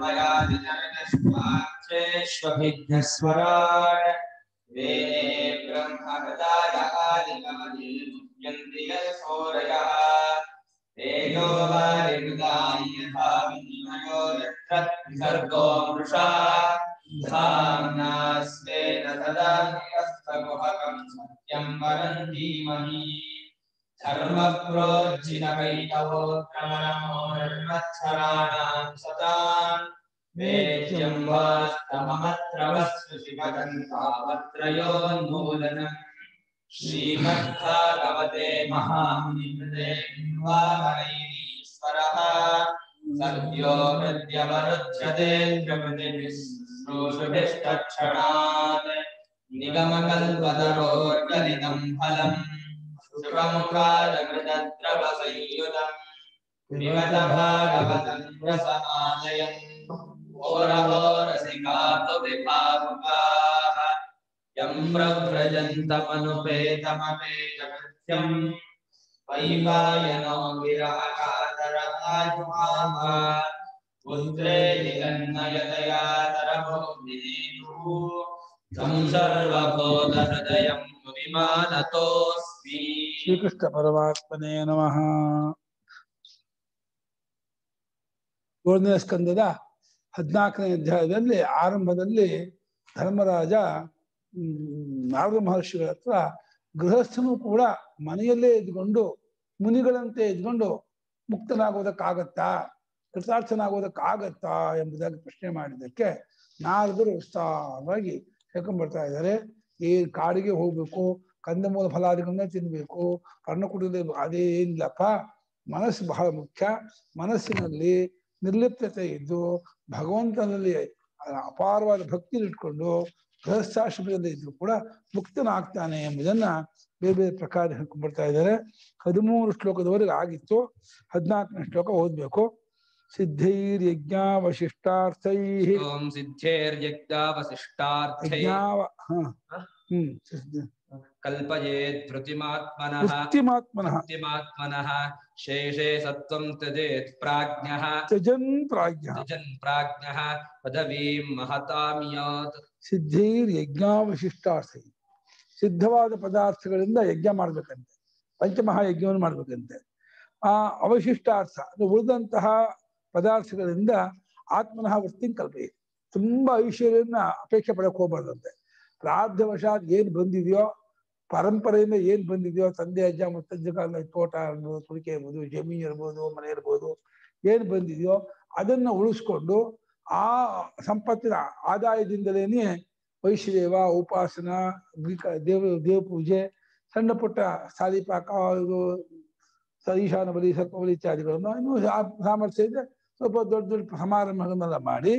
वाङ्मयादिचरणस्वाक्षेष्वभिघ्नस्वराट् वेदे ब्रह्महृदाय आदिकमनिर्मुह्यन्ति यत्सूरयः तेजो वारिमृदानि यथा विनिमयो यत्र विसर्गो मृषा धाम्नास्तेन सदा निरस्तकुहकं सत्यं वरं धीमहि धर्मप्रोज्झिनकैतवोत्तमनमोर्मत्सराणां सताम् वेद्यं वास्तममत्रवस्तु शिवदन्तावत्रयोन्मूलनम् श्रीमद्भागवते महामुनिकृते वामनैरीश्वरः सद्यो हृद्यवरुध्यते द्रविदिभिश्रूषुभिस्तक्षणात् निगमकल्पतरोर्गलितं फलम् शुभमुखादमृतद्रवसंयुतम् पिबत भागवतं रसमालयम् ओरहोरसिकातु विभावुकाः यं प्रव्रजन्तमनुपेतमपेतकृत्यम् वैपायनो विरहकातरतायुमाम पुत्रे निगन्नयतया तरभोगिनेतुः तं सर्वबोधहृदयं विमानतोऽस्मि ಶ್ರೀಕೃಷ್ಣ ಪರಮಾತ್ಮನೇ ನಮಃ ಏಳನೇ ಸ್ಕಂದದ ಹದಿನಾಲ್ಕನೇ ಅಧ್ಯಾಯದಲ್ಲಿ ಆರಂಭದಲ್ಲಿ ಧರ್ಮರಾಜ ಹ್ಮ್, ನಾರದ ಮಹರ್ಷಿಗಳ ಹತ್ರ ಗೃಹಸ್ಥನು ಕೂಡ ಮನೆಯಲ್ಲೇ ಇದ್ಕೊಂಡು ಮುನಿಗಳಂತೆ ಇದ್ಕೊಂಡು ಮುಕ್ತನಾಗೋದಕ್ಕಾಗತ್ತಾ ಕೃತಾರ್ಥನಾಗೋದಕ್ಕಾಗತ್ತಾ ಎಂಬುದಾಗಿ ಪ್ರಶ್ನೆ ಮಾಡಿದ್ದಕ್ಕೆ ನಾರದರು ವಿಸ್ತಾರವಾಗಿ ಹೇಳ್ಕೊಂಡ್ಬರ್ತಾ ಇದ್ದಾರೆ ಏನ್ ಕಾಡಿಗೆ ಹೋಗ್ಬೇಕು ಕಂದಮೂಲ ಫಲಾದಿಗಳನ್ನ ತಿನ್ಬೇಕು ಪರ್ಣಕುಟೀರ ಅದೇ ಏನಿಲ್ಲಪ್ಪ ಮನಸ್ಸು ಬಹಳ ಮುಖ್ಯ ಮನಸ್ಸಿನಲ್ಲಿ ನಿರ್ಲಿಪ್ತತೆ ಇದ್ದು ಭಗವಂತನಲ್ಲಿ ಅಪಾರವಾದ ಭಕ್ತಿ ಇಟ್ಕೊಂಡು ಗೃಹಸ್ಥಾಶ್ರಮದಲ್ಲಿ ಇದ್ರು ಕೂಡ ಮುಕ್ತನಾಗ್ತಾನೆ ಎಂಬುದನ್ನ ಬೇರೆ ಬೇರೆ ಪ್ರಕಾರ ಹೇಳ್ಕೊಂಡ್ಬರ್ತಾ ಇದ್ದಾರೆ ಹದಿಮೂರು ಶ್ಲೋಕದವರೆಗೆ ಆಗಿತ್ತು ಹದಿನಾಲ್ಕನೇ ಶ್ಲೋಕ ಓದ್ಬೇಕು ಸಿದ್ಧೈರ್ಯಜ್ಞ ವಶಿಷ್ಟಾರ್ಥೈ ॐ सिद्धेर्यज्ञावशिष्टार्थै ಯಜ್ಞಾವ ಹ ಹ್ಮ್ ಸಿದ್ಧ- कल्पयेत् धृतिमात्मनः ವೃತ್ತಿಮಾತ್ಮನಃ धृतिमात्मनः शेषे सत्त्वं त्यजेत् प्राज्ञः ತ್ಯಜನ್ ಪ್ರಾಜ್ಞ त्यजन् प्राज्ञः पदवीं महतामियात् ಸಿದ್ಧೈರ್ ಯಜ್ಞಾವಶಿಷ್ಟಾರ್ಥೈ ಸಿದ್ಧವಾದ ಪದಾರ್ಥಗಳಿಂದ ಯಜ್ಞ ಮಾಡ್ಬೇಕಂತೆ ಪಂಚಮಹಾಯಜ್ಞವನ್ನು ಮಾಡ್ಬೇಕಂತೆ ಆ ಅವಶಿಷ್ಟಾರ್ಥ ಅದು ಉಳಿದಂತಹ ಪದಾರ್ಥಗಳಿಂದ ಆತ್ಮನಃ ವೃತ್ತಿ ಕಲ್ಪೆ ತುಂಬಾ ಐಶ್ವರ್ಯನ ಅಪೇಕ್ಷೆ ಪಡಕ್ ಹೋಗ್ಬಾರ್ದಂತೆ ಪ್ರಾರ್ಧವಶಾತ್ ಏನ್ ಬಂದಿದೆಯೋ ಪರಂಪರೆಯಿಂದ ಏನ್ ಬಂದಿದೆಯೋ ತಂದೆ ಅಜ್ಜ ಮುತ್ತಜ್ಜ ಕಾಲ ತೋಟ ಇರ್ಬೋದು ತುಳಿಕೆ ಇರ್ಬೋದು ಜಮೀನ್ ಇರ್ಬೋದು ಮನೆ ಇರ್ಬೋದು ಏನ್ ಬಂದಿದೆಯೋ ಅದನ್ನ ಉಳಿಸ್ಕೊಂಡು ಆ ಸಂಪತ್ತಿನ ಆದಾಯದಿಂದಲೇನೆ ವೈಶ್ಯದೇವ ಉಪಾಸನ ಗ್ರೀಕ ದೇವ ದೇವ ಪೂಜೆ ಸಣ್ಣ ಪುಟ್ಟ ಸಾಲಿಪಾಕ ಇದು ಸ- ಈಶಾನ ಬಲಿ ಸರ್ಪಬಲಿ ಇತ್ಯಾದಿಗಳನ್ನು ಇನ್ನೂ ಸಾ- ಸಾಮರ್ಥ್ಯ ಇದೆ ಸ್ವಲ್ಪ ದೊಡ್ಡ ದೊಡ್ಡ ಸಮಾರಂಭಗಳನ್ನೆಲ್ಲ ಮಾಡಿ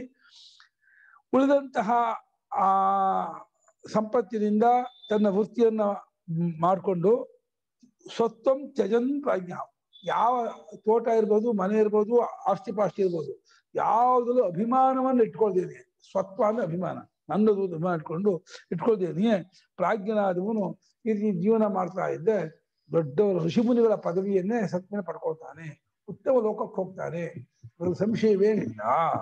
ಉಳಿದಂತಹ ಆ ಸಂಪತ್ತಿನಿಂದ ತನ್ನ ವೃತ್ತಿಯನ್ನ ಮ್- ಮಾಡಿಕೊಂಡು ಸ್ವತ್ವಂ ತ್ಯಜನ್ ಪ್ರಾಜ್ಞ ಯಾವ ತೋಟ ಇರ್ಬೋದು ಮನೆ ಇರ್ಬೋದು ಆಸ್ತಿ ಪಾಸ್ತಿ ಇರ್ಬೋದು ಯಾವುದಲ್ಲೂ ಅಭಿಮಾನವನ್ನು ಇಟ್ಕೊಳ್ದೇನೆ ಸ್ವತ್ವ ಅಂದ್ರೆ ಅಭಿಮಾನ ನನ್ನದು ಅಂತ ಅಭಿಮಾನ ಇಟ್ಕೊಂಡು ಇಟ್ಕೊಳ್ದೇನೆ ಪ್ರಾಜ್ಞನಾದವನು ಈ ರೀತಿ ಜೀವನ ಮಾಡ್ತಾ ಇದ್ದೆ ದೊಡ್ಡವರ ಋಷಿಮುನಿಗಳ ಪದವಿಯನ್ನೇ ಸತ್ಯನ ಪಡ್ಕೊಳ್ತಾನೆ ಉತ್ತಮ ಲೋಕಕ್ಕೆ ಹೋಗ್ತಾನೆ ಅದ್ರಲ್ಲಿ ಸಂಶಯವೇನಿಲ್ಲ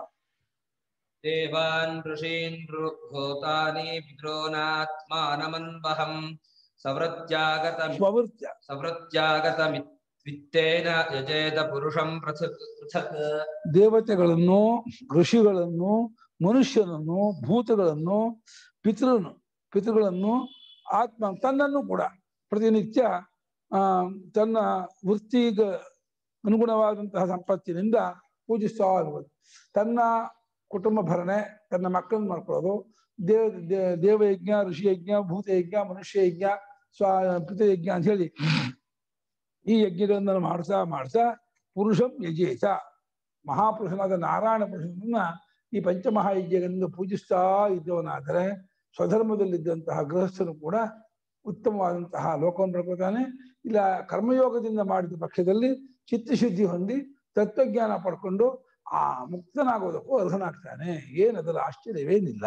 देवान् ऋषीन् ऋ- भूतानि पितॄनात्मानमन्वहम् सवृत्यागतमि ಸ್ವವೃತ್ಯ सवृत्यागतमित्तेन यजेत पुरुषं पृथक् पृथक् ದೇವತೆಗಳನ್ನು ಋಷಿಗಳನ್ನು ಮನುಷ್ಯನನ್ನು ಭೂತಗಳನ್ನು ಪಿತೃನು ಪಿತೃಗಳನ್ನು ಆತ್ಮ ತನ್ನನ್ನು ಕೂಡ ಪ್ರತಿನಿತ್ಯ ಆ ತನ್ನ ವೃತ್ತಿಗೆ ಅನುಗುಣವಾದಂತಹ ಸಂಪತ್ತಿನಿಂದ ಪೂಜಿಸ್ತಾ ಇರ್ಬೋದು ತನ್ನ ಕುಟುಂಬ ಭರಣೆ ತನ್ನ ಮಕ್ಕಳನ್ನ ಮಾಡ್ಕೊಳ್ಳೋದು ದೇವ ದೇ- ದೇವಯಜ್ಞ ಋಷಿಯಜ್ಞ ಭೂತಯಜ್ಞ ಮನುಷ್ಯ ಯಜ್ಞ ಸ್ವ ಪಿತೃಯಜ್ಞ ಅಂತ ಹೇಳಿ ಈ ಯಜ್ಞಗಳನ್ನ ಮಾಡ್ತಾ ಮಾಡ್ತಾ ಪುರುಷಂ ಯಜೇತ ಮಹಾಪುರುಷನಾದ ನಾರಾಯಣ ಪುರುಷನನ್ನ ಈ ಪಂಚಮಹಾಯಜ್ಞಗಳಿಂದ ಪೂಜಿಸ್ತಾ ಇದ್ದವನಾದರೆ ಸ್ವಧರ್ಮದಲ್ಲಿದ್ದಂತಹ ಗೃಹಸ್ಥನು ಕೂಡ ಉತ್ತಮವಾದಂತಹ ಲೋಕವನ್ನು ಪಡ್ಕೊತಾನೆ ಇಲ್ಲ ಕರ್ಮಯೋಗದಿಂದ ಮಾಡಿದ ಪಕ್ಷದಲ್ಲಿ ಚಿತ್ತಶುದ್ಧಿ ಹೊಂದಿ ತತ್ವಜ್ಞಾನ ಪಡ್ಕೊಂಡು ಆ ಮುಕ್ತನಾಗೋದಕ್ಕೂ ಅರ್ಹನಾಗ್ತಾನೆ ಏನದರ ಆಶ್ಚರ್ಯವೇನಿಲ್ಲ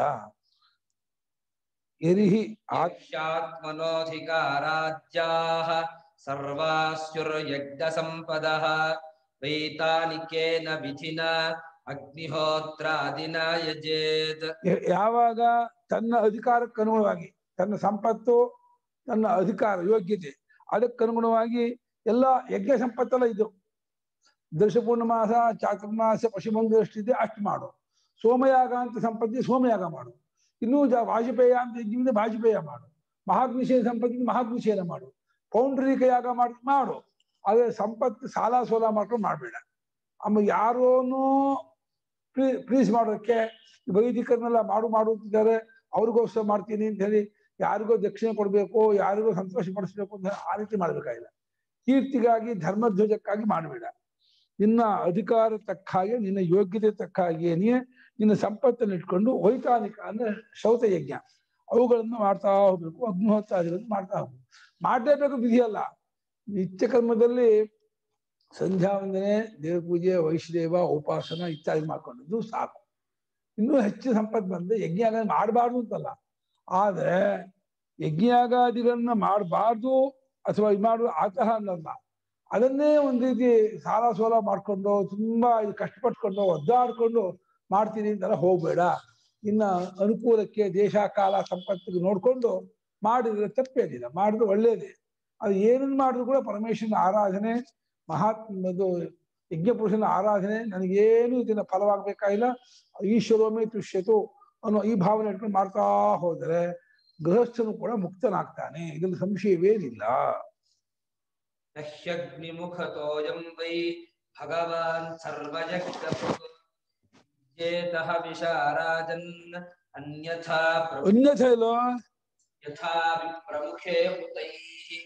ಎರಿಹಿ ಆತ್ आत्मनोऽधिकाराज्याः सर्वास्युर्यज्ञसम्पदः वैतानिकेन विधिना ಅಗ್ನಿಹೋತ್ರಾದಿನ ಯಜೇತ್ ಯ- ಯಾವಾಗ ತನ್ನ ಅಧಿಕಾರಕ್ಕೆ ಅನುಗುಣವಾಗಿ ತನ್ನ ಸಂಪತ್ತು ತನ್ನ ಅಧಿಕಾರ ಯೋಗ್ಯತೆ ಅದಕ್ಕನುಗುಣವಾಗಿ ಎಲ್ಲ ಯಜ್ಞ ಸಂಪತ್ತೆಲ್ಲ ಇದು ದರ್ಶಪೂರ್ಣಮಾಸ ಚಾತುರ್ಮಾಸ ಪಶುಮಂಗಷ್ಟಿದೆ ಅಷ್ಟು ಮಾಡು ಸೋಮಯಾಗ ಅಂತ ಸಂಪತ್ತಿ ಸೋಮಯಾಗ ಮಾಡು ಇನ್ನೂ ಜ ವಾಜಪೇಯ ಅಂತ ಯಜ್ಞವಿದೆ ವಾಜಪೇಯ ಮಾಡು ಮಹಾಗ್ನಿಶಯ ಸಂಪತ್ತಿ ಮಹಾಗ್ನಿಶಯನ ಮಾಡು ಪೌಂಡ್ರಿಕ ಯಾಗ ಮಾಡಿ ಮಾಡು ಆದ್ರೆ ಸಂಪತ್ತು ಸಾಲ ಸೋಲ ಮಾಡ್ಕೊಂಡು ಮಾಡಬೇಡ ಆಮೇಲೆ ಯಾರೋನು ಪ್ಲೀಸ್ ಮಾಡೋದಕ್ಕೆ ವೈದಿಕರನ್ನೆಲ್ಲ ಮಾಡು ಮಾಡು ಅಂತಿದ್ದಾರೆ ಅವ್ರಿಗೋಸ್ಕರ ಮಾಡ್ತೀನಿ ಅಂತ ಹೇಳಿ ಯಾರಿಗೋ ದಕ್ಷಿಣೆ ಕೊಡಬೇಕು ಯಾರಿಗೋ ಸಂತೋಷ ಪಡಿಸ್ಬೇಕು ಅಂತ ಆ ರೀತಿ ಮಾಡ್ಬೇಕಾಗಿಲ್ಲ ಕೀರ್ತಿಗಾಗಿ ಧರ್ಮಧ್ವಜಕ್ಕಾಗಿ ಮಾಡಬೇಡ ನಿನ್ನ ಅಧಿಕಾರ ತಕ್ಕ ಹಾಗೆ ನಿನ್ನ ಯೋಗ್ಯತೆ ತಕ್ಕ ಹಾಗೆ ನೀ ನಿನ್ನ ಸಂಪತ್ತನ್ನು ಇಟ್ಕೊಂಡು ವೈತಾನಿಕ ಅಂದ್ರೆ ಶೌತ ಯಜ್ಞ ಅವುಗಳನ್ನು ಮಾಡ್ತಾ ಹೋಗ್ಬೇಕು ಅಗ್ನಿಹೋತ್ರಾದಿಗಳನ್ನು ಮಾಡ್ತಾ ಹೋಗ್ಬೇಕು ಮಾಡಲೇಬೇಕು ವಿಧಿಯಲ್ಲ ನಿತ್ಯ ಕರ್ಮದಲ್ಲಿ ಸಂಧ್ಯಾ ವಂದನೆ ದೇವ ಪೂಜೆ ವೈಷ್ಣದೇವ ಉಪಾಸನ ಇತ್ಯಾದಿ ಮಾಡ್ಕೊಂಡಿದ್ದು ಸಾಕು ಇನ್ನೂ ಹೆಚ್ಚು ಸಂಪತ್ತು ಬಂದ್ರೆ ಯಜ್ಞ ಮಾಡಬಾರ್ದು ಅಂತಲ್ಲ ಆದ್ರೆ ಯಜ್ಞಾಗಾದಿಗಳನ್ನ ಮಾಡಬಾರ್ದು ಅಥವಾ ಇದು ಮಾಡುವ ಆತಃ ಅನ್ನಲ್ಲ ಅದನ್ನೇ ಒಂದ್ ರೀತಿ ಸಾಲ ಸೋಲ ಮಾಡ್ಕೊಂಡು ತುಂಬಾ ಇದು ಕಷ್ಟಪಟ್ಕೊಂಡು ಒದ್ದಾಡ್ಕೊಂಡು ಮಾಡ್ತೀನಿ ಅಂತೆಲ್ಲ ಹೋಗ್ಬೇಡ ಇನ್ನ ಅನುಕೂಲಕ್ಕೆ ದೇಶ ಕಾಲ ಸಂಪತ್ತಿಗೆ ನೋಡ್ಕೊಂಡು ಮಾಡಿದ್ರೆ ತಪ್ಪೇನಿಲ್ಲ ಮಾಡಿದ್ರೆ ಒಳ್ಳೇದೇ ಅದು ಏನನ್ನ ಮಾಡಿದ್ರು ಕೂಡ ಪರಮೇಶ್ವರನ ಆರಾಧನೆ ಮಹಾತ್ಮದು ಯಜ್ಞ ಪುರುಷನ ಆರಾಧನೆ ನನಗೇನು ಇದನ್ನ ಫಲವಾಗಬೇಕಾಗಿಲ್ಲ ಈಶ್ವರೋಮೇ ತುಷ್ಯತು ಅನ್ನೋ ಈ ಭಾವನೆ ಇಟ್ಕೊಂಡು ಮಾಡ್ತಾ ಹೋದರೆ ಗೃಹಸ್ಥನು ಕೂಡ ಮುಕ್ತನಾಗ್ತಾನೆ ಇದ್ರಲ್ಲಿ ಸಂಶಯವೇನಿಲ್ಲ ನಹ್ಯಗ್ನಿಮುಖತೋಯಂ ವೈ ಭಗವಾನ್ ಸರ್ವಜಗತ್ ಜೇತಃ ವಿಶಾರಾಜನ್ ಅನ್ಯಥಾ ಪ್ರಭು ಅನ್ಯಥ ಇಲ್ಲೋ ಯಥಾ ವಿಪ್ರಮುಖೇ ಹುತೈಃ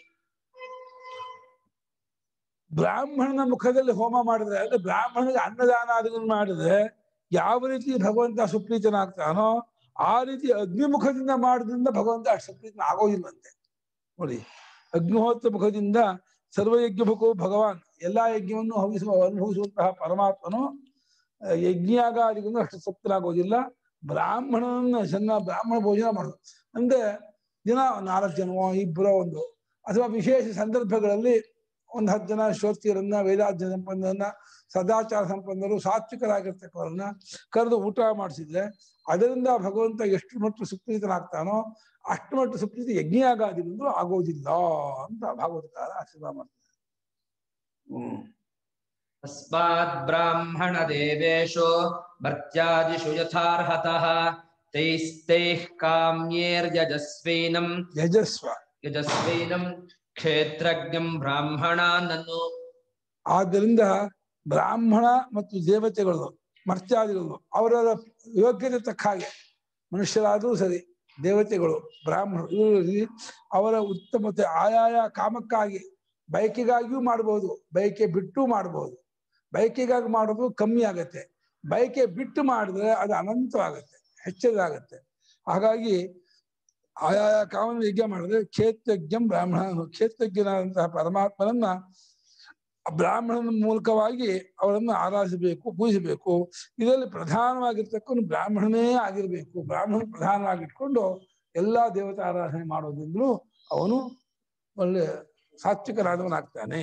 ಬ್ರಾಹ್ಮಣನ ಮುಖದಲ್ಲಿ ಹೋಮ ಮಾಡಿದ್ರೆ ಅಂದ್ರೆ ಬ್ರಾಹ್ಮಣನಿಗೆ ಅನ್ನದಾನಾದಿಗಳನ್ನು ಮಾಡಿದ್ರೆ ಯಾವ ರೀತಿ ಭಗವಂತ ಸುಪ್ರೀತನಾಗ್ತಾನೋ ಆ ರೀತಿ ಅಗ್ನಿಮುಖದಿಂದ ಮಾಡೋದ್ರಿಂದ ಭಗವಂತ ಅಷ್ಟು ಸುಪ್ರೀತನ ಆಗೋದಿಲ್ಲಂತೆ ನೋಡಿ ಅಗ್ನಿಹೋತ್ರ ಮುಖದಿಂದ ಸರ್ವಯಜ್ಞ ಮುಖವು ಭಗವಾನ್ ಎಲ್ಲಾ ಯಜ್ಞವನ್ನು ಹವಿಸುವ ಅನುಭವಿಸುವಂತಹ ಪರಮಾತ್ಮನು ಆ, ಯಜ್ಞಾಗಾದಿಗಳನ್ನು ಅಷ್ಟು ಸಪ್ತನಾಗೋದಿಲ್ಲ ಬ್ರಾಹ್ಮಣನ ಚೆನ್ನ ಬ್ರಾಹ್ಮಣ ಭೋಜನ ಮಾಡೋದು ಅಂದ್ರೆ ದಿನ ನಾಲ್ಕು ಜನವೋ ಇಬ್ಬರೋ ಒಂದು ಅಥವಾ ವಿಶೇಷ ಸಂದರ್ಭಗಳಲ್ಲಿ ಒಂದು ಹತ್ತು ಜನ ಶ್ರೋತಿಯರನ್ನ ವೇದಾಧ್ಯಯನ ಸಂಪನ್ನರನ್ನ ಸದಾಚಾರ ಸಂಪನ್ನರು ಸಾತ್ವಿಕರಾಗಿರ್ತಕ್ಕವರನ್ನ ಕರೆದು ಊಟ ಮಾಡಿಸಿದ್ರೆ ಅದರಿಂದ ಭಗವಂತ ಎಷ್ಟು ಮಟ್ಟು ಸುಪ್ರೀತನಾಗ್ತಾನೋ ಅಷ್ಟು ಮಟ್ಟು ಸುಪ್ರೀತಿ ಯಜ್ಞಾಗಾದಿಗಳಿಂದ ಆಗೋದಿಲ್ಲ ಅಂತ ಭಾಗವತಕಾರ ಆಶೀರ್ವಾದ ಮಾಡ್ತಾರೆ ಹ್ಮ್ ತಸ್ಮಾತ್ ಬ್ರಾಹ್ಮಣ ದೇವೇಶೋ ಭರ್ತ್ಯಾದಿಷು ಯಥಾರ್ಹತಃ ತೈಸ್ತೈಃ ಕಾಮ್ಯೇರ್ಯಜಸ್ವೈನಂ ಯಜಸ್ವ ಯಜಸ್ವೈನಂ ಕ್ಷೇತ್ರಜ್ಞಂ ಬ್ರಾಹ್ಮಣಾನನ್ನು ಆದ್ದರಿಂದ ಬ್ರಾಹ್ಮಣ ಮತ್ತು ದೇವತೆಗಳು ಮರ್ತ್ಯಾದಿಗಳು ಅವರ ಯೋಗ್ಯತೆ ತಕ್ಕ ಹಾಗೆ ಮನುಷ್ಯರಾದರೂ ಸರಿ ದೇವತೆಗಳು ಬ್ರಾಹ್ಮಣರು ಇವರಲ್ಲಿ ಅವರ ಉತ್ತಮತೆ ಆಯಾಯ ಕಾಮಕ್ಕಾಗಿ ಬಯಕೆಗಾಗಿಯೂ ಮಾಡಬಹುದು ಬಯಕೆ ಬಿಟ್ಟು ಮಾಡಬಹುದು ಬಯಕೆಗಾಗಿ ಮಾಡೋದು ಕಮ್ಮಿ ಆಗತ್ತೆ ಬಯಕೆ ಬಿಟ್ಟು ಮಾಡಿದ್ರೆ ಅದು ಅನಂತವಾಗತ್ತೆ ಹೆಚ್ಚದಾಗತ್ತೆ ಹಾಗಾಗಿ ಆಯಾಯ ಕಾಮನ ಯಜ್ಞ ಮಾಡಿದ್ರೆ ಕ್ಷೇತ್ರಜ್ಞಂ ಬ್ರಾಹ್ಮಣ ಕ್ಷೇತ್ರಜ್ಞನಾದಂತಹ ಪರಮಾತ್ಮನನ್ನ ಬ್ರಾಹ್ಮಣನ ಮೂಲಕವಾಗಿ ಅವರನ್ನು ಆರಾಧಿಸಬೇಕು ಪೂಜಿಸಬೇಕು ಇದರಲ್ಲಿ ಪ್ರಧಾನವಾಗಿರ್ತಕ್ಕವನು ಬ್ರಾಹ್ಮಣನೇ ಆಗಿರ್ಬೇಕು ಬ್ರಾಹ್ಮಣ ಪ್ರಧಾನವಾಗಿಟ್ಕೊಂಡು ಎಲ್ಲಾ ದೇವತಾ ಆರಾಧನೆ ಮಾಡೋದ್ರಿಂದಲೂ ಅವನು ಒಳ್ಳೆ ಸಾತ್ವಿಕನಾದವನಾಗ್ತಾನೆ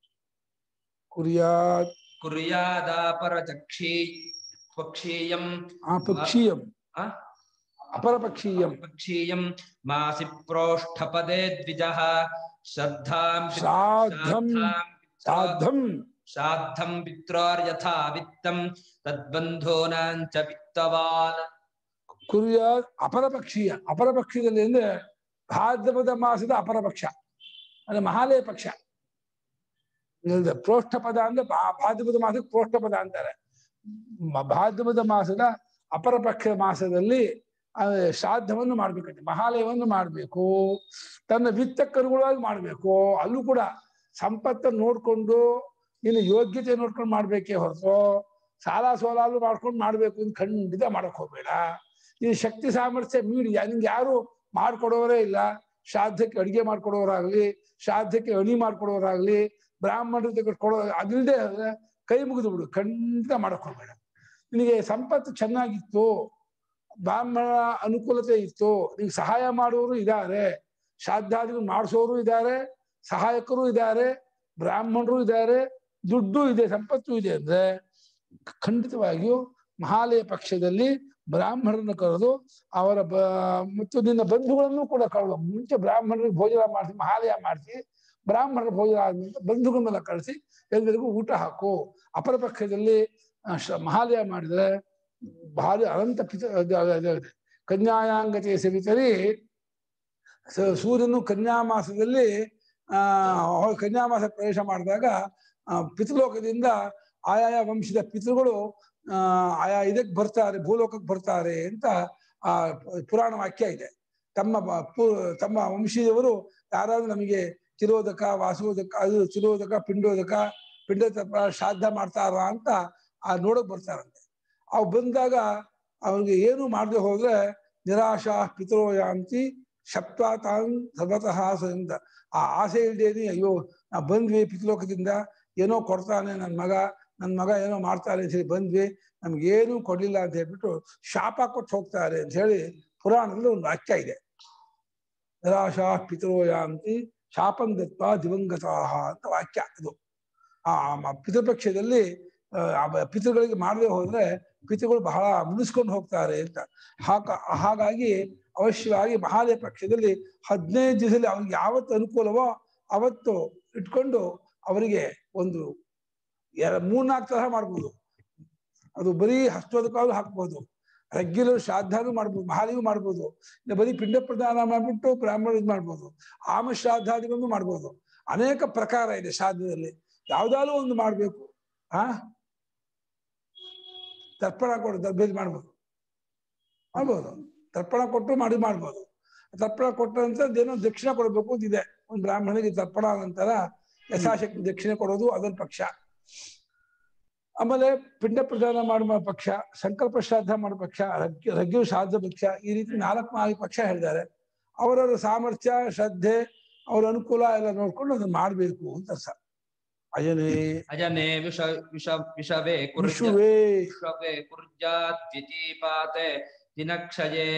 ಕುರಿಯಾತ್ ಕುರ್ಯಾದಾಪರಚಕ್ಷೀ ಪಕ್ಷೀಯಂ ಆ ಪಕ್ಷೀಯಂ ಆ? ಅಪರಪಕ್ಷೀಯಂ ಪಕ್ಷೀಯಂ ಮಾಸಿ ಪ್ರೋಷ್ಠಪದೇ ದ್ವಿಜಃ ಶ್ರದ್ಧಾಂ ಶ್ರಾದ್ದಂ ಶ್ರಾದ್ದಂ ಶ್ರಾದ್ದಂ ಪಿತ್ರೋರ್ಯಥಾ ವಿತ್ತಂ ತದ್ಬಂಧೂನಾಂ ಚ ವಿತ್ತವಾನ್ ಕುರಿಯಾತ್ ಅಪರಪಕ್ಷೀಯ ಅಪರಪಕ್ಷದಲ್ಲಿ ಅಂದ್ರೆ ಭಾದ್ರಪದ ಮಾಸದ ಅಪರಪಕ್ಷ ಅಂದ್ರೆ ಮಹಾಲಯ ಪಕ್ಷ ಇಲ್ದೆ ಪ್ರೋಷ್ಠಪದ ಅಂದ್ರೆ ಭಾ- ಭಾದ್ರಪದ ಮಾಸಕ್ಕೆ ಪ್ರೋಷ್ಠಪದ ಅಂತಾರೆ ಮ- ಭಾದ್ರಪದ ಮಾಸದ ಅಪರಪಕ್ಷ ಮಾಸದಲ್ಲಿ ಆ, ಶ್ರಾದ್ದವನ್ನು ಮಾಡ್ಬೇಕಂತೆ ಮಹಾಲಯವನ್ನು ಮಾಡ್ಬೇಕು ತನ್ನ ವಿತ್ತಕ್ಕನುಗುಣವಾಗಿ ಮಾಡ್ಬೇಕು ಅಲ್ಲೂ ಕೂಡ ಸಂಪತ್ತನ್ನು ನೋಡ್ಕೊಂಡು ನಿನ್ನ ಯೋಗ್ಯತೆ ನೋಡ್ಕೊಂಡು ಮಾಡ್ಬೇಕೇ ಹೊರತು ಸಾಲ ಸೋಲಾಲು ಮಾಡ್ಕೊಂಡು ಮಾಡ್ಬೇಕು ಅಂತ ಖಂಡಿತ ಮಾಡಕ್ ಹೋಗ್ಬೇಡ ಈ ಶಕ್ತಿ ಸಾಮರ್ಥ್ಯ ಮೀರಿ ನಿಂಗೆ ಯಾರು ಮಾಡ್ಕೊಡೋರೇ ಇಲ್ಲ ಶ್ರಾದ್ದಕ್ಕೆ ಅಡಿಗೆ ಮಾಡ್ಕೊಡೋರಾಗ್ಲಿ ಶ್ರಾದ್ದಕ್ಕೆ ಅಣಿ ಮಾಡ್ಕೊಡೋರಾಗ್ಲಿ ಬ್ರಾಹ್ಮಣರ ಜೊತೆ ಕೊಡೋ ಅದಿಲ್ಲದೆ ಹೋದ್ರೆ ಕೈ ಮುಗಿದು ಬಿಡು ಖಂಡಿತ ಮಾಡಕ್ ಹೋಗ್ಬೇಡ ನಿನಗೆ ಸಂಪತ್ತು ಚೆನ್ನಾಗಿತ್ತು ಬ್ರಾಹ್ಮಣ ಅನುಕೂಲತೆ ಇತ್ತು ನಿಂಗೆ ಸಹಾಯ ಮಾಡುವವರು ಇದ್ದಾರೆ ಶ್ರಾದ್ದಾದಿಗಳು ಮಾಡಿಸೋರು ಇದ್ದಾರೆ ಸಹಾಯಕರು ಇದ್ದಾರೆ ಬ್ರಾಹ್ಮಣರು ಇದ್ದಾರೆ ದುಡ್ಡು ಇದೆ ಸಂಪತ್ತು ಇದೆ ಅಂದ್ರೆ ಖಂಡಿತವಾಗಿಯೂ ಮಹಾಲಯ ಪಕ್ಷದಲ್ಲಿ ಬ್ರಾಹ್ಮಣರನ್ನು ಕರೆದು ಅವರ ಬ ಮತ್ತು ನಿನ್ನ ಬಂಧುಗಳನ್ನು ಕೂಡ ಕರೆದು ಮುಂಚೆ ಬ್ರಾಹ್ಮಣರಿಗೆ ಭೋಜನ ಮಾಡಿಸಿ ಮಹಾಲಯ ಮಾಡಿಸಿ ಬ್ರಾಹ್ಮಣರ ಭೋಜನ ಆದ್ಮೇಲೆ ಬಂಧುಗಳನ್ನೆಲ್ಲ ಕಳಿಸಿ ಎಲ್ಲರಿಗೂ ಊಟ ಹಾಕು ಅಪರ ಪಕ್ಷದಲ್ಲಿ ಆ, ಶ- ಮಹಾಲಯ ಮಾಡಿದ್ರೆ ಭಾರಿ ಅನಂತ ಪಿತ ಅದು- ಅದು- ಅದು- ಅದು. ಕನ್ಯಾಯಾಂಗತೆ ಸವಿತರಿ ಸ- ಸೂರ್ಯನು ಕನ್ಯಾಮಾಸದಲ್ಲಿ ಆ ಅವ- ಕನ್ಯಾಮಾಸ ಪ್ರವೇಶ ಮಾಡಿದಾಗ ಆ, ಪಿತೃಲೋಕದಿಂದ ಆಯಾಯ ವಂಶದ ಪಿತೃಗಳು ಆ ಆಯಾ ಇದಕ್ಕೆ ಬರ್ತಾರೆ ಭೂಲೋಕಕ್ಕೆ ಬರ್ತಾರೆ ಅಂತ ಆ ಪುರಾಣ ವಾಕ್ಯ ಇದೆ ತಮ್ಮ ಬ- ಪು- ತಮ್ಮ ವಂಶೀಯವರು ಯಾರಾದ್ರೂ ನಮಗೆ ಚಿರೋದಕ ವಾಸೋದಕ ಅದು ಚಿರೋದಕ ಪಿಂಡೋದಕ ಪಿಂಡ ತರ್ಪಣ ಶ್ರಾದ್ದ ಮಾಡ್ತಾರ ಅಂತ ಆ ನೋಡಕ್ ಬರ್ತಾರಂತೆ ಅವು ಬಂದಾಗ ಅವ್ರಿಗೆ ಏನು ಮಾಡದೆ ಹೋದ್ರೆ ನಿರಾಶಾ ಪಿತೃಯಾಂತಿ ಶಪ್ತಾತಾನ್ ಸರ್ವತಃ ಅಂತ ಆ ಆಸೆ ಇಲ್ದೇನೆ ಅಯ್ಯೋ ನಾ ಬಂದ್ವಿ ಪಿತೃಲೋಕದಿಂದ ಏನೋ ಕೊಡ್ತಾನೆ ನನ್ನ ಮಗ ನನ್ನ ಮಗ ಏನೋ ಮಾಡ್ತಾನೆ ಅಂತ ಹೇಳಿ ಬಂದ್ವಿ ನಮ್ಗೇನು ಕೊಡ್ಲಿಲ್ಲ ಅಂತ ಹೇಳ್ಬಿಟ್ಟು ಶಾಪ ಕೊಟ್ಟು ಹೋಗ್ತಾರೆ ಅಂತ ಹೇಳಿ ಪುರಾಣದಲ್ಲಿ ಒಂದು ವಾಕ್ಯ ಇದೆ ನಿರಾಶಾ ಪಿತೃಯಾಂತಿ ಶಾಪಂ ದತ್ವ ದಿವಂಗತಾಹ ಅಂತ ವಾಕ್ಯ ಇದು ಆ ಮ- ಪಿತೃಪಕ್ಷದಲ್ಲಿ ಆ, ಆ ಬ- ಪಿತೃಗಳಿಗೆ ಮಾಡದೆ ಹೋದ್ರೆ ಪಿತೃಗಳು ಬಹಳ ಮುನಿಸ್ಕೊಂಡು ಹೋಗ್ತಾರೆ ಅಂತ ಹಾಗ ಹಾಗಾಗಿ ಅವಶ್ಯವಾಗಿ ಮಹಾಲಯ ಪಕ್ಷದಲ್ಲಿ ಹದಿನೈದು ದಿವಸದಲ್ಲಿ ಅವ್ರಿಗೆ ಯಾವತ್ತು ಅನುಕೂಲವೋ ಅವತ್ತು ಇಟ್ಕೊಂಡು ಅವರಿಗೆ ಒಂದು ಎರ- ಮೂರ್ನಾಲ್ಕು ತರಹ ಮಾಡ್ಬೋದು ಅದು ಬರೀ ಹಸ್ತೋದಕಾದ್ರು ಹಾಕ್ಬೋದು ರೆಗ್ಯುಲರ್ ಶ್ರಾದ್ದಾನು ಮಾಡ್ಬೋದು ಮಹಾಲಿಗೂ ಮಾಡ್ಬೋದು ಇಲ್ಲ ಬರೀ ಪಿಂಡ ಪ್ರದಾನ ಮಾಡ್ಬಿಟ್ಟು ಬ್ರಾಹ್ಮಣ ಇದು ಮಾಡ್ಬೋದು ಆಮ ಶ್ರಾದ್ದಾದಿಗಳನ್ನು ಮಾಡ್ಬೋದು ಅನೇಕ ಪ್ರಕಾರ ಇದೆ ಶ್ರಾದ್ದದಲ್ಲಿ ಯಾವ್ದಾದ್ರು ಒಂದು ಮಾಡ್ಬೇಕು ಆ ತರ್ಪಣ ಕೊಡು ದರ್ಬೇಜ್ ಮಾಡ್ಬೋದು ಮಾಡ್ಬೋದು ತರ್ಪಣ ಕೊಟ್ಟು ಮಾಡಿ ಮಾಡ್ಬೋದು ತರ್ಪಣ ಕೊಟ್ಟಂತದ್ದೇನೋ ದಕ್ಷಿಣ ಕೊಡಬೇಕು ಅಂತ ಇದೆ ಒಂದು ಬ್ರಾಹ್ಮಣಿಗೆ ತರ್ಪಣ ನಂತರ ಯಥಾಶಕ್ತಿ ದಕ್ಷಿಣೆ ಕೊಡೋದು ಅದೊಂದು ಪಕ್ಷ ಆಮೇಲೆ ಪಿಂಡ ಪ್ರದಾನ ಮಾಡುವ ಪಕ್ಷ ಸಂಕಲ್ಪ ಶ್ರಾದ್ದ ಮಾಡೋ ಪಕ್ಷ ರಗ್ಯ ರಗ್ಯು ಶ್ರಾದ್ದ ಪಕ್ಷ ಈ ರೀತಿ ನಾಲ್ಕು ನಾಲ್ಕು ಪಕ್ಷ ಹೇಳಿದ್ದಾರೆ ಅವರವರ ಸಾಮರ್ಥ್ಯ ಶ್ರದ್ಧೆ ಅವ್ರ ಅನುಕೂಲ ಎಲ್ಲ ನೋಡ್ಕೊಂಡು ಅದನ್ನ ಮಾಡ್ಬೇಕು ಅಂತ ಅರ್ಥ ಅಜನೇ अजने विष विष विषवे कुर्ज ವಿಶ್ವವೇ विषवे कुर्जात् द्वितीपाते दिनक्षये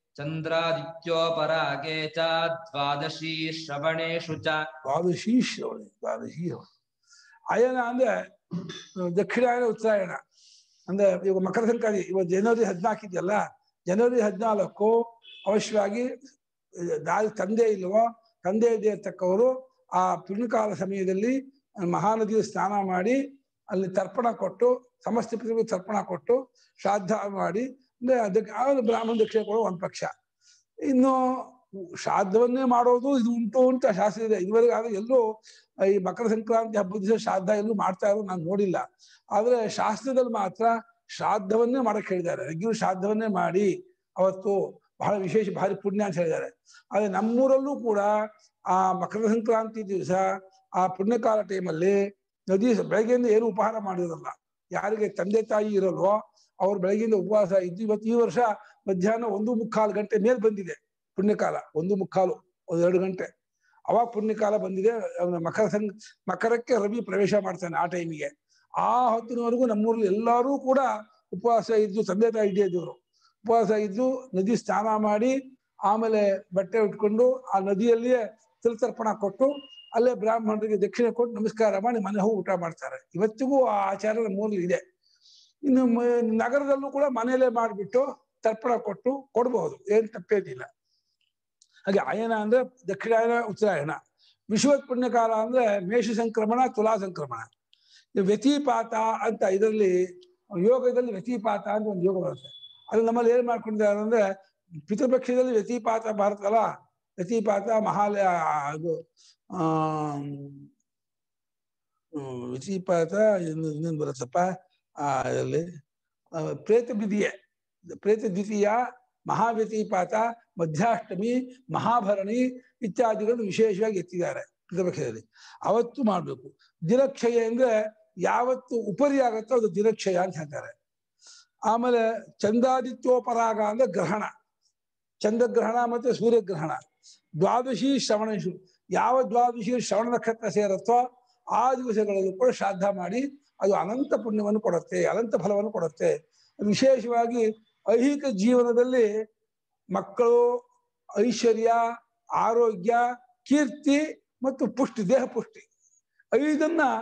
चन्द्रादित्योपरागे च द्वादशी श्रवणेषु च ದ್ವಾದಶಿ ಶ್ರವಣ ದ್ವಾದಶಿ ಶ್ರವಣ. ಅಯನ ಅಂದ್ರೆ ಅಹ್, ದಕ್ಷಿಣಾಯನ ಉತ್ತರಾಯಣ ಅಂದ್ರೆ ಇವಾಗ ಮಕರ ಸಂಕ್ರಾಂತಿ ಇವಾಗ ಜನವರಿ ಹದಿನಾಲ್ಕು ಇದೆಯಲ್ಲ ಜನವರಿ ಹದಿನಾಲ್ಕು ಅವಶ್ಯವಾಗಿ ಅಹ್, ದಾರಿ ತಂದೆ ಇಲ್ವೋ ತಂದೆ ಇದೆ ಇರ್ತಕ್ಕವರು ಆ ಪುಣ್ಯಕಾಲ ಸಮಯದಲ್ಲಿ ಮಹಾನದಿಗೆ ಸ್ನಾನ ಮಾಡಿ ಅಲ್ಲಿ ತರ್ಪಣ ಕೊಟ್ಟು ಸಮಸ್ತ ಪಿತೃಗಳಿಗೆ ತರ್ಪಣ ಕೊಟ್ಟು ಶ್ರಾದ್ದ ಮಾಡಿ ಅಂದ್ರೆ ಅದಕ್ಕೆ ಆಮೇಲೆ ಬ್ರಾಹ್ಮಣ ದಕ್ಷಿಣೆ ಕೊಡೋ ಒಂದು ಪಕ್ಷ ಇನ್ನು ಶ್ರಾದ್ದವನ್ನೇ ಮಾಡೋದು ಇದು ಉಂಟು ಅಂತ ಶಾಸ್ತ್ರ ಇದೆ ಇದುವರೆಗೆ ಆದ್ರೆ ಎಲ್ಲೂ ಈ ಮಕರ ಸಂಕ್ರಾಂತಿ ಹಬ್ಬದ ದಿವಸ ಶ್ರಾದ್ದ ಎಲ್ಲೂ ಮಾಡ್ತಾ ಇರೋದು ನಾನು ನೋಡಿಲ್ಲ ಆದ್ರೆ ಶಾಸ್ತ್ರದಲ್ಲಿ ಮಾತ್ರ ಶ್ರಾದ್ದವನ್ನೇ ಮಾಡಕ್ ಹೇಳಿದ್ದಾರೆ ರೆಗ್ಯುಲರ್ ಶ್ರಾದ್ದವನ್ನೇ ಮಾಡಿ ಅವತ್ತು ಬಹಳ ವಿಶೇಷ ಭಾರಿ ಪುಣ್ಯ ಅಂತ ಹೇಳಿದ್ದಾರೆ ಆದ್ರೆ ನಮ್ಮೂರಲ್ಲೂ ಕೂಡ ಆ ಮಕರ ಸಂಕ್ರಾಂತಿ ದಿವಸ ಆ ಪುಣ್ಯಕಾಲ ಟೈಮಲ್ಲಿ ನದಿ ಬೆಳಗ್ಗೆಯಿಂದ ಏನು ಉಪಹಾರ ಮಾಡಿರಲ್ಲ ಯಾರಿಗೆ ತಂದೆ ತಾಯಿ ಇರಲ್ವೋ ಅವ್ರು ಬೆಳಗ್ಗೆಯಿಂದ ಉಪವಾಸ ಇದ್ದು ಇವತ್ತು ಈ ವರ್ಷ ಮಧ್ಯಾಹ್ನ ಒಂದು ಮುಕ್ಕಾಲು ಗಂಟೆ ಮೇಲ್ ಬಂದಿದೆ ಪುಣ್ಯಕಾಲ ಒಂದು ಮುಕ್ಕಾಲು ಒಂದು ಎರಡು ಗಂಟೆ ಅವಾಗ ಪುಣ್ಯಕಾಲ ಬಂದಿದೆ ಅವ್ನ ಮಕರ ಸಂಗ್ ಮಕರಕ್ಕೆ ರವಿ ಪ್ರವೇಶ ಮಾಡ್ತಾನೆ ಆ ಟೈಮಿಗೆ ಆ ಹೊತ್ತಿನವರೆಗೂ ನಮ್ಮೂರಲ್ಲಿ ಎಲ್ಲರೂ ಕೂಡ ಉಪವಾಸ ಇದ್ದು ತಂದೆ ತಾಯಿ ಇದ್ದೇ ಇದ್ದವರು ಉಪವಾಸ ಇದ್ದು ನದಿ ಸ್ನಾನ ಮಾಡಿ ಆಮೇಲೆ ಬಟ್ಟೆ ಉಟ್ಕೊಂಡು ಆ ನದಿಯಲ್ಲಿಯೇ ತಿರುತರ್ಪಣ ಕೊಟ್ಟು ಅಲ್ಲೇ ಬ್ರಾಹ್ಮಣರಿಗೆ ದಕ್ಷಿಣೆ ಕೊಟ್ಟು ನಮಸ್ಕಾರ ಮಾಡಿ ಮನೆ ಹೋಗಿ ಊಟ ಮಾಡ್ತಾರೆ ಇವತ್ತಿಗೂ ಆ ಆಚಾರ ನಮ್ಮೂರಲ್ಲಿ ಇದೆ ಇನ್ನು ಮ- ನಗರದಲ್ಲೂ ಕೂಡ ಮನೆಯಲ್ಲೇ ಮಾಡಿಬಿಟ್ಟು ತರ್ಪಣ ಕೊಟ್ಟು ಕೊಡಬಹುದು ಏನ್ ತಪ್ಪೇನಿಲ್ಲ ಹಾಗೆ ಅಯನ ಅಂದ್ರೆ ದಕ್ಷಿಣಾಯನ ಉತ್ತರಾಯಣ ವಿಶ್ವತ್ ಪುಣ್ಯಕಾಲ ಅಂದ್ರೆ ಮೇಷ ಸಂಕ್ರಮಣ ತುಲಾ ಸಂಕ್ರಮಣ ಈ ವ್ಯತಿಪಾತ ಅಂತ ಇದರಲ್ಲಿ ಯೋಗದಲ್ಲಿ ವ್ಯತಿಪಾತ ಅಂತ ಒಂದು ಯೋಗ ಬರುತ್ತೆ ಅದು ನಮ್ಮಲ್ಲಿ ಏನ್ ಮಾಡ್ಕೊಂಡಿದ್ದಾರೆ ಅಂದ್ರೆ ಪಿತೃಪಕ್ಷದಲ್ಲಿ ವ್ಯತಿಪಾತ ಬರುತ್ತಲ್ಲ ವ್ಯತಿಪಾತ ಮಹಾಲಯ ಅದು ಆ ವ್ಯತಿಪಾತ ಇನ್ನು ಇನ್ನೊಂದು ಬರುತ್ತಪ್ಪ ಆ ಇದರಲ್ಲಿ ಆ, ಪ್ರೇತ ಬಿದಿಯೆ ಪ್ರೇತ ದ್ವಿತೀಯ ಮಹಾವ್ಯತಿಪಾತ ಮಧ್ಯಾಷ್ಟಮಿ ಮಹಾಭರಣಿ ಇತ್ಯಾದಿಗಳನ್ನು ವಿಶೇಷವಾಗಿ ಎತ್ತಿದ್ದಾರೆ ಪಿತೃಪಕ್ಷದಲ್ಲಿ ಅವತ್ತು ಮಾಡ್ಬೇಕು ದಿನಕ್ಷಯ ಅಂದ್ರೆ ಯಾವತ್ತು ಉಪರಿ ಆಗತ್ತೋ ಅದು ದಿನಕ್ಷಯ ಅಂತ ಹೇಳ್ತಾರೆ ಆಮೇಲೆ ಚಂದಾದಿತ್ಯೋಪರಾಗ ಅಂದ್ರೆ ಗ್ರಹಣ ಚಂದ್ರಗ್ರಹಣ ಮತ್ತೆ ಸೂರ್ಯಗ್ರಹಣ ದ್ವಾದಶಿ ಶ್ರವಣೇಶು ಯಾವ ದ್ವಾದಶಿ ಶ್ರವಣ ನಕ್ಷತ್ರ ಸೇರುತ್ತೋ ಆ ದಿವಸಗಳಲ್ಲೂ ಕೂಡ ಶ್ರಾದ್ದ ಮಾಡಿ ಅದು ಅನಂತ ಪುಣ್ಯವನ್ನು ಕೊಡುತ್ತೆ ಅನಂತ ಫಲವನ್ನು ಕೊಡುತ್ತೆ ವಿಶೇಷವಾಗಿ ಐಹಿಕ ಜೀವನದಲ್ಲಿ ಮಕ್ಕಳು ಐಶ್ವರ್ಯ ಆರೋಗ್ಯ ಕೀರ್ತಿ ಮತ್ತು ಪುಷ್ಟಿ ದೇಹ ಪುಷ್ಟಿ ಐದನ್ನ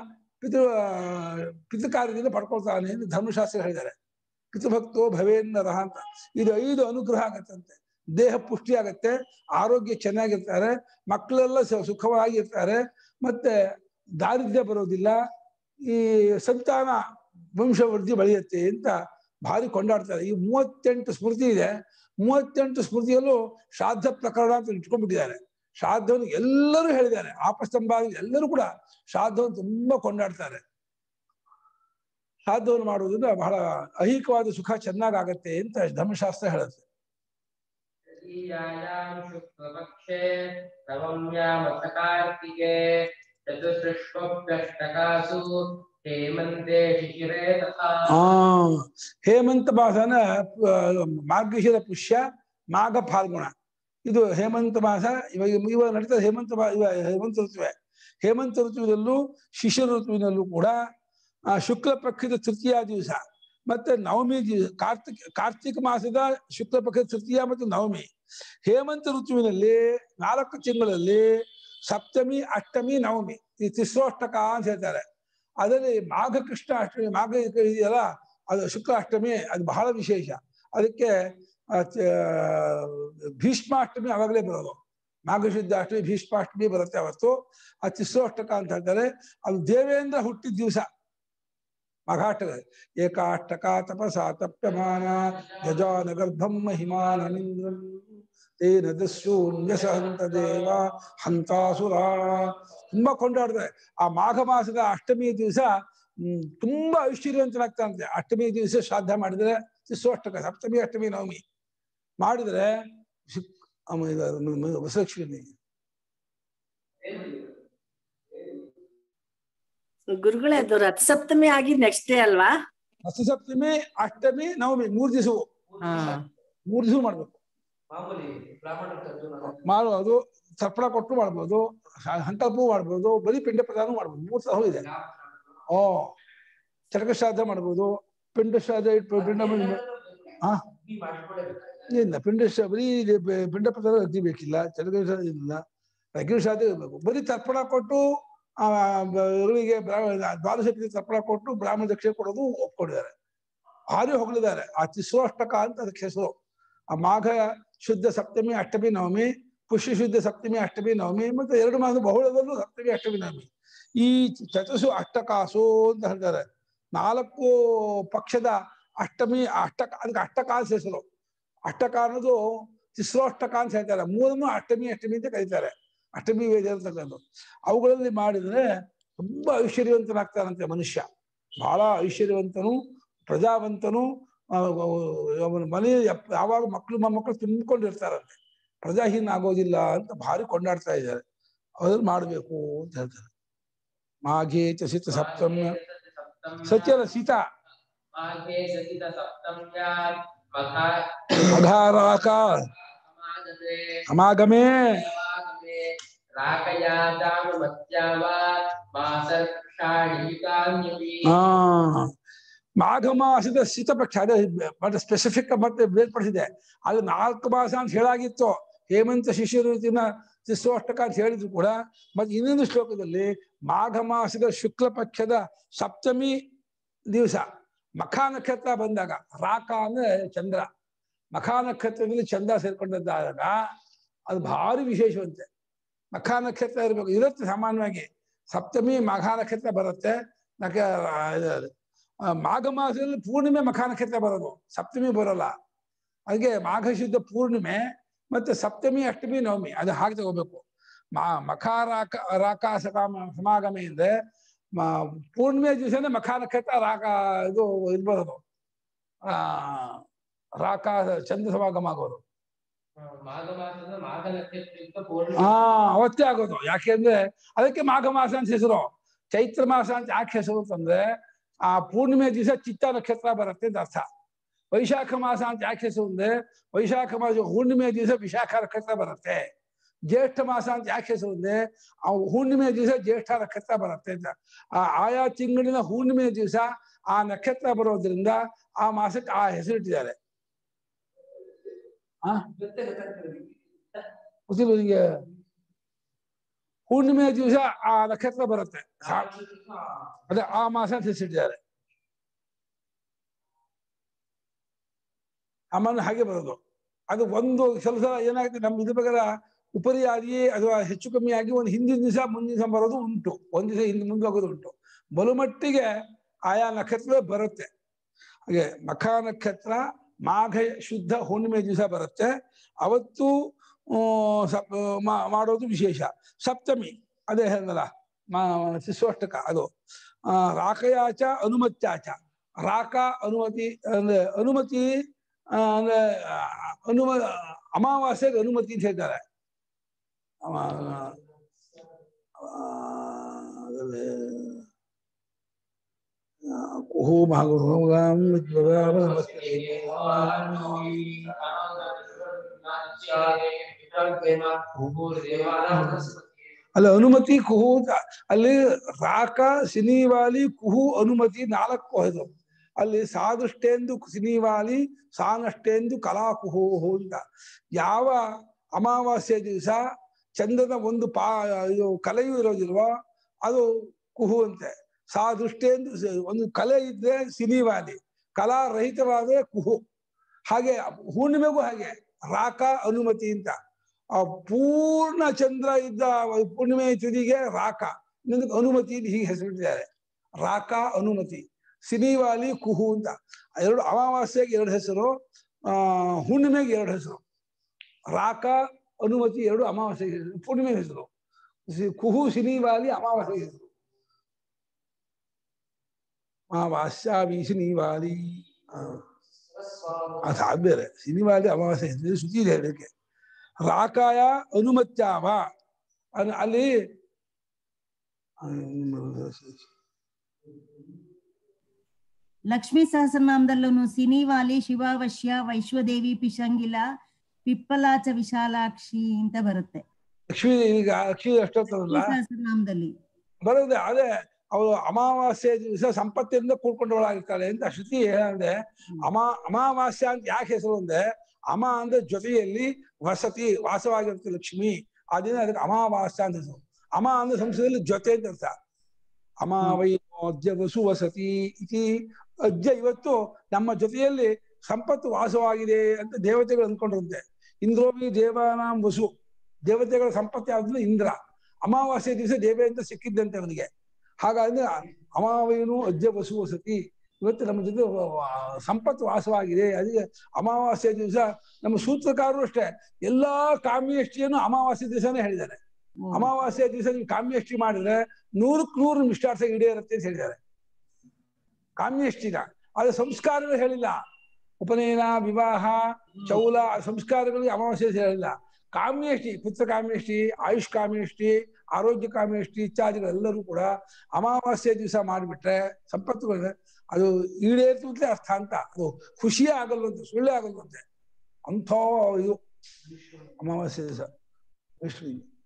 ಪಿತೃ ಆ, ಪಿತೃಕಾರ್ಯದಿಂದ ಪಡ್ಕೊಳ್ತಾನೆ ಎಂದು ಧರ್ಮಶಾಸ್ತ್ರ ಹೇಳಿದ್ದಾರೆ ಪಿತೃಭಕ್ತೋ ಭವೇನ್ನರಹ ಅಂತ ಇದು ಐದು ಅನುಗ್ರಹ ಆಗತ್ತಂತೆ ದೇಹ ಪುಷ್ಟಿ ಆಗತ್ತೆ ಆರೋಗ್ಯ ಚೆನ್ನಾಗಿರ್ತಾರೆ ಮಕ್ಕಳೆಲ್ಲ ಸ- ಸುಖವಾಗಿರ್ತಾರೆ ಮತ್ತೆ ದಾರಿದ್ರ್ಯ ಬರೋದಿಲ್ಲ ಈ ಸಂತಾನ ವಂಶವೃದ್ಧಿ ಬೆಳೆಯುತ್ತೆ ಅಂತ ಭಾರಿ ಕೊಂಡಾಡ್ತಾರೆ ಈ ಮೂವತ್ತೆಂಟು ಸ್ಮೃತಿ ಇದೆ ಮೂವತ್ತೆಂಟು ಸ್ಮೃತಿಯಲ್ಲೂ ಶ್ರಾದ್ದ ಪ್ರಕರಣ ಅಂತ ಇಟ್ಕೊಂಡ್ಬಿಟ್ಟಿದ್ದಾರೆ ಶ್ರಾದ್ದವನ್ನು ಎಲ್ಲರೂ ಹೇಳಿದ್ದಾರೆ ಆಪಸ್ತಂಭ ಎಲ್ಲರೂ ಕೂಡ ಶ್ರಾದ್ದವನ್ನು ತುಂಬಾ ಕೊಂಡಾಡ್ತಾರೆ ಶ್ರಾದ್ದವನ್ನು ಮಾಡುವುದರಿಂದ ಬಹಳ ಐಹಿಕವಾದ ಸುಖ ಚೆನ್ನಾಗಾಗತ್ತೆ ಅಂತ ಧರ್ಮಶಾಸ್ತ್ರ ಹೇಳುತ್ತೆ तृतीयायां शुक्लपक्षे नवम्यामथ कार्तिके चतुसृष्वप्यष्टकासु हेमन्ते शिशिरे तथा ಆ ಹೇಮಂತ ಮಾಸನ ಆ, ಮಾರ್ಗಶಿರ ಪುಷ್ಯ ಮಾಘ ಫಾಲ್ಗುಣ ಇದು ಹೇಮಂತ ಮಾಸ ಇವಾಗ ಇವಾಗ ನಡೀತದೆ ಹೇಮಂತ ಮಾ- ಇವ ಹೇಮಂತ ಋತುವೆ ಹೇಮಂತ ಋತುವಿನಲ್ಲೂ ಶಿಶಿರ ಋತುವಿನಲ್ಲೂ ಕೂಡ ಆ, ಶುಕ್ಲ ಪಕ್ಷದ ತೃತೀಯ ದಿವಸ ಮತ್ತೆ ನವಮಿ ದಿವಸ ಕಾರ್ತಿಕ್ ಕಾರ್ತಿಕ ಮಾಸದ ಶುಕ್ಲ ಪಕ್ಷದ ತೃತೀಯ ಮತ್ತು ನವಮಿ ಹೇಮಂತ ಋತುವಿನಲ್ಲಿ ನಾಲ್ಕು ತಿಂಗಳಲ್ಲಿ ಸಪ್ತಮಿ ಅಷ್ಟಮಿ ನವಮಿ ಈ ತಿಸ್ರೋಷ್ಟಕ ಅಂತ ಹೇಳ್ತಾರೆ ಅದರಲ್ಲಿ ಮಾಘ ಕೃಷ್ಣ ಅಷ್ಟಮಿ ಮಾಘ ಇದೆಯಲ್ಲ ಅದು ಶುಕ್ಲ ಅಷ್ಟಮಿ ಅದು ಬಹಳ ವಿಶೇಷ ಅದಕ್ಕೆ ಆ, ಚ- ಭೀಷ್ಮಾಷ್ಟಮಿ ಅವಾಗಲೇ ಬರೋದು ಮಾಘಶುದ್ಧ ಅಷ್ಟಮಿ ಭೀಷ್ಮಾಷ್ಟಮಿ ಬರುತ್ತೆ ಅವತ್ತು ಆ ತಿಸ್ರೋಷ್ಟಕ ಅಂತ ಹೇಳ್ತಾರೆ ಅದು ದೇವೇಂದ್ರ ಹುಟ್ಟಿದ ದಿವಸ ಮಘಾಷ್ಟಕ ಏಕಾಷ್ಟಕ ತಪಸ ತಪ್ಯಮಾನ ಯಜಾನ ಗರ್ಭಂ ಮಹಿಮಾನಮಿಂದ್ರಂ ತೇನ ದಸ್ಯೂನ್ಯ ಸಹಂತ ದೇವ ಹಂತಾಸುರಾಣ ತುಂಬಾ ಕೊಂಡಾಡ್ತಾರೆ ಆ ಮಾಘ ಮಾಸದ ಅಷ್ಟಮಿ ದಿವಸ ಹ್ಮ್ ತುಂಬಾ ಐಶ್ವರ್ಯವಂತನಾಗ್ತಾನಂತೆ ಅಷ್ಟಮಿ ದಿವಸ ಶ್ರಾದ್ದ ಮಾಡಿದ್ರೆ ಶಿಶುಷ್ಟಕ ಸಪ್ತಮಿ ಅಷ್ಟಮಿ ನವಮಿ ಮಾಡಿದ್ರೆ ಶಿಕ್ ಅಮ್ಮ ಇದು ಮ- ಮ- ವಸಲಕ್ಷ್ಮಿ ಗುರುಗಳೇ ಅದು ರಥ ಸಪ್ತಮಿ ಆಗಿ ನೆಕ್ಸ್ಟ್ ಡೇ ಅಲ್ವಾ ರಥ ಸಪ್ತಮಿ ಅಷ್ಟಮಿ ನವಮಿ ಮೂರ್ ದಿವಸವು ಹಾ ಮೂರ್ ದಿವಸ ಮಾಡ್ಬೇಕು ಮಾಮೂಲಿ ಬ್ರಾಹ್ಮಣರದ್ದು ನಾನು ಮಾಡುವುದು ತರ್ಪಣ ಕೊಟ್ಟು ಮಾಡ್ಬೋದು ಹ- ಸಂಕಲ್ಪವೂ ಮಾಡ್ಬೋದು ಬರೀ ಪಿಂಡ ಪ್ರದಾನ ಮಾಡ್ಬೋದು ಮೂರ್ ಸಹ ಇದೆ ಓ ಚರಕ ಶ್ರಾದ್ದ ಮಾಡ್ಬೋದು ಪಿಂಡ ಶ್ರಾದ್ದ ಇಟ್ಟು ಪಿಂಡ ಮಾಡಿ- ಹಾ ಈ ಮಾಡ್ಕೊಳ್ಳೇಬೇಕು ಇಲ್ಲ ಪಿಂಡ ಶ್ರಾ- ಬರೀ ಇದು ಬೆ- ಪಿಂಡ ಪ್ರದಾನ ಅಗ್ನಿ ಬೇಕಿಲ್ಲ ಚರಕ ಶ್ರಾದ್ದ ಇಲ್ಲ ಅಗ್ನಿ ಶ್ರಾದ್ದ ಇರ್ಬೇಕು ಬರೀ ತರ್ಪಣ ಕೊಟ್ಟು ಆ ಬ- ಇವರಿಗೆ ಬ್ರಾಹ್ಮಣ ದ್ವಾದಶ ಪೀಠ ತರ್ಪಣ ಕೊಟ್ಟು ಬ್ರಾಹ್ಮಣ ದಕ್ಷಿಣೆ ಕೊಡೋದು ಒಪ್ಕೊಂಡಿದ್ದಾರೆ ಆರೇ ಹೊಗಳಿದ್ದಾರೆ ಆ ತಿಸ್ರೋಷ್ಟಕ ಅಂತ ಅದಕ್ಕೆ ಹೆಸರು ಆ ಮಾಘ ಶುದ್ಧ ಸಪ್ತಮಿ ಅಷ್ಟಮಿ ನವಮಿ ಪುಷ್ಯ ಶುದ್ಧ ಸಪ್ತಮಿ ಅಷ್ಟಮಿ ನವಮಿ ಮತ್ತೆ ಎರಡು ಮಾಸ ಬಹುಳದಲ್ಲೂ ಸಪ್ತಮಿ ಅಷ್ಟಮಿ ನವಮಿ ಈ ಚತುಸು ಅಷ್ಟಕಾಸು ಅಂತ ಹೇಳ್ತಾರೆ ನಾಲ್ಕು ಪಕ್ಷದ ಅಷ್ಟಮಿ ಅಷ್ಟಕ ಅದಕ್ಕೆ ಅಷ್ಟಕಾಸ ಹೆಸರು ಅಷ್ಟಕ ಅನ್ನೋದು ತಿಸ್ರೋಷ್ಟಕ ಅಂತ ಹೇಳ್ತಾರೆ ಮೂರನ್ನು ಅಷ್ಟಮಿ ಅಷ್ಟಮಿ ಅಂತ ಕರೀತಾರೆ ಅಷ್ಟಮಿ ವೇದ ಅಂತಕ್ಕಂಥದ್ದು ಅವುಗಳಲ್ಲಿ ಮಾಡಿದ್ರೆ ತುಂಬಾ ಐಶ್ವರ್ಯವಂತನಾಗ್ತಾನಂತೆ ಮನುಷ್ಯ ಬಹಳ ಐಶ್ವರ್ಯವಂತನು ಪ್ರಜಾವಂತನು ಆ, ಅವನ ಮನೆ ಯಪ್- ಯಾವಾಗ ಮಕ್ಕಳು ಮೊಮ್ಮಕ್ಕಳು ತುಂಬಿಕೊಂಡಿರ್ತಾರಂತೆ ಪ್ರಜಾಹೀನ ಆಗೋದಿಲ್ಲ ಅಂತ ಭಾರಿ ಕೊಂಡಾಡ್ತಾ ಇದ್ದಾರೆ ಅದ್ರಲ್ಲಿ ಮಾಡ್ಬೇಕು ಅಂತ ಹೇಳ್ತಾರೆ ಮಾಘೇ ಚಸಿತ ಸಪ್ತಮ್ಯ ಸತ್ಯನ ಸೀತಾ ಮಾಘೆ ಸಹಿತ ಸಪ್ತಮ್ಯಾಂ ಮಖಾ ಅಘಾರಾಕ ಸಮಾಗಮೆ ಸಮಾಗಮೇ ಸಮಾಗಮೆ ರಾಕಯಾಚಾನುಮತ್ಯಾವ ಮಾಸರ್ಷಾಢಿಕಾನ್ಯಪಿ ಆ ಮಾಘ ಮಾಸದ ಶೀತಪಕ್ಷ ಅದೇ ಬಟ್ ಸ್ಪೆಸಿಫಿಕ್ ಮತ್ತೆ ಬೇರ್ಪಡಿಸಿದೆ ಅದು ನಾಲ್ಕು ಮಾಸ ಅಂತ ಹೇಳಾಗಿತ್ತು ಹೇಮಂತ ಶಿಶು ಋತುವಿನ ಶಿಶುಅಷ್ಟಕ ಅಂತ ಹೇಳಿದ್ರು ಕೂಡ ಮತ್ತೆ ಇನ್ನೊಂದು ಶ್ಲೋಕದಲ್ಲಿ ಮಾಘ ಮಾಸದ ಶುಕ್ಲ ಪಕ್ಷದ ಸಪ್ತಮಿ ದಿವಸ ಮಖಾ ನಕ್ಷತ್ರ ಬಂದಾಗ ರಾಕ ಅಂದ್ರೆ ಚಂದ್ರ ಮಖಾ ನಕ್ಷತ್ರದಲ್ಲಿ ಚಂದ್ರ ಸೇರ್ಕೊಂಡದ್ದಾದಾಗ ಅದು ಭಾರಿ ವಿಶೇಷವಂತೆ ಮಖಾ ನಕ್ಷತ್ರ ಇರಬೇಕು ಇರುತ್ತೆ ಸಾಮಾನ್ಯವಾಗಿ ಸಪ್ತಮಿ ಮಖಾ ನಕ್ಷತ್ರ ಬರುತ್ತೆ ನಕ ಇದು- ಆ, ಮಾಘ ಮಾಸದಲ್ಲಿ ಪೂರ್ಣಿಮೆ ಮಖಾ ನಕ್ಷತ್ರ ಬರೋದು ಸಪ್ತಮಿ ಬರೋಲ್ಲ ಹಾಗೆ ಮಾಘ ಶುದ್ಧ ಪೂರ್ಣಿಮೆ ಮತ್ತೆ ಸಪ್ತಮಿ ಅಷ್ಟಮಿ ನವಮಿ ಅದು ಹಾಗೆ ತಗೋಬೇಕು ಮಾ ಮಖಾ ರಾಕ ರಾಕ ಸಕಾಮ ಸಮಾಗಮೆ ಅಂದ್ರೆ ಮ- ಪೂರ್ಣಿಮೆ ದಿವಸನೇ ಮಖಾ ನಕ್ಷತ್ರ ರಾಕ ಇದು ಇದು ಬರೋದು ಆ ರಾಕ ಚಂದ್ರ ಸಮಾಗಮ ಆಗೋದು ಮಾಘ ಮಾಸದ ಮಾಘ ನಕ್ಷತ್ರಯುಕ್ತ ಪೂರ್ಣ ಹಾ ಅವತ್ತೇ ಆಗೋದು ಯಾಕೆಂದ್ರೆ ಅದಕ್ಕೆ ಮಾಘ ಮಾಸ ಅಂತ ಹೆಸರು ಚೈತ್ರ ಮಾಸ ಅಂತ ಯಾಕೆ ಹೆಸರು ಅಂತಂದ್ರೆ ಆ ಪೂರ್ಣಿಮೆ ದಿವಸ ಚಿತ್ತ ನಕ್ಷತ್ರ ಬರುತ್ತೆ ಅಂತ ಅರ್ಥ ವೈಶಾಖ ಮಾಸ ಅಂತ ಯಾಕೆ ಹೆಸರು ಅಂದ್ರೆ ವೈಶಾಖ ಮಾಸ ಹುಣ್ಣಿಮೆ ದಿವಸ ವಿಶಾಖ ನಕ್ಷತ್ರ ಬರುತ್ತೆ ಜ್ಯೇಷ್ಠ ಮಾಸ ಅಂತ ಯಾಕೆ ಹೆಸರು ಅಂದ್ರೆ ಆ ಹುಣ್ಣಿಮೆ ದಿವಸ ಜ್ಯೇಷ್ಠ ನಕ್ಷತ್ರ ಬರುತ್ತೆ ಅಂತ ಆ ಆಯಾ ತಿಂಗಳಿನ ಹುಣ್ಣಿಮೆ ದಿವಸ ಆ ನಕ್ಷತ್ರ ಬರೋದ್ರಿಂದ ಆ ಮಾಸಕ್ಕೆ ಆ ಹೆಸರಿಟ್ಟಿದ್ದಾರೆ ಆ ಗೊತ್ತೇ ಗೊತ್ತಾಗ್ತದೆ ಗೊತ್ತಿಲ್ಲ ನಿಮಗೆ ಹುಣ್ಣಿಮೆ ದಿವಸ ಆ ನಕ್ಷತ್ರ ಬರುತ್ತೆ ಆ- ಅದೇ ಆ ಮಾಸ ಅಂತ ಹೆಸರಿಟ್ಟಿದ್ದಾರೆ ಸಾಮಾನ್ಯ ಹಾಗೆ ಬರೋದು ಅದು ಒಂದು ಕೆಲಸ ಏನಾಗುತ್ತೆ ನಮ್ಮ ಇದ್ರ ಪ್ರಕಾರ ಉಪರಿಯಾಗಿ ಅಥವಾ ಹೆಚ್ಚು ಕಮ್ಮಿ ಆಗಿ ಒಂದು ಹಿಂದಿನ ದಿವಸ ಮುಂದಿನ ದಿವಸ ಬರೋದು ಉಂಟು ಒಂದ್ ದಿವಸ ಹಿಂದೆ ಮುಂದೆ ಹೋಗೋದು ಉಂಟು ಬಲುಮಟ್ಟಿಗೆ ಆಯಾ ನಕ್ಷತ್ರ ಬರುತ್ತೆ ಹಾಗೆ ಮಖ ನಕ್ಷತ್ರ ಮಾಘ ಶುದ್ಧ ಹುಣ್ಣಿಮೆ ದಿವಸ ಬರುತ್ತೆ ಅವತ್ತು ಆ, ಸಪ್- ಮಾ- ಮಾಡೋದು ವಿಶೇಷ ಸಪ್ತಮಿ ಅದೇ ಹೇಳಲ್ಲ ಮಾ ಶಿಶೋಷ್ಟಕ ಅದು ಆ, ರಾಕಯಾಚ ಅನುಮತ್ಯಾಚ ರಾಕ ಅನುಮತಿ ಅಂದ್ರೆ ಅನುಮತಿ ಆ, ಅಂದ್ರೆ ಆ, ಅನುಮ ಅಮಾವಾಸ್ಯೆಗೆ ಅನುಮತಿ ಅಂತ ಹೇಳ್ತಾರೆ ಅವ- ಆ, ಅದ್ರಲ್ಲಿ, ಆ, ಕುಹು ಮಹಾಗುರುಗಾಂ ವಿದ್ವದಾವ ನಮಸ್ತೆ. ಅಲ್ಲಿ ಅನುಮತಿ ಕುಹು ಅಂತ ಅಲ್ಲಿ ರಾಕ ಸಿನಿವಾಲಿ ಕುಹು ಅನುಮತಿ ನಾಲ್ಕು ಹೋಯ್ತು ಅಲ್ಲಿ ಸಾದುಷ್ಟೇಂದು ಸಿನಿವಾಲಿ ಸಾನಷ್ಟೇಂದು ಕಲಾ ಕುಹು ಅಂತ ಯಾವ ಅಮಾವಾಸ್ಯೆ ದಿವಸ ಚಂದ್ರನ ಒಂದು ಪಾ ಇದು ಕಲೆಯೂ ಇರೋದಿಲ್ವೋ ಅದು ಕುಹು ಅಂತೆ ಸಾದುಷ್ಟೇಂದು ಸ- ಒಂದು ಕಲೆ ಇದ್ರೆ ಸಿನಿವಾಲಿ ಕಲಾ ರಹಿತವಾದ್ರೆ ಕುಹು ಹಾಗೆ ಹುಣ್ಣಿಮೆಗೂ ಹಾಗೆ ರಾಕ ಅನುಮತಿ ಅಂತ ಆ ಪೂರ್ಣ ಚಂದ್ರ ಇದ್ದ ಪೂರ್ಣಿಮೆ ತುದಿಗೆ ರಾಕ ಇನ್ನೊಂದಕ್ಕೆ ಅನುಮತಿ ಅಂತ ಹೀಗೆ ಹೆಸರಿಟ್ಟಿದ್ದಾರೆ ರಾಕ ಅನುಮತಿ ಸಿನಿವಾಲಿ ಕುಹು ಅಂತ ಎರಡು ಅಮಾವಾಸ್ಯೆಗೆ ಎರಡು ಹೆಸರು ಆ ಹುಣ್ಣಿಮೆಗೆ ಎರಡು ಹೆಸರು ರಾಕ ಅನುಮತಿ ಎರಡು ಅಮಾವಾಸ್ಯೆಗೆ ಹೆಸರು ಪೂರ್ಣಿಮೆಗೆ ಹೆಸರು ಸಿ- ಕುಹು ಸಿನಿವಾಲಿ ಅಮಾವಾಸ್ಯೆಗೆ ಹೆಸರು ಅಮಾವಾಸ್ಯಾವಿ ಸಿನಿವಾಲಿ ಆ. ಅದು ಅದು ಬೇರೆ ಸಿನಿಮಾಲಿ ಅಮಾವಾಸ್ಯೆ ಹೆಸರು ಸುದ್ದಿ ಇದೆ ಹೇಳಕ್ಕೆ ರಾಕಾಯ ಅನುಮತ್ಯಾವ ಅನ್- ಅಲ್ಲಿ ಲಕ್ಷ್ಮೀ ಸಹಸ್ರನಾಮದಲ್ಲೂ ಸಿನಿವಾಲಿ ಶಿವಾವಶ್ಯ ವೈಶ್ವದೇವಿ ಪಿಶಂಗಿಲ ಪಿಪ್ಪಲಾಚ ವಿಶಾಲಾಕ್ಷಿ ಅಂತ ಬರುತ್ತೆ ಲಕ್ಷ್ಮೀ ಈಗ ಲಕ್ಷ್ಮೀ ಅಷ್ಟೊತ್ತಲ್ಲ ಲಕ್ಷ್ಮೀ ಸಹಸ್ರನಾಮದಲ್ಲಿ ಬರೋದೇ ಅದೇ ಅವಳು ಅಮಾವಾಸ್ಯೆ ದಿವಸ ಸಂಪತ್ತಿನಿಂದ ಕೂಡ್ಕೊಂಡವಳಾಗಿರ್ತಾಳೆ ಅಂತ ಶ್ರುತಿ ಏನಂದ್ರೆ ಅಮಾ ಅಮಾವಾಸ್ಯ ಅಂತ ಯಾಕೆ ಹೆಸರು ಅಂದ್ರೆ ಅಮ ಅಂದ್ರೆ ಜೊತೆಯಲ್ಲಿ ವಸತಿ ವಾಸವಾಗಿರುತ್ತೆ ಲಕ್ಷ್ಮಿ ಅದನ್ನ ಅದಕ್ಕೆ ಅಮಾವಾಸ್ಯ ಅಂತ ಹೆಸರು ಅಮ ಅಂದ್ರೆ ಸಂಸ್ಕೃತದಲ್ಲಿ ಜೊತೆ ಅಂತ ಅರ್ಥ ಅಮಾವೈ ಅದ್ಯ ವಸು ವಸತಿ ಇತಿ ಅಜ್ಜ ಇವತ್ತು ನಮ್ಮ ಜೊತೆಯಲ್ಲಿ ಸಂಪತ್ತು ವಾಸವಾಗಿದೆ ಅಂತ ದೇವತೆಗಳು ಅಂದ್ಕೊಂಡಿರುತ್ತೆ ಇಂದ್ರೋಮಿ ದೇವಾನಾಂ ವಸು ದೇವತೆಗಳ ಸಂಪತ್ತು ಯಾವ್ದು ಇಂದ್ರ ಅಮಾವಾಸ್ಯೆ ದಿವಸ ದೇವೇಂದ್ರ ಸಿಕ್ಕಿದ್ದಂತೆ ಅವನಿಗೆ ಹಾಗಾದ್ರೆ ಅಮಾವಯನು ಅಜ್ಜ ವಸು ವಸತಿ ಇವತ್ತು ನಮ್ಮ ಜೊತೆ ವ- ವ- ಸಂಪತ್ತು ವಾಸವಾಗಿದೆ ಅದಕ್ಕೆ ಅಮಾವಾಸ್ಯೆ ದಿವಸ ನಮ್ಮ ಸೂತ್ರಕಾರರು ಅಷ್ಟೇ ಎಲ್ಲಾ ಕಾಮ್ಯಷ್ಟಿಯನ್ನು ಅಮಾವಾಸ್ಯೆ ದಿವಸನೇ ಹೇಳಿದ್ದಾರೆ ಓ. ಅಮಾವಾಸ್ಯೆ ದಿವಸ ನೀವು ಕಾಮ್ಯಷ್ಟಿ ಮಾಡಿದ್ರೆ ನೂರಕ್ಕೆ ನೂರು ನಿಷ್ಠಾರ್ಥ ಈಡೇರುತ್ತೆ ಅಂತ ಹೇಳಿದ್ದಾರೆ ಕಾಮ್ಯಷ್ಟಿನ ಆದ್ರೆ ಸಂಸ್ಕಾರಗಳು ಹೇಳಿಲ್ಲ ಉಪನಯನ ವಿವಾಹ ಚೌಲ ಆ ಸಂಸ್ಕಾರಗಳಿಗೆ ಅಮಾವಾಸ್ಯೆ ದಿವಸ ಹೇಳಿಲ್ಲ ಕಾಮ್ಯಷ್ಟಿ ಪುತ್ರ ಕಾಮ್ಯಷ್ಟಿ ಆಯುಷ್ ಕಾಮ್ಯಷ್ಟಿ ಆರೋಗ್ಯ ಕಾಮ್ಯಷ್ಟಿ ಇತ್ಯಾದಿಗಳೆಲ್ಲರೂ ಕೂಡ ಅಮಾವಾಸ್ಯೆ ದಿವಸ ಮಾಡಿಬಿಟ್ರೆ ಸಂಪತ್ತುಗಳು ಅದು ಈಡೇರ್ತಲೇ ಅರ್ಥ ಅಂತ ಅದು ಖುಷಿಯೇ ಆಗಲ್ವಂತೆ ಸುಳ್ಳೇ ಆಗಲ್ವಂತೆ ಅಂಥ ಇದು ಅಮಾವಾಸ್ಯೆ ದಿವಸ ವಿಷ್ಣು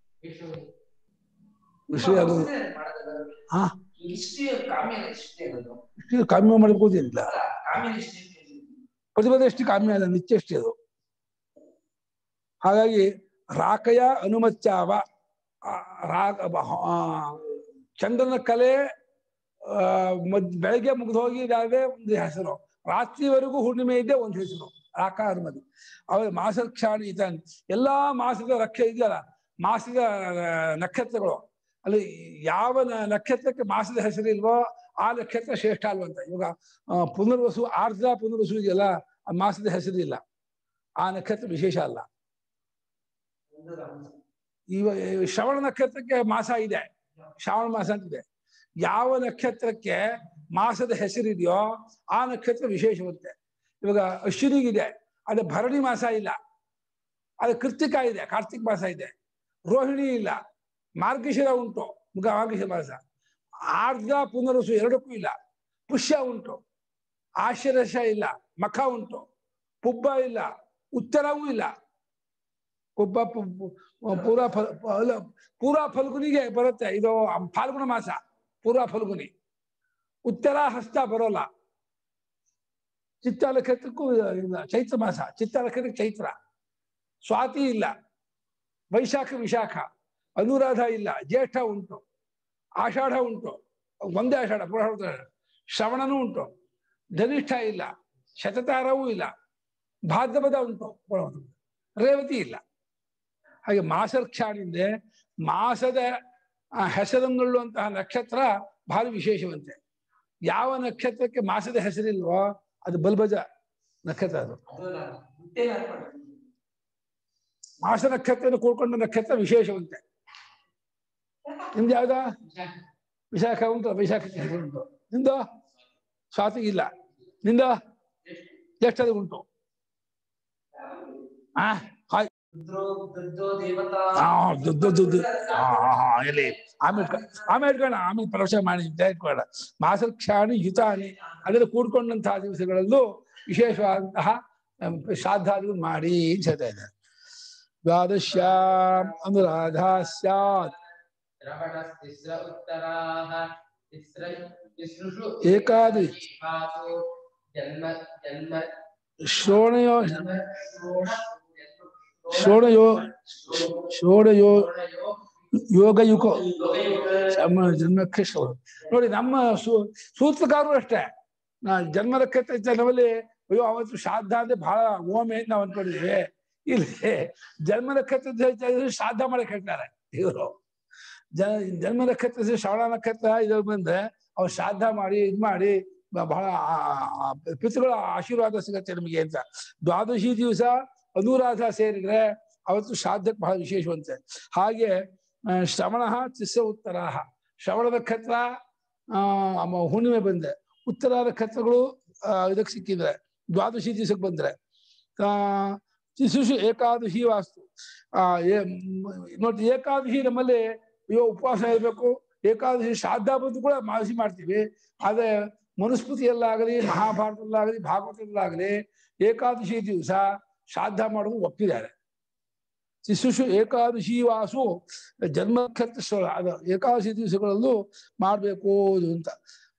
ವಿಷ್ಣು ಅದು ಹಾ ಇಷ್ಟು ಕಾಮ್ಯ ಇಷ್ಟೇ ಅದು ಇಷ್ಟು ಕಾಮ್ಯ ಮಾಡ್ಕೋದಿಲ್ಲ ಕಾಮ್ಯ ಇಷ್ಟೇ ಪ್ರತಿಪದಷ್ಟಿ ಕಾಮ್ಯ ಅಲ್ಲ ನಿತ್ಯಷ್ಟಿ ಅದು ಹಾಗಾಗಿ ರಾಕಯ ಅನುಮತ್ಯಾವ ಆ, ರಾ- ಆ, ಚಂದ್ರನ ಕಲೆ ಆ, ಮದ್ ಬೆಳಗ್ಗೆ ಮುಗಿದು ಹೋಗಿದಾಗೆ ಒಂದು ಹೆಸರು ರಾತ್ರಿವರೆಗೂ ಹುಣ್ಣಿಮೆ ಇದ್ದೇ ಒಂದು ಹೆಸರು ರಾಕ ಅನುಮತಿ ಅವಾಗ ಮಾಸಕ್ಷಾಣಿ ಇತಾನ್ ಎಲ್ಲಾ ಮಾಸದ ರಕ್ಷೆ ಇದೆಯಲ್ಲ ಮಾಸದ ಆ, ನಕ್ಷತ್ರಗಳು ಅಲ್ಲಿ ಯಾವ ನ- ನಕ್ಷತ್ರಕ್ಕೆ ಮಾಸದ ಹೆಸರು ಇಲ್ವೋ ಆ ನಕ್ಷತ್ರ ಶ್ರೇಷ್ಠ ಅಲ್ವಂತ ಇವಾಗ ಆ, ಪುನರ್ವಸು ಆರ್ದ್ರ ಪುನರ್ವಸು ಇದೆಯಲ್ಲ ಆ ಮಾಸದ ಹೆಸರಿಲ್ಲ ಆ ನಕ್ಷತ್ರ ವಿಶೇಷ ಅಲ್ಲ ಇವ ಶ್ರವಣ ನಕ್ಷತ್ರಕ್ಕೆ ಮಾಸ ಇದೆ ಶ್ರಾವಣ ಮಾಸ ಅಂತ ಇದೆ ಯಾವ ನಕ್ಷತ್ರಕ್ಕೆ ಮಾಸದ ಹೆಸರಿದೆಯೋ ಆ ನಕ್ಷತ್ರ ವಿಶೇಷವಂತೆ ಇವಾಗ ಅಶ್ವಿನಿಗಿದೆ ಅದು ಭರಣಿ ಮಾಸ ಇಲ್ಲ ಅದು ಕೃತಿಕ ಇದೆ ಕಾರ್ತಿಕ್ ಮಾಸ ಇದೆ ರೋಹಿಣಿ ಇಲ್ಲ ಮಾರ್ಗಶಿರ ಉಂಟು ಮುಗ ಮಾರ್ಗಶಿರ ಮಾಸ ಆರ್ದ್ರ ಪುನರ್ವಸು ಎರಡಕ್ಕೂ ಇಲ್ಲ ಪುಷ್ಯ ಉಂಟು ಆಶಿರಶ ಇಲ್ಲ ಮಖ ಉಂಟು ಪುಬ್ಬ ಇಲ್ಲ ಉತ್ತರವೂ ಇಲ್ಲ ಪುಬ್ಬ ಪು- ಪು- ಪೂರಾ ಫಲ್ ಅಲ್ಲ, ಪೂರಾ ಫಲ್ಗುನಿಗೆ ಬರುತ್ತೆ ಇದು ಫಾಲ್ಗುಣ ಮಾಸ ಪೂರಾ ಫಲ್ಗುನಿ ಉತ್ತರ ಹಸ್ತ ಬರೋಲ್ಲ ಚಿತ್ತ ನಕ್ಷತ್ರಕ್ಕೂ ಇಲ್ಲ ಚೈತ್ರ ಮಾಸ ಚಿತ್ತ ನಕ್ಷತ್ರಕ್ಕೆ ಚೈತ್ರ ಸ್ವಾತಿ ಇಲ್ಲ ವೈಶಾಖ ವಿಶಾಖ ಅನುರಾಧ ಇಲ್ಲ ಜ್ಯೇಷ್ಠ ಉಂಟು ಆಷಾಢ ಉಂಟು ಒಂದೇ ಆಷಾಢ ಪುರಾಣ ಶ್ರವಣನೂ ಉಂಟು ಧನಿಷ್ಠ ಇಲ್ಲ ಶತತಾರವೂ ಇಲ್ಲ ಭಾದ್ರಪದ ಉಂಟು ಪುರಾಣ ರೇವತಿ ಇಲ್ಲ ಹಾಗೆ ಮಾಸರ್ಕ್ಷಾಣಿಂದೆ ಮಾಸದ ಆ, ಹೆಸರನ್ನುಳ್ಳುವಂತಹ ನಕ್ಷತ್ರ ಭಾರಿ ವಿಶೇಷವಂತೆ ಯಾವ ನಕ್ಷತ್ರಕ್ಕೆ ಮಾಸದ ಹೆಸರಿಲ್ವೋ ಅದು ಬಲ್ಬಜ ನಕ್ಷತ್ರ ಅದು ಮಾಸ ನಕ್ಷತ್ರ ಕೂಡ್ಕೊಂಡ ನಕ್ಷತ್ರ ವಿಶೇಷವಂತೆ ನಿಮ್ದು ಯಾವ್ದ ವಿಶಾಖ ಉಂಟು ವಿಶಾಖಕ್ಕೆ ಹೆಸರು ಉಂಟು ನಿಂದು ಸ್ವಾತಿಗೆ ಇಲ್ಲ ನಿಂದ ಎಷ್ಟದು ಉಂಟು ಆ ಹಾಯ್ ರುದ್ರೋ ರುದ್ರೋ ದೇವತಾ ಆ, ದುಡ್ಡು ದುಡ್ಡು ಆ, ಆ, ಆ, ಎಲ್ಲಿ ಆಮೇಲೆ ಇಟ್ಕೊ- ಆಮೇಲೆ ಇಟ್ಕೋಣ ಆಮೇಲೆ ಪ್ರವೇಶ ಮಾಡಿ ಇಟ್ಕೋಣ ಮಾಸಕ್ಷಾಣಿ ಯುತಾನಿ ಅದರಲ್ಲಿ ಕೂಡ್ಕೊಂಡಂತಹ ದಿವಸಗಳಲ್ಲೂ ವಿಶೇಷವಾದಂತಹ ಅಮ್, ಶ್ರಾದ್ದಾದಿಗಳು ಮಾಡಿ ಅಂತ ಹೇಳ್ತಾ ಇದ್ದಾರೆ ದ್ವಾದಶ್ಯಾಂ ಅನುರಾಧ ಸ್ಯಾತ್ ಶ್ರವಣಸ್ತಿಸ್ರ ಉತ್ತರಾಹ ತಿಸ್ರ ತಿಸ್ರುಷು ಏಕಾದಶಿ. ಏಕಾಸು ಜನ್ಮ ಜನ್ಮ ಶ್ರೋಣಯೋ ಜನ್ಮ ಶ್ರೋಣ ಶ್ರೋಣಯೋ ಶ್ರೋಣಯೋ ಶ್ರೋಣಯೋ ಯೋಗಯುಗ ಯೋಗಯುಗ ನಮ್ಮ ಜನ್ಮಕ್ಕೆ ಶ್ರೋಣ ನೋಡಿ ನಮ್ಮ ಸೂ ಸೂತ್ರಕಾರರು ಅಷ್ಟೇ ನಾ ಜನ್ಮಕ್ಕೆ ನಮ್ಮಲ್ಲಿ ಅಯ್ಯೋ ಅವತ್ತು ಶ್ರಾದ್ದ ಅಂದ್ರೆ ಬಹಳ ಓಮೆ ಅಂತ ನಾವು ಅನ್ಕೊಂಡಿದ್ವಿ ಇಲ್ಲಿ ಜನ್ಮ ನಕ್ಷತ್ರ ಶ್ರಾದ್ದ ಮಾಡಕ್ ಹೇಳ್ತಾರೆ ಇವರು ಜನ ಜನ್ಮ ನಕ್ಷತ್ರ ಶ್ರವಣ ನಕ್ಷತ್ರ ಇದ್ರ ಬಂದ್ರೆ ಅವ್ರು ಶ್ರಾದ್ದ ಮಾಡಿ ಇದ್ ಮಾಡಿ ಬ- ಬಹಳ ಆ- ಆ ಪಿತೃಗಳ ಆಶೀರ್ವಾದ ಸಿಗತ್ತೆ ನಮಗೆ ಅಂತ ದ್ವಾದಶಿ ದಿವಸ ಅನುರಾಧ ಸೇರಿದ್ರೆ ಅವತ್ತು ಶ್ರಾದ್ದಕ್ಕೆ ಬಹಳ ವಿಶೇಷವಂತೆ ಹಾಗೆ ಆ, ಶ್ರವಣ ತಿಸ್ಸ ಉತ್ತರ ಶ್ರವಣ ನಕ್ಷತ್ರ ಆ ಆಮ ಹುಣ್ಣಿಮೆ ಬಂದ್ರೆ ಉತ್ತರ ನಕ್ಷತ್ರಗಳು ಆ, ಇದಕ್ಕೆ ಸಿಕ್ಕಿದ್ರೆ ದ್ವಾದಶಿ ದಿವಸಕ್ಕೆ ಬಂದ್ರೆ ಆ ಶಿಶು ಏಕಾದಶಿ ವಾಸ್ತು ಆ ಏ ಮ್, ನೋಡಿ ಏಕಾದಶಿ ನಮ್ಮಲ್ಲಿ ಅಯ್ಯೋ ಉಪವಾಸ ಇರಬೇಕು ಏಕಾದಶಿ ಶ್ರಾದ್ದ ಬಂದು ಕೂಡ ಮಾದಶಿ ಮಾಡ್ತೀವಿ ಆದ್ರೆ ಮನುಸ್ಮೃತಿಯಲ್ಲಾಗಲಿ ಮಹಾಭಾರತದಲ್ಲಾಗಲಿ ಭಾಗವತದಲ್ಲಾಗಲಿ ಏಕಾದಶಿ ದಿವಸ ಶ್ರಾದ್ದ ಮಾಡೋದು ಒಪ್ಪಿದ್ದಾರೆ ಶಿಶುಷು ಏಕಾದಶಿ ವಾಸು ಜನ್ಮ ನಕ್ಷತ್ರ ಅದು ಏಕಾದಶಿ ದಿವಸಗಳಲ್ಲೂ ಮಾಡಬೇಕು ಅಂತ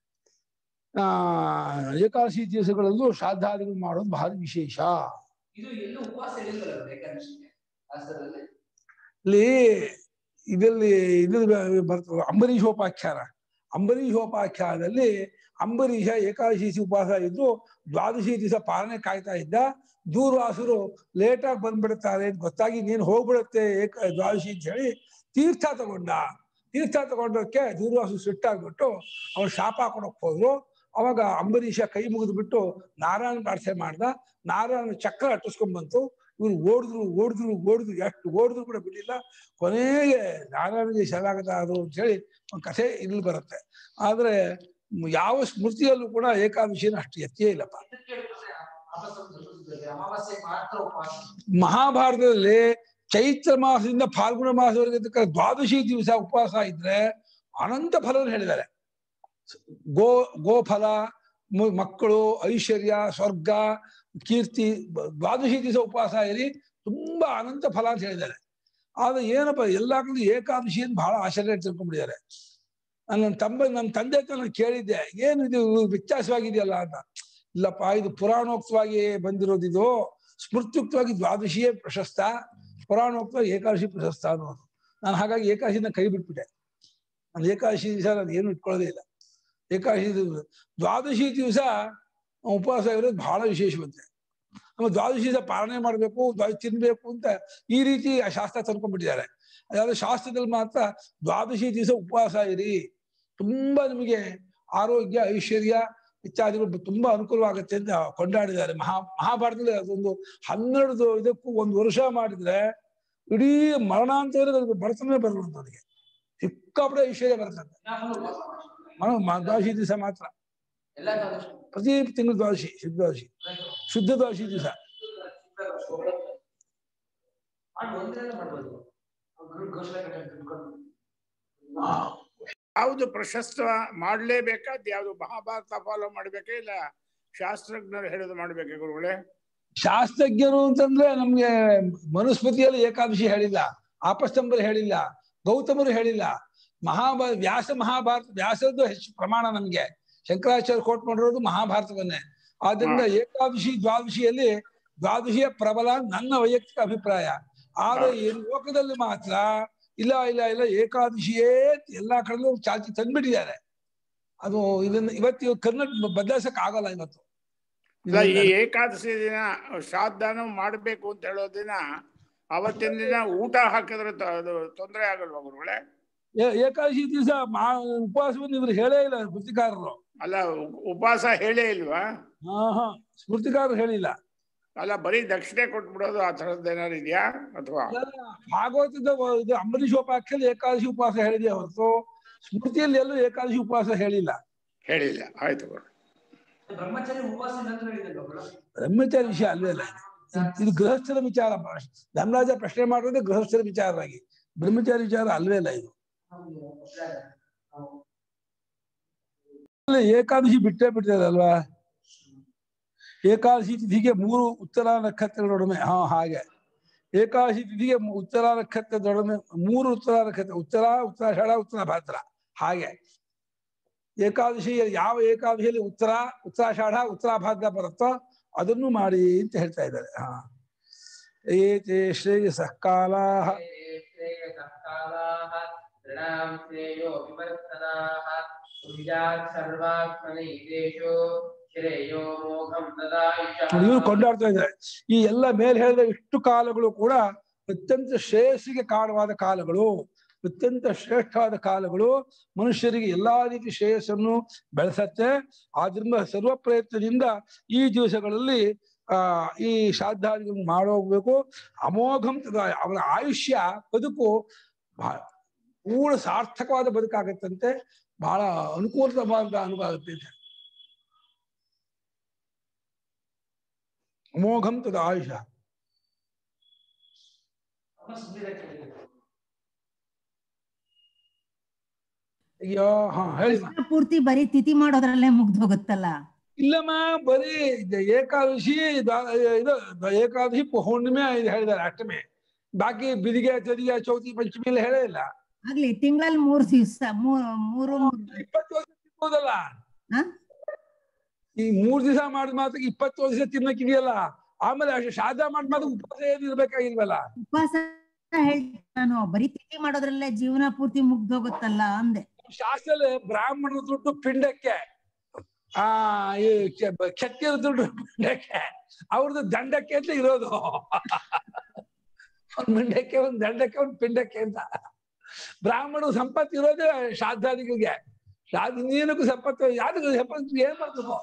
ಆ ಏಕಾದಶಿ ದಿವಸಗಳಲ್ಲೂ ಶ್ರಾದ್ದಾದಿಗಳು ಮಾಡೋದು ಬಹಳ ವಿಶೇಷ ಇದು ಎಲ್ಲೂ ಉಪವಾಸ ಇರಲಿಲ್ಲ ಏಕಾದಶಿಗೆ ಶಾಸ್ತ್ರದಲ್ಲಿ ಇಲ್ಲಿ ಇದರಲ್ಲಿ ಇದು ಬರ್ತದೆ ಅಂಬರೀಷೋಪಾಖ್ಯಾನ ಅಂಬರೀಷೋಪಾಖ್ಯಾನದಲ್ಲಿ ಅಂಬರೀಷ ಏಕಾದಶಿ ದಿವಸ ಉಪವಾಸ ಇದ್ದು ದ್ವಾದಶಿ ದಿವಸ ಪಾಲನೆ ಕಾಯ್ತಾ ಇದ್ದ ದೂರ್ವಾಸರು ಲೇಟಾಗಿ ಬಂದ್ಬಿಡುತ್ತಾರೆ ಅಂತ ಗೊತ್ತಾಗಿ ನೀನು ಹೋಗ್ಬಿಡುತ್ತೆ ಏಕ ದ್ವಾದಶಿ ಅಂತ ಹೇಳಿ ತೀರ್ಥ ತಗೊಂಡ ತೀರ್ಥ ತಗೊಂಡೋಕ್ಕೆ ದೂರ್ವಾಸು ಸಿಟ್ಟಾಗ್ಬಿಟ್ಟು ಅವ್ರು ಶಾಪ ಹಾಕೊಳಕ್ ಹೋದ್ರು ಅವಾಗ ಅಂಬರೀಷ ಕೈ ಮುಗಿದು ಬಿಟ್ಟು ನಾರಾಯಣ ಪ್ರಾರ್ಥನೆ ಮಾಡ್ದ ನಾರಾಯಣ ಚಕ್ರ ಅಟ್ಟಿಸ್ಕೊಂಡ್ ಬಂತು ಇವ್ರು ಓಡಿದ್ರು ಓಡಿದ್ರು ಓಡಿದ್ರು ಎಷ್ಟು ಓಡಿದ್ರು ಕೂಡ ಬಿಟ್ಟಿಲ್ಲ ಕೊನೆಗೆ ನಾರಾಯಣಗೆ ಶರಣಾಗತ ಅದು ಅಂತ ಹೇಳಿ ಒಂದು ಕಥೆ ಇಲ್ಲಿ ಬರುತ್ತೆ ಆದ್ರೆ ಮ್- ಯಾವ ಸ್ಮೃತಿಯಲ್ಲೂ ಕೂಡ ಏಕಾದಶಿನ ಅಷ್ಟು ಎತ್ತಿಯೇ ಇಲ್ಲಪ್ಪ ಇದಕ್ಕೆ ಹೇಳಿದ್ರೆ ಅಪಸಂಸ್ಕೃತದಲ್ಲಿ ಅಮಾವಾಸ್ಯೆ ಮಾತ್ರ ಉಪವಾಸ ಮಹಾಭಾರತದಲ್ಲಿ ಚೈತ್ರ ಮಾಸದಿಂದ ಫಾಲ್ಗುಣ ಮಾಸವರೆಗೆ ಇರ್ತಕ್ಕ ದ್ವಾದಶಿ ದಿವಸ ಉಪವಾಸ ಇದ್ರೆ ಅನಂತ ಫಲವನ್ನು ಹೇಳಿದ್ದಾರೆ ಗೋ ಗೋಫಲ ಮ- ಮಕ್ಕಳು ಐಶ್ವರ್ಯ ಸ್ವರ್ಗ ಕೀರ್ತಿ ಬ- ದ್ವಾದಶಿ ದಿವಸ ಉಪವಾಸ ಇರಿ ತುಂಬಾ ಅನಂತ ಫಲ ಅಂತ ಹೇಳಿದ್ದಾರೆ ಆದ್ರೆ ಏನಪ್ಪ ಎಲ್ಲಾ ಕಡೆ ಏಕಾದಶಿ ಅಂತ ಬಹಳ ಆಶ್ಚರ್ಯ ತಿಳ್ಕೊಂಡ್ಬಿಟ್ಟಿದ್ದಾರೆ ನನ್ನ ತಮ್ಮ ನನ್ನ ತಂದೆ ಹತ್ರ ನಾನು ಕೇಳಿದ್ದೆ ಏನು ಇದು ವ್ಯತ್ಯಾಸವಾಗಿದೆಯಲ್ಲ ಅಂತ ಇಲ್ಲಪ್ಪ ಇದು ಪುರಾಣೋಕ್ತವಾಗಿ ಬಂದಿರೋದು ಇದು ಸ್ಮೃತ್ಯುಕ್ತವಾಗಿ ದ್ವಾದಶಿಯೇ ಪ್ರಶಸ್ತ ಪುರಾಣೋಕ್ತವಾಗಿ ಏಕಾದಶಿ ಪ್ರಶಸ್ತ ಅನ್ನೋದು ನಾನು ಹಾಗಾಗಿ ಏಕಾದಶಿನ ಕೈ ಬಿಟ್ಬಿಟ್ಟೆ ನಾನು ಏಕಾದಶಿ ದಿವಸ ನಾನು ಏನು ಇಟ್ಕೊಳ್ಳೋದೇ ಇಲ್ಲ ಏಕಾದಶಿ ದಿವಸ ದ್ವಾದಶಿ ದಿವಸ ಉಪವಾಸ ಇರೋದು ಬಹಳ ವಿಶೇಷವಂತೆ ನಮ್ಮ ದ್ವಾದಶಿ ದಿವಸ ಪಾಲನೆ ಮಾಡಬೇಕು ದ್ವಾದಶಿ ತಿನ್ಬೇಕು ಅಂತ ಈ ರೀತಿ ಆ ಶಾಸ್ತ್ರ ತಂದ್ಕೊಂಡ್ಬಿಟ್ಟಿದ್ದಾರೆ ಅದಾದ್ರೆ ಶಾಸ್ತ್ರದಲ್ಲಿ ಮಾತ್ರ ದ್ವಾದಶಿ ದಿವಸ ಉಪವಾಸ ಇರಿ ತುಂಬಾ ನಿಮಗೆ ಆರೋಗ್ಯ ಐಶ್ವರ್ಯ ಇತ್ಯಾದಿಗಳು ತುಂಬಾ ಅನುಕೂಲವಾಗುತ್ತೆ ಅಂತ ಕೊಂಡಾಡಿದ್ದಾರೆ ಮಹಾ ಮಹಾಭಾರತದಲ್ಲಿ ಅದೊಂದು ಹನ್ನೆರಡು ಇದಕ್ಕೂ ಒಂದು ವರ್ಷ ಮಾಡಿದ್ರೆ ಇಡೀ ಮರಣಾಂತವರೆಗೆ ಬರ್ತನೇ ಬರುವಂತವರಿಗೆ ಸಿಕ್ಕಾಪಡೆ ಐಶ್ವರ್ಯ ಬರ್ತದೆ ಮನ ಮ- ದ್ವಾದಶಿ ದಿವಸ ಮಾತ್ರ ಎಲ್ಲ ದ್ವಾದಶಿ. ಪ್ರತಿ ತಿಂಗಳು ದ್ವಾದಶಿ ಶುದ್ಧ ದ್ವಾದಶಿ ಶುದ್ಧ ದ್ವಾದಶಿ ದಿವಸ ಮಾಡಿ ಒಂದ್ರಲ್ಲೇ ಮಾಡ್ಬೋದು ಅವ್ರು ಘೋಷಣೆ ಕಟ್ಟಿ ತಿಳ್ಕೊಂಡು. ಯಾವುದು ಪ್ರಶಸ್ತ ಮಾಡ್ಲೇಬೇಕಾ ಯಾವುದು ಮಹಾಭಾರತ ಫಾಲೋ ಮಾಡ್ಬೇಕಾ ಇಲ್ಲ ಶಾಸ್ತ್ರಜ್ಞರು ಹೇಳೋದು ಮಾಡ್ಬೇಕಾ ಗುರುಗಳೇ ಶಾಸ್ತ್ರಜ್ಞರು ಅಂತಂದ್ರೆ ನಮ್ಗೆ ಮನುಸ್ಮೃತಿಯಲ್ಲಿ ಏಕಾದಶಿ ಹೇಳಿಲ್ಲ ಆಪಸ್ತಂಬರು ಹೇಳಿಲ್ಲ ಗೌತಮರು ಹೇಳಿಲ್ಲ ಮಹಾಭಾ ವ್ಯಾಸ ಮಹಾಭಾರತ ವ್ಯಾಸದ್ದು ಹೆಚ್ಚು ಪ್ರಮಾಣ ನಮ್ಗೆ ಶಂಕರಾಚಾರ್ಯ ಕೋಟ್ ಮಾಡಿರೋದು ಮಹಾಭಾರತವನ್ನೇ ಆದ್ರಿಂದ ಏಕಾದಶಿ ದ್ವಾದಶಿಯಲ್ಲಿ ದ್ವಾದಶಿಯ ಪ್ರಬಲ ನನ್ನ ವೈಯಕ್ತಿಕ ಅಭಿಪ್ರಾಯ ಆದ್ರೆ ಈ ಲೋಕದಲ್ಲಿ ಮಾತ್ರ ಇಲ್ಲ ಇಲ್ಲ ಇಲ್ಲ ಏಕಾದಶಿಯೇ ಎಲ್ಲಾ ಕಡೆಲೂ ಚಾಲ್ತಿ ತಂದ್ಬಿಟ್ಟಿದ್ದಾರೆ ಅದು ಇದನ್ನ ಇವತ್ತು ಕನ್ನಡ ಬದಲಾಯಿಸಕ್ ಆಗಲ್ಲ ಇವತ್ತು ಇಲ್ಲ ಈ ಏಕಾದಶಿ ದಿನ ಶ್ರಾದ್ದನು ಮಾಡಬೇಕು ಅಂತ ಹೇಳೋ ದಿನ ಅವತ್ತಿನ ದಿನ ಊಟ ಹಾಕಿದ್ರೆ ತ- ಅದು ತೊಂದರೆ ಆಗಲ್ವಾ ಗುರುಗಳೇ ಏ- ಏಕಾದಶಿ ದಿವಸ ಮಾ ಉಪವಾಸವನ್ನು ಇವ್ರು ಹೇಳೇ ಇಲ್ಲ ಸ್ಮೃತಿಕಾರರು ಅಲ್ಲ ಉ- ಉಪವಾಸ ಹೇಳೇ ಇಲ್ವಾ ಹಾ ಹಾ ಸ್ಮೃತಿಕಾರರು ಹೇಳಿಲ್ಲ ಅಲ್ಲ ಬರೀ ದಕ್ಷಿಣೆ ಕೊಟ್ಬಿಡೋದು ಆ ಥರದ್ದು ಏನಾರು ಇದೆಯಾ ಅಥವಾ ಅಲ್ಲ, ಭಾಗವತದ ವ- ಇದು ಅಂಬರೀಷೋಪಾಖ್ಯಲ್ಲಿ ಏಕಾದಶಿ ಉಪವಾಸ ಹೇಳಿದೆ ಹೊರತು ಸ್ಮೃತಿಯಲ್ಲಿ ಎಲ್ಲೂ ಏಕಾದಶಿ ಉಪವಾಸ ಹೇಳಿಲ್ಲ ಹೇಳಿಲ್ಲ ಆಯ್ತು ಗುರು ಬ್ರಹ್ಮಚಾರಿ ಉಪವಾಸ ಇಲ್ಲ ಅಂತ ಹೇಳಿದ್ರು ಗುರು. ಬ್ರಹ್ಮಚಾರಿ ವಿಷಯ ಅಲ್ವೇ ಅಲ್ಲ ಇದು. ಇದು ಗೃಹಸ್ಥರ ವಿಚಾರ ಧರ್ಮರಾಜ ಪ್ರಶ್ನೆ ಮಾಡೋದೇ ಗೃಹಸ್ಥರ ವಿಚಾರವಾಗಿ ಬ್ರಹ್ಮಚಾರಿ ವಿಚಾರ ಅಲ್ವೇ ಅಲ್ಲ ಇದು ಹೌದು. ಹೌದು. ಅಲ್ಲಿ ಏಕಾದಶಿ ಬಿಟ್ಟೇ ಬಿಟ್ಟಿದಾರಲ್ವಾ ಏಕಾದಶಿ ತಿಥಿಗೆ ಮೂರು ಉತ್ತರ ನಕ್ಷತ್ರಗಳೊಡನೆ ಹಾ ಹಾಗೆ ಏಕಾದಶಿ ತಿಥಿಗೆ ಮು- ಉತ್ತರ ನಕ್ಷತ್ರದೊಡನೆ ಮೂರು ಉತ್ತರ ನಕ್ಷತ್ರ ಉತ್ತರ ಉತ್ತರಾಷಾಢ ಉತ್ತರ ಭಾದ್ರ ಹಾಗೆ ಏಕಾದಶಿ ಯಾವ ಏಕಾದಶಿಯಲ್ಲಿ ಉತ್ತರ ಉತ್ತರಾಷಾಢ ಉತ್ತರ ಭಾದ್ರ ಬರುತ್ತೋ ಅದನ್ನು ಮಾಡಿ ಅಂತ ಹೇಳ್ತಾ ಇದ್ದಾರೆ ಹಾ ಏತೆ ಶ್ರೇಯಸಃ ಕಾಲಾಹ श्रेयसकालाः तृणां श्रेयो विवर्तनाः कुर्यात् सर्वात्मनैतेषु श्रेयो मोघं ददायुषः ಇವರು ಕೊಂಡಾಡ್ತಾ ಇದ್ದಾರೆ ಈ ಎಲ್ಲ ಮೇಲೆ ಹೇಳಿದ ಇಷ್ಟು ಕಾಲಗಳು ಕೂಡ ಅತ್ಯಂತ ಶ್ರೇಯಸ್ಸಿಗೆ ಕಾರಣವಾದ ಕಾಲಗಳು ಅತ್ಯಂತ ಶ್ರೇಷ್ಠವಾದ ಕಾಲಗಳು ಮನುಷ್ಯರಿಗೆ ಎಲ್ಲಾ ರೀತಿ ಶ್ರೇಯಸ್ಸನ್ನು ಬೆಳೆಸತ್ತೆ ಆದ್ರಿಂದ ಸರ್ವ ಪ್ರಯತ್ನದಿಂದ ಈ ದಿವಸಗಳಲ್ಲಿ ಆ ಈ ಶ್ರಾದ್ದಾದಿಗಳನ್ನು ಮಾಡೋಗ್ಬೇಕು ಅಮೋಘಂ ತದಾ ಅವರ ಆಯುಷ್ಯ ಬದುಕು ಬಹಳ ಪೂರ್ಣ ಸಾರ್ಥಕವಾದ ಬದುಕಾಗತ್ತಂತೆ ಬಹಳ ಅನುಕೂಲವಾದ ಅನುಭವ ಆಗುತ್ತೆ ಅಂತ. ಅಮೋಘಂ ತದ ಆಯುಷ ಅವನು ಸುಮ್ಮನೆ ಕೇಳಿದ್ರು ಅಯ್ಯೋ ಹಾ ಹೇಳಿ ಮಾ. ಪೂರ್ತಿ ಬರೀ ತಿಥಿ ಮಾಡೋದ್ರಲ್ಲೇ ಮುಗ್ದು ಹೋಗುತ್ತಲ್ಲ ಇಲ್ಲಮ್ಮ ಬರೀ ಇದು ಏಕಾದಶಿ ದ- ಇದು ದ- ಏಕಾದಶಿ ಪು- ಹುಣ್ಣಿಮೆ ಇದು ಹೇಳಿದ್ದಾರೆ ಅಷ್ಟಮಿ ಬಾಕಿ ಬಿದಿಗೆ ತದಿಗೆ ಚೌತಿ ಪಂಚಮಿ ಎಲ್ಲ ಹೇಳೇ ಇಲ್ಲ ಆಗ್ಲಿ ತಿಂಗಳಲ್ಲಿ ಮೂರ್ ದಿವ್ಸ ಮೂರ್ ಮೂರು ಇಪ್ಪತ್ತು ವರ್ಷ ತಿನ್ಬೋದಲ್ಲ ಹ? ಈ ಮೂರ್ ದಿವಸ ಮಾಡಿದ ಮಾತ್ರ ಇಪ್ಪತ್ತು ವರ್ಷ ತಿನ್ನಕ್ ಇದೆಯಲ್ಲ ಆಮೇಲೆ ಅಷ್ಟು ಶ್ರಾದ್ದ ಮಾಡಿದ ಮಾತ್ರ ಉಪವಾಸ ಏನ್ ಇರ್ಬೇಕಾಗಿಲ್ವಲ್ಲ ಉಪವಾಸ ಹೇಳ್ತೀನಿ ನಾನು ಬರೀ ತಿಥಿ ಮಾಡೋದ್ರಲ್ಲೇ ಜೀವನ ಪೂರ್ತಿ ಮುಗ್ದು ಹೋಗುತ್ತಲ್ಲ ಅಂದೆ ಶಾಸ್ತ್ರದಲ್ಲಿ ಬ್ರಾಹ್ಮಣರ ದುಡ್ಡು ಪಿಂಡಕ್ಕೆ ಆ ಈ ಕ್ಷ- ಕ್ಷತ್ರಿಯರ ದುಡ್ಡು ಪಿಂಡಕ್ಕೆ ಅವ್ರದ್ದು ದಂಡಕ್ಕೆ ಅಂತ ಇರೋದು ಒಂದ್ ಮಿಂಡಕ್ಕೆ ಒಂದ್ ದಂಡಕ್ಕೆ ಒಂದ್ ಪಿಂಡಕ್ಕೆ ಅಂತ ಬ್ರಾಹ್ಮಣರು ಸಂಪತ್ತು ಇರೋದೇ ಶ್ರಾದ್ದಾದಿಗಳಿಗೆ ಶ್ರಾದ್ದ ನೀನಕ್ಕೂ ಸಂಪತ್ತು ಯಾರಿಗೂ ಸಂಪತ್ತು ಏನ್ ಮಾಡ್ಬೇಕು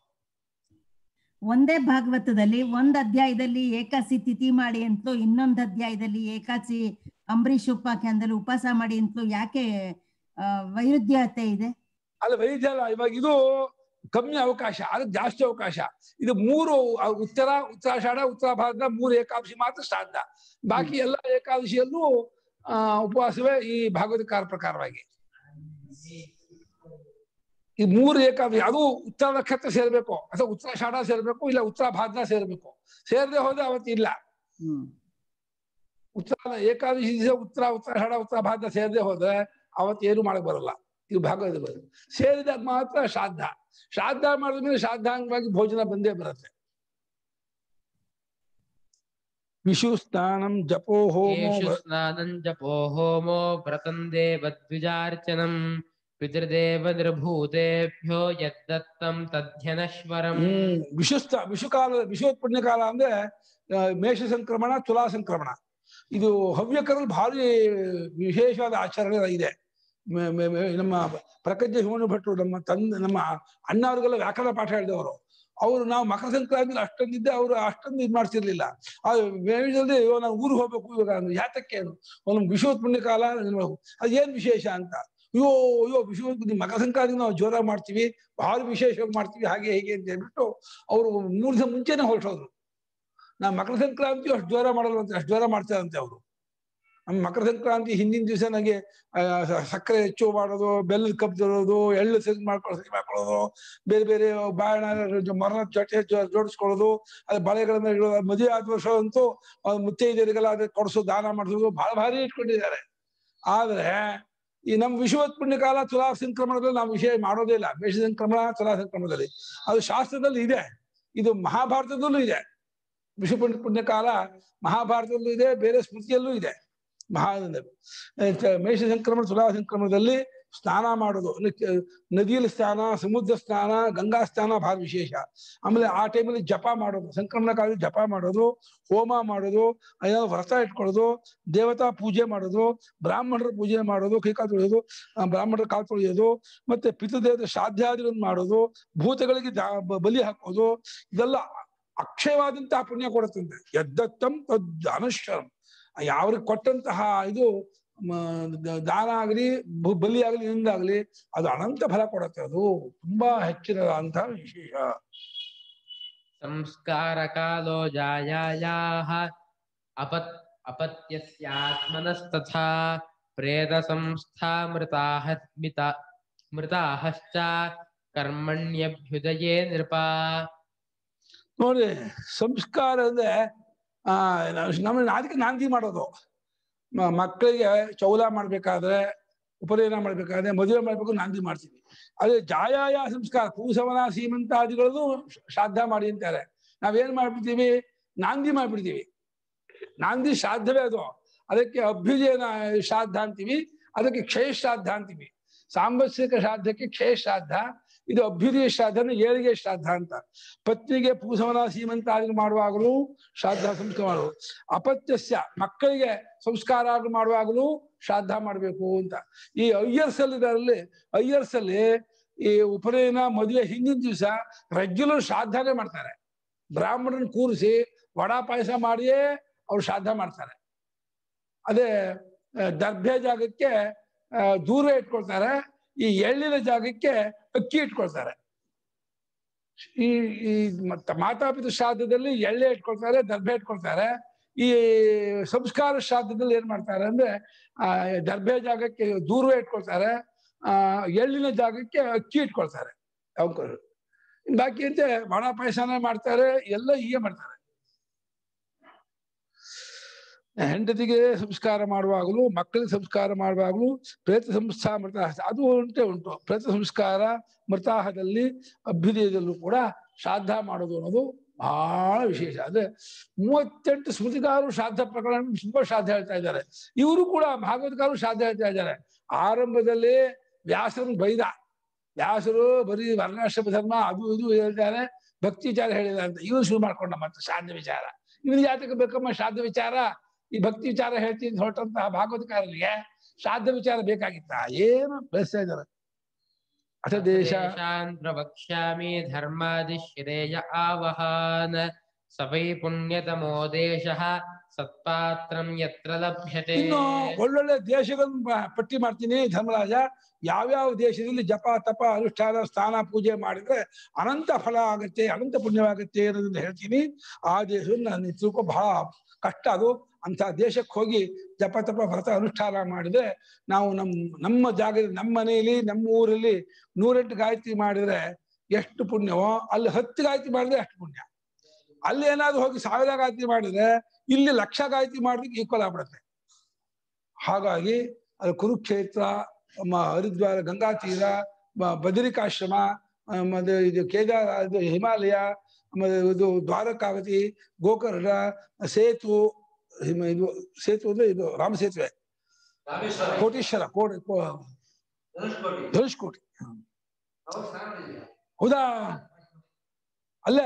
ಒಂದೇ ಭಾಗವತದಲ್ಲಿ ಒಂದ್ ಅಧ್ಯಾಯದಲ್ಲಿ ಏಕಾಸಿ ತಿಥಿ ಮಾಡಿ ಅಂತಲೂ ಇನ್ನೊಂದ್ ಅಧ್ಯಾಯದಲ್ಲಿ ಏಕಾಸಿ ಅಂಬರೀಷ್ ಉಪಾಖ್ಯಾನದಲ್ಲಿ ಉಪವಾಸ ಮಾಡಿ ಅಂತಲೂ ಯಾಕೆ ಆ, ವೈರುಧ್ಯತೆ ಇದೆ ಅಲ್ಲ ವೈದ್ಯ ಅಲ್ಲ ಇವಾಗ ಇದು ಕಮ್ಮಿ ಅವಕಾಶ ಅದಕ್ಕೆ ಜಾಸ್ತಿ ಅವಕಾಶ ಇದು ಮೂರು ಆ, ಉತ್ತರ ಉತ್ತರಾಷಾಢ ಉತ್ತರ ಭಾರತ ಮೂರು ಏಕಾದಶಿ ಮಾತ್ರ ಶ್ರಾದ್ದ ಬಾಕಿ ಎಲ್ಲ ಏಕಾದಶಿಯಲ್ಲೂ ಆ ಉಪವಾಸವೇ ಈ ಭಾಗವತಕಾರ ಪ್ರಕಾರವಾಗಿ ಈ ಮೂರು ಏಕಾದಶಿ ಅದು ಉತ್ತರ ನಕ್ಷತ್ರ ಸೇರ್ಬೇಕು ಅಥವಾ ಉತ್ತರಾಷಾಢ ಸೇರ್ಬೇಕು ಇಲ್ಲ ಉತ್ತರ ಭಾದ್ರ ಸೇರ್ಬೇಕು ಸೇರದೆ ಹೋದ್ರೆ ಅವತ್ತು ಇಲ್ಲ ಹ್ಮ್ ಉತ್ತರ ಏಕಾದಶಿ ದಿವಸ ಉತ್ತರ ಉತ್ತರಾಷಾಢ ಉತ್ತರ ಭಾದ್ರ ಸೇರದೆ ಹೋದ್ರೆ ಅವತ್ತು ಏನು ಮಾಡಕ್ ಬರಲ್ಲ ಇದು ಭಾಗವತ ಬರೋದು ಸೇರಿದಾಗ ಮಾತ್ರ ಶ್ರಾದ್ದ ಶ್ರಾದ್ದ ಮಾಡಿದ್ಮೇಲೆ ಶ್ರಾದ್ದಾಂಗವಾಗಿ ಭೋಜನ ಬಂದೇ ಬರುತ್ತೆ ವಿಷು ಸ್ನಾನಂ ಜಪೋ ಹೋಮೋ येषु स्नानं जपो होमो व्रतं देवद्विजार्चनं पितृदेव निर्भूतेभ्यो यद्दत्तं तद्ध्यनश्वरम् ಹ್ಮ್ ವಿಷುಸ್ತ ವಿಷುಕಾಲ ವಿಷುವತ್ಪುಣ್ಯ ಕಾಲ ಅಂದ್ರೆ ಆ, ಮೇಷ ಸಂಕ್ರಮಣ ತುಲಾ ಸಂಕ್ರಮಣ ಇದು ಹವ್ಯಕರಲ್ಲಿ ಭಾರಿ ವಿಶೇಷವಾದ ಆಚರಣೆ ಇದೆ ಮೆ- ಮೆ- ಮೆ- ನಮ್ಮ ಪ್ರಕಜ್ಞ ಶಿವಣ್ಣ ಭಟ್ರು ನಮ್ಮ ತಂದೆ ನಮ್ಮ ಅಣ್ಣವ್ರಿಗೆಲ್ಲ ವ್ಯಾಕರಣ ಪಾಠ ಹೇಳಿದವರು ಅವರು ನಾವು ಮಕರ ಸಂಕ್ರಾಂತಿ ಅಷ್ಟೊಂದಿದ್ದೆ ಅವರು ಅಷ್ಟೊಂದು ಇದು ಮಾಡ್ತಿರ್ಲಿಲ್ಲ ಆ ಮೇಷದಲ್ಲಿ ಅಯ್ಯೋ ನಾನು ಊರಿಗೆ ಹೋಗ್ಬೇಕು ಇವಾಗ ಅಂದ್ರೆ ಯಾತಕ್ಕೆ ಏನು ಒಂದು ವಿಶ್ವತ್ ಪುಣ್ಯ ಕಾಲ ಅದು ಏನ್ ವಿಶೇಷ ಅಂತ ಅಯ್ಯೋ ಅಯ್ಯೋ ವಿಶ್ವ ಮಕರ ಸಂಕ್ರಾಂತಿ ನಾವು ಜೋರಾಗಿ ಮಾಡ್ತೀವಿ ಭಾರಿ ವಿಶೇಷವಾಗಿ ಮಾಡ್ತೀವಿ ಹಾಗೆ ಹೇಗೆ ಅಂತ ಹೇಳ್ಬಿಟ್ಟು ಅವರು ಮೂರು ದಿವಸ ಮುಂಚೆನೆ ಹೊರಟೋದ್ರು ನಾ ಮಕರ ಸಂಕ್ರಾಂತಿ ಅಷ್ಟು ಜ್ವರ ಮಾಡಲ್ವಂತೆ ಅಷ್ಟು ಜ್ವರ ಮಾಡ್ತಾರಂತೆ ಅವರು ನಮ್ಮ ಮಕರ ಸಂಕ್ರಾಂತಿ ಹಿಂದಿನ ದಿವಸ ನನಗೆ ಆ, ಸ- ಸಕ್ಕರೆ ಹೆಚ್ಚು ಮಾಡೋದು ಬೆಲ್ಲದ ಕಪ್ ತರೋದು ಎಳ್ಳು ಸರಿ ಮಾಡ್ಕೊಳ್ಳೋ ಸರಿ ಮಾಡ್ಕೊಳ್ಳೋದು ಬೇರೆ ಬೇರೆ ಬಾಯಣ ಮರಣ ಜೊತೆ ಜೋ- ಜೋಡಿಸ್ಕೊಳ್ಳೋದು ಅದು ಬಳೆಗಳನ್ನ ಇಡೋದು ಮದುವೆ ಆದ ವರ್ಷ ಅಂತೂ ಆ, ಮುತ್ತೈದೆಯರಿಗೆಲ್ಲ ಅದೇ ಕೊಡಿಸೋದು ದಾನ ಮಾಡಿಸೋದು ಬಹಳ ಭಾರಿ ಇಟ್ಕೊಂಡಿದ್ದಾರೆ ಆದ್ರೆ ಈ ನಮ್ಮ ವಿಶ್ವತ್ ಪುಣ್ಯಕಾಲ ತುಲಾ ಸಂಕ್ರಮಣದಲ್ಲಿ ನಾವು ವಿಷಯ ಮಾಡೋದೇ ಇಲ್ಲ ಮೇಷ ಸಂಕ್ರಮಣ ತುಲಾ ಸಂಕ್ರಮಣದಲ್ಲಿ ಅದು ಶಾಸ್ತ್ರದಲ್ಲಿ ಇದೆ ಇದು ಮಹಾಭಾರತದಲ್ಲೂ ಇದೆ ವಿಶ್ವ ಪುಣ್ಯ ಪುಣ್ಯಕಾಲ ಮಹಾಭಾರತದಲ್ಲೂ ಇದೆ ಬೇರೆ ಸ್ಮೃತಿಯಲ್ಲೂ ಇದೆ ಮಹಾನಂದ ಆ, ಚ- ಮೇಷ ಸಂಕ್ರಮಣ ತುಲಾ ಸಂಕ್ರಮಣದಲ್ಲಿ ಸ್ನಾನ ಮಾಡೋದು ಅಂದ್ರೆ ಕ- ನದಿಯಲ್ಲಿ ಸ್ನಾನ ಸಮುದ್ರ ಸ್ನಾನ ಗಂಗಾ ಸ್ನಾನ ಬಹಳ ವಿಶೇಷ ಆಮೇಲೆ ಆ ಟೈಮಲ್ಲಿ ಜಪ ಮಾಡೋದು ಸಂಕ್ರಮಣ ಕಾಲದಲ್ಲಿ ಜಪ ಮಾಡೋದು ಹೋಮ ಮಾಡೋದು ಏನಾದ್ರು ವ್ರತ ಇಟ್ಕೊಳ್ಳೋದು ದೇವತಾ ಪೂಜೆ ಮಾಡೋದು ಬ್ರಾಹ್ಮಣರ ಪೂಜೆ ಮಾಡೋದು ಕೈ ಕಾಲು ತೊಳೆಯೋದು ಆ, ಬ್ರಾಹ್ಮಣರ ಕಾಲು ತೊಳೆಯೋದು ಮತ್ತೆ ಪಿತೃದೇವತೆ ಶ್ರಾದ್ದಾದಿಗಳನ್ನು ಮಾಡೋದು ಭೂತಗಳಿಗೆ ದಾ- ಬ- ಬಲಿ ಹಾಕೋದು ಇದೆಲ್ಲ ಅಕ್ಷಯವಾದಂತಹ ಪುಣ್ಯ ಕೊಡುತ್ತಂತೆ ಯದ್ದತ್ತಂ ತದ್ ಅನಶ್ವರಂ ಯಾವ್ರಿಗೆ ಕೊಟ್ಟಂತಹ ಇದು ಮ, ದ- ದಾನ ಆಗಲಿ ಬಲಿ ಆಗಲಿ ನಿಂದಾಗ್ಲಿ ಅದು ಅನಂತ ಫಲ ಕೊಡುತ್ತೆ ಅದು ತುಂಬಾ ಹೆಚ್ಚಿನದಂತಹ ವಿಶೇಷ संस्कारकालो जायायाः अपत् अपत्यस्यात्मनस्तथा प्रेतसंस्था मृताः मिता मृताश्च कर्मण्यभ्युदये नृपा ನೋಡಿ ಸಂಸ್ಕಾರ ಅಂದ್ರೆ ಆ ನಮ್ಮ ಅದಕ್ಕೆ ನಾಂದಿ ಮಾಡೋದು ಮ- ಮಕ್ಕಳಿಗೆ ಚೌಲ ಮಾಡ್ಬೇಕಾದ್ರೆ ಉಪನಯನ ಮಾಡ್ಬೇಕಾದ್ರೆ ಮದುವೆ ಮಾಡ್ಬೇಕು ನಾಂದಿ ಮಾಡ್ತೀವಿ ಅದೇ ಜಾಯಾಯ ಸಂಸ್ಕಾರ ಕೂಸವನ ಸೀಮಂತಾದಿಗಳದು ಶ್ರಾದ್ದ ಮಾಡಿ ಅಂತಾರೆ ನಾವೇನ್ ಮಾಡ್ಬಿಡ್ತೀವಿ ನಾಂದಿ ಮಾಡ್ಬಿಡ್ತೀವಿ ನಾಂದಿ ಶ್ರಾದ್ದವೇ ಅದು ಅದಕ್ಕೆ ಅಭ್ಯುದಯನ ಶ್ರಾದ್ದ ಅಂತೀವಿ ಅದಕ್ಕೆ ಕ್ಷಯ ಶ್ರಾದ್ದ ಅಂತೀವಿ ಸಾಂಬತ್ಸಿಕ ಶ್ರಾದ್ದಕ್ಕೆ ಕ್ಷಯ ಶ್ರಾದ್ದ ಇದು ಅಭ್ಯುದಯ ಶ್ರಾದ್ದನ ಏಳಿಗೆ ಶ್ರಾದ್ದ ಅಂತ ಪತ್ನಿಗೆ ಪೂಸವನ ಸೀಮಂತ ಆದಿ ಮಾಡುವಾಗಲೂ ಶ್ರಾದ್ದ ಸಂಸ್ಕಾರ ಮಾಡುವ ಅಪತ್ಯಸ್ಯ ಮಕ್ಕಳಿಗೆ ಸಂಸ್ಕಾರ ಆಗಿ ಮಾಡುವಾಗಲೂ ಶ್ರಾದ್ದ ಮಾಡಬೇಕು ಅಂತ ಈ ಅಯ್ಯರ್ಸ್ ಅಲ್ಲಿ ಇದರಲ್ಲಿ ಅಯ್ಯರ್ಸ್ ಅಲ್ಲಿ ಈ ಉಪನಯನ ಮದುವೆ ಹಿಂದಿನ ದಿವಸ ರೆಗ್ಯುಲರ್ ಶ್ರಾದ್ದನೇ ಮಾಡ್ತಾರೆ ಬ್ರಾಹ್ಮಣರನ್ನ ಕೂರಿಸಿ ವಡಾ ಪಾಯಸ ಮಾಡಿಯೇ ಅವ್ರು ಶ್ರಾದ್ದ ಮಾಡ್ತಾರೆ ಅದೇ ಆ, ದರ್ಭೆ ಜಾಗಕ್ಕೆ ಆ, ದೂರ ಇಟ್ಕೊಳ್ತಾರೆ ಈ ಎಳ್ಳಿನ ಜಾಗಕ್ಕೆ ಅಕ್ಕಿ ಇಟ್ಕೊಳ್ತಾರೆ ಈ ಈ ಮತ್ತ ಮಾತಾಪಿತ ಶ್ರಾದ್ದದಲ್ಲಿ ಎಳ್ಳೆ ಇಟ್ಕೊಳ್ತಾರೆ ದರ್ಭೆ ಇಟ್ಕೊಳ್ತಾರೆ ಈ ಸಂಸ್ಕಾರ ಶ್ರಾದ್ದದಲ್ಲಿ ಏನ್ ಮಾಡ್ತಾರೆ ಅಂದ್ರೆ ಆ ದರ್ಭೆ ಜಾಗಕ್ಕೆ ದೂರ ಇಟ್ಕೊಳ್ತಾರೆ ಆ ಎಳ್ಳಿನ ಜಾಗಕ್ಕೆ ಅಕ್ಕಿ ಇಟ್ಕೊಳ್ತಾರೆ ಅವಕರು ಬಾಕಿ ಅಂತೆ ವಡ ಪಾಯಸನ ಮಾಡ್ತಾರೆ ಎಲ್ಲ ಹೀಗೆ ಮಾಡ್ತಾರೆ ಹೆಂಡತಿಗೆ ಸಂಸ್ಕಾರ ಮಾಡುವಾಗಲೂ ಮಕ್ಕಳಿಗೆ ಸಂಸ್ಕಾರ ಮಾಡುವಾಗಲೂ ಪ್ರೇತ ಸಂಸ್ಥಾ ಮೃತ ಅದು ಉಂಟೆ ಉಂಟು ಪ್ರೇತ ಸಂಸ್ಕಾರ ಮೃತಾಹದಲ್ಲಿ ಅಭ್ಯುದಯದಲ್ಲೂ ಕೂಡ ಶ್ರಾದ್ದ ಮಾಡೋದು ಅನ್ನೋದು ಬಹಳ ವಿಶೇಷ ಅದೇ ಮೂವತ್ತೆಂಟು ಸ್ಮೃತಿಕಾರರು ಶ್ರಾದ್ದ ಪ್ರಕರಣ ತುಂಬಾ ಶ್ರಾದ್ದ ಹೇಳ್ತಾ ಇದ್ದಾರೆ ಇವರು ಕೂಡ ಭಾಗವತಕಾರರು ಶ್ರಾದ್ದ ಹೇಳ್ತಾ ಇದ್ದಾರೆ ಆರಂಭದಲ್ಲಿ ವ್ಯಾಸರನ್ನು ಬೈದ ವ್ಯಾಸರು ಬರೀ ವರ್ಣಾಶ್ರಮ ಧರ್ಮ ಅದು ಇದು ಹೇಳ್ತಾರೆ ಭಕ್ತಿ ವಿಚಾರ ಹೇಳಿದ ಅಂತ ಇವನು ಶುರು ಮಾಡ್ಕೊಂಡ ಮತ್ತೆ ಶ್ರಾದ್ದ ವಿಚಾರ ಇವನು ಯಾತಕ್ಕೆ ಬೇಕಮ್ಮ ಶ್ರಾದ್ದ ವಿಚಾರ ಈ ಭಕ್ತಿ ವಿಚಾರ ಹೇಳ್ತೀನಿ ಅಂತ ಹೊರಟಂತಹ ಭಾಗವತಕಾರರಿಗೆ ಶ್ರಾದ್ದ ವಿಚಾರ ಬೇಕಾಗಿತ್ತ ಏನು ಬೆಳೆಸ್ತಾ ಇದ್ದಾರೆ ಅಥ ದೇಶ देशान् प्रवक्ष्यामि धर्मादिश्रेय आवहान् स वै पुण्यतमो देशः सत्पात्रं यत्र लभ्यते ಇನ್ನು ಒಳ್ಳೊಳ್ಳೆ ದೇಶಗಳನ್ನು ಬ- ಪಟ್ಟಿ ಮಾಡ್ತೀನಿ ಧರ್ಮರಾಜ ಯಾವ್ಯಾವ ದೇಶದಲ್ಲಿ ಜಪ ತಪ ಅನುಷ್ಠಾನ ಸ್ನಾನ ಪೂಜೆ ಮಾಡಿದ್ರೆ ಅನಂತ ಫಲ ಆಗುತ್ತೆ ಅನಂತ ಪುಣ್ಯವಾಗುತ್ತೆ ಅನ್ನೋದನ್ನ ಹೇಳ್ತೀನಿ ಆ ದೇಶವನ್ನು ನಾನು ತಿಳ್ಕೊ ಬಹಳ ಕಷ್ಟ ಅದು ಅಂತ ದೇಶಕ್ಕೆ ಹೋಗಿ ಜಪ ತಪ ವ್ರತ ಅನುಷ್ಠಾನ ಮಾಡಿದ್ರೆ ನಾವು ನಮ್ ನಮ್ಮ ಜಾಗದಲ್ಲಿ ನಮ್ಮ ಮನೆಯಲ್ಲಿ ನಮ್ಮ ಊರಲ್ಲಿ ನೂರೆಂಟು ಗಾಯತ್ರಿ ಮಾಡಿದ್ರೆ ಎಷ್ಟು ಪುಣ್ಯವೋ ಅಲ್ಲಿ ಹತ್ತು ಗಾಯತ್ರಿ ಮಾಡಿದ್ರೆ ಅಷ್ಟು ಪುಣ್ಯ ಅಲ್ಲಿ ಏನಾದ್ರು ಹೋಗಿ ಸಾವಿರ ಗಾಯತ್ರಿ ಮಾಡಿದ್ರೆ ಇಲ್ಲಿ ಲಕ್ಷ ಗಾಯತ್ರಿ ಮಾಡೋದಕ್ಕೆ ಈಕ್ವಲ್ ಆಗ್ಬಿಡುತ್ತೆ ಹಾಗಾಗಿ ಅದು ಕುರುಕ್ಷೇತ್ರ ಮ- ಹರಿದ್ವಾರ ಗಂಗಾ ತೀರ ಮ- ಬದರಿಕಾಶ್ರಮ ಆ, ಮತ್ತೆ ಇದು ಕೇದಾರ ಇದು ಹಿಮಾಲಯ ಆಮೇಲೆ ಇದು ದ್ವಾರಕಾವತಿ ಗೋಕರ್ಣ ಸೇತು ಹಿಮ- ಇದು ಸೇತು ಅಂದ್ರೆ ಇದು ರಾಮ ಸೇತುವೆ ರಾಮೇಶ್ವರ ಕೋಟೀಶ್ವರ ಕೋಟಿ ಕೋ- ಧನುಷ್ಕೋಟಿ ಧನುಷ್ಕೋಟಿ ಅವಾಗ ಸ್ನಾನ ಮಾಡಿದ್ಯಾ? ಹೌದಾ ಅಲ್ಲೇ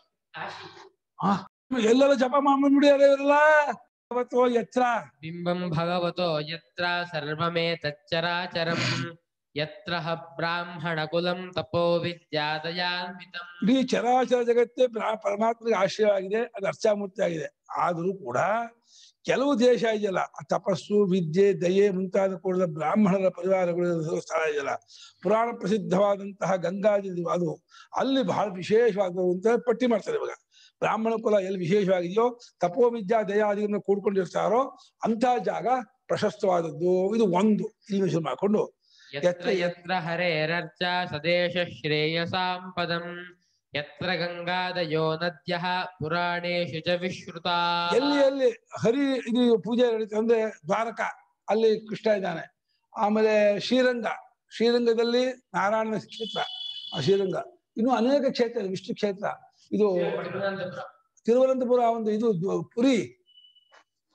ಆ, ಎಲ್ಲೆಲ್ಲ ಜಪ ಮಾಡ್ಬಿಡ್ಯಾರ ಇವರೆಲ್ಲ ಅವತ್ತು ಎಚ್ಚರ बिम्बं भगवतो यत्र सर्वमेतच्चराचरम् यत्र ह ब्राह्मणकुलं तपो विद्यादयान्वितम् ಇಡೀ ಚರಾಚರ ಜಗತ್ತೇ ಪ್ರ- ಪರಮಾತ್ಮನಿಗೆ ಆಶ್ರಯವಾಗಿದೆ ಅದು ಅರ್ಚಾಮೂರ್ತಿ ಆಗಿದೆ ಆದರೂ ಕೂಡ ಕೆಲವು ದೇಶ ಇದೆಯಲ್ಲ ಆ ತಪಸ್ಸು ವಿದ್ಯೆ ದಯೆ ಮುಂತಾದ ಕೂಡದ ಬ್ರಾಹ್ಮಣರ ಪರಿವಾರಗಳು ಇರೋ ಸ್ಥಳ ಇದೆಯಲ್ಲ ಪುರಾಣ ಪ್ರಸಿದ್ಧವಾದಂತಹ ಗಂಗಾದಿ ಅದು ಅಲ್ಲಿ ಬಹಳ ವಿಶೇಷವಾದವು ಅಂತ ಪಟ್ಟಿ ಮಾಡ್ತಾರೆ ಇವಾಗ ಬ್ರಾಹ್ಮಣ ಕುಲ ಎಲ್ಲಿ ವಿಶೇಷವಾಗಿದೆಯೋ ತಪೋ ವಿದ್ಯಾ ದಯಾದಿಗಳನ್ನು ಕೂಡ್ಕೊಂಡಿರ್ತಾರೋ ಅಂತಹ ಜಾಗ ಪ್ರಶಸ್ತವಾದದ್ದು ಇದು ಒಂದು ಇಲ್ಲಿ ಶುರು ಮಾಡಿಕೊಂಡು यत्र यत्र हरेरर्चा सदेशः श्रेयसां पदम् यत्र गङ्गादयो नद्यः पुराणेषु च ವಿಶ್ರುತಾ ಎಲ್ಲಿ ಎಲ್ಲಿ ಹರಿ ಇದು ಪೂಜೆ ನಡೀತದೆ ಅಂದ್ರೆ ದ್ವಾರಕ ಅಲ್ಲಿ ಕೃಷ್ಣ ಇದ್ದಾನೆ ಆಮೇಲೆ ಶ್ರೀರಂಗ ಶ್ರೀರಂಗದಲ್ಲಿ ನಾರಾಯಣನ ಕ್ಷೇತ್ರ ಆ ಶ್ರೀರಂಗ ಇನ್ನು ಅನೇಕ ಕ್ಷೇತ್ರ ಇದೆ, ವಿಷ್ಣು ಕ್ಷೇತ್ರ ಇದು ತಿರುವನಂತಪುರ ಒಂದು ಇದು ದ್ವ- ಪುರಿ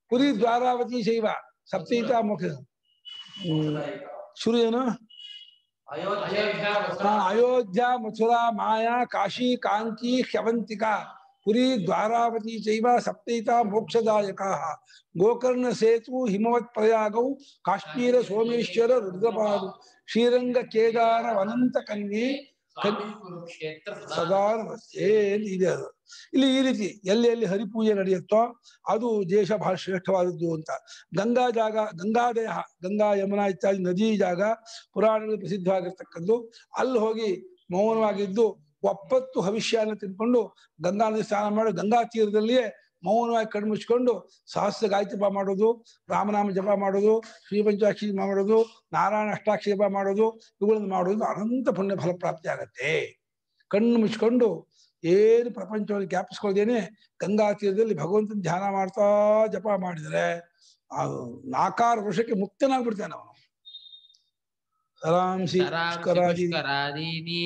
ಪುರಿ ದ್ವಾರಾವತಿ ಶೈವ ಸಪ್ತೈತ ಮುಖ ಹ್ಮ್. ಶುರು ಏನು ಅಯೋಧ್ಯೆ ಆ, ಅಯೋಧ್ಯ ಮಥುರಾ ಮಾಯಾ ಕಾಶಿ ಕಾಂಚಿ ಹ್ಯವಂತಿಕಾ ಪುರಿ ದ್ವಾರಾವತಿ ಚೈವ ಸಪ್ತೈತ ಮೋಕ್ಷದಾಯಕ ಗೋಕರ್ಣ ಸೇತು ಹಿಮವತ್ ಪ್ರಯಾಗೌ ಕಾಶ್ಮೀರ ಸೋಮೇಶ್ವರ ರುದ್ರಪಾದು ಶ್ರೀರಂಗ ಕೇದಾರ ಅನಂತ ಕನ್ಯೆ ಸ್ವಾಮಿ ಕುರುಕ್ಷೇತ್ರ ಸದಾ ನಮಸ್ತೆ ಅಂತ ಇದೆ ಅದು ಇಲ್ಲಿ ಈ ರೀತಿ ಎಲ್ಲಿ ಎಲ್ಲಿ ಹರಿಪೂಜೆ ನಡೆಯುತ್ತೋ ಅದು ದೇಶ ಬಹಳ ಶ್ರೇಷ್ಠವಾದದ್ದು ಅಂತ ಗಂಗಾ ಜಾಗ ಗಂಗಾದಯ ಗಂಗಾ ಯಮುನಾ ಇತ್ಯಾದಿ ನದಿ ಜಾಗ ಪುರಾಣಗಳು ಪ್ರಸಿದ್ಧವಾಗಿರ್ತಕ್ಕದ್ದು ಅಲ್ಲಿ ಹೋಗಿ ಮೌನವಾಗಿದ್ದು ಒಪ್ಪತ್ತು ಭವಿಷ್ಯನ ತಿಳ್ಕೊಂಡು ಗಂಗಾ ನದಿ ಸ್ನಾನ ಮಾಡಿ ಗಂಗಾ ತೀರದಲ್ಲಿಯೇ ಮೌನವಾಗಿ ಕಣ್ಮುಚ್ಕೊಂಡು ಸಹಸ್ರ ಗಾಯತ್ರಿ ಜಪ ಮಾಡೋದು ರಾಮನಾಮ ಜಪ ಮಾಡೋದು ಶ್ರೀ ಪಂಚಾಕ್ಷಿ ಜಪ ಮಾಡೋದು ನಾರಾಯಣ ಅಷ್ಟಾಕ್ಷಿ ಜಪ ಮಾಡೋದು ಇವುಗಳನ್ನು ಮಾಡೋದು ಅನಂತ ಪುಣ್ಯ ಫಲ ಪ್ರಾಪ್ತಿ ಆಗತ್ತೆ ಕಣ್ಣು ಮುಚ್ಕೊಂಡು ಏನು ಪ್ರಪಂಚವನ್ನು ಜ್ಞಾಪಿಸ್ಕೊಳ್ದೇನೆ ಗಂಗಾ ತೀರದಲ್ಲಿ ಭಗವಂತನ ಧ್ಯಾನ ಮಾಡ್ತಾ ಜಪ ಮಾಡಿದ್ರೆ ಆ ನಾಕಾರ ವರ್ಷಕ್ಕೆ ಮುಕ್ತನಾಗ್ಬಿಡ್ತಾನೆ ಅವನು ಸರಾಂಸಿ ತರಾಂಸಿ ಪುಷ್ಕರಾದಿ ಪುಷ್ಕರಾದೀನಿ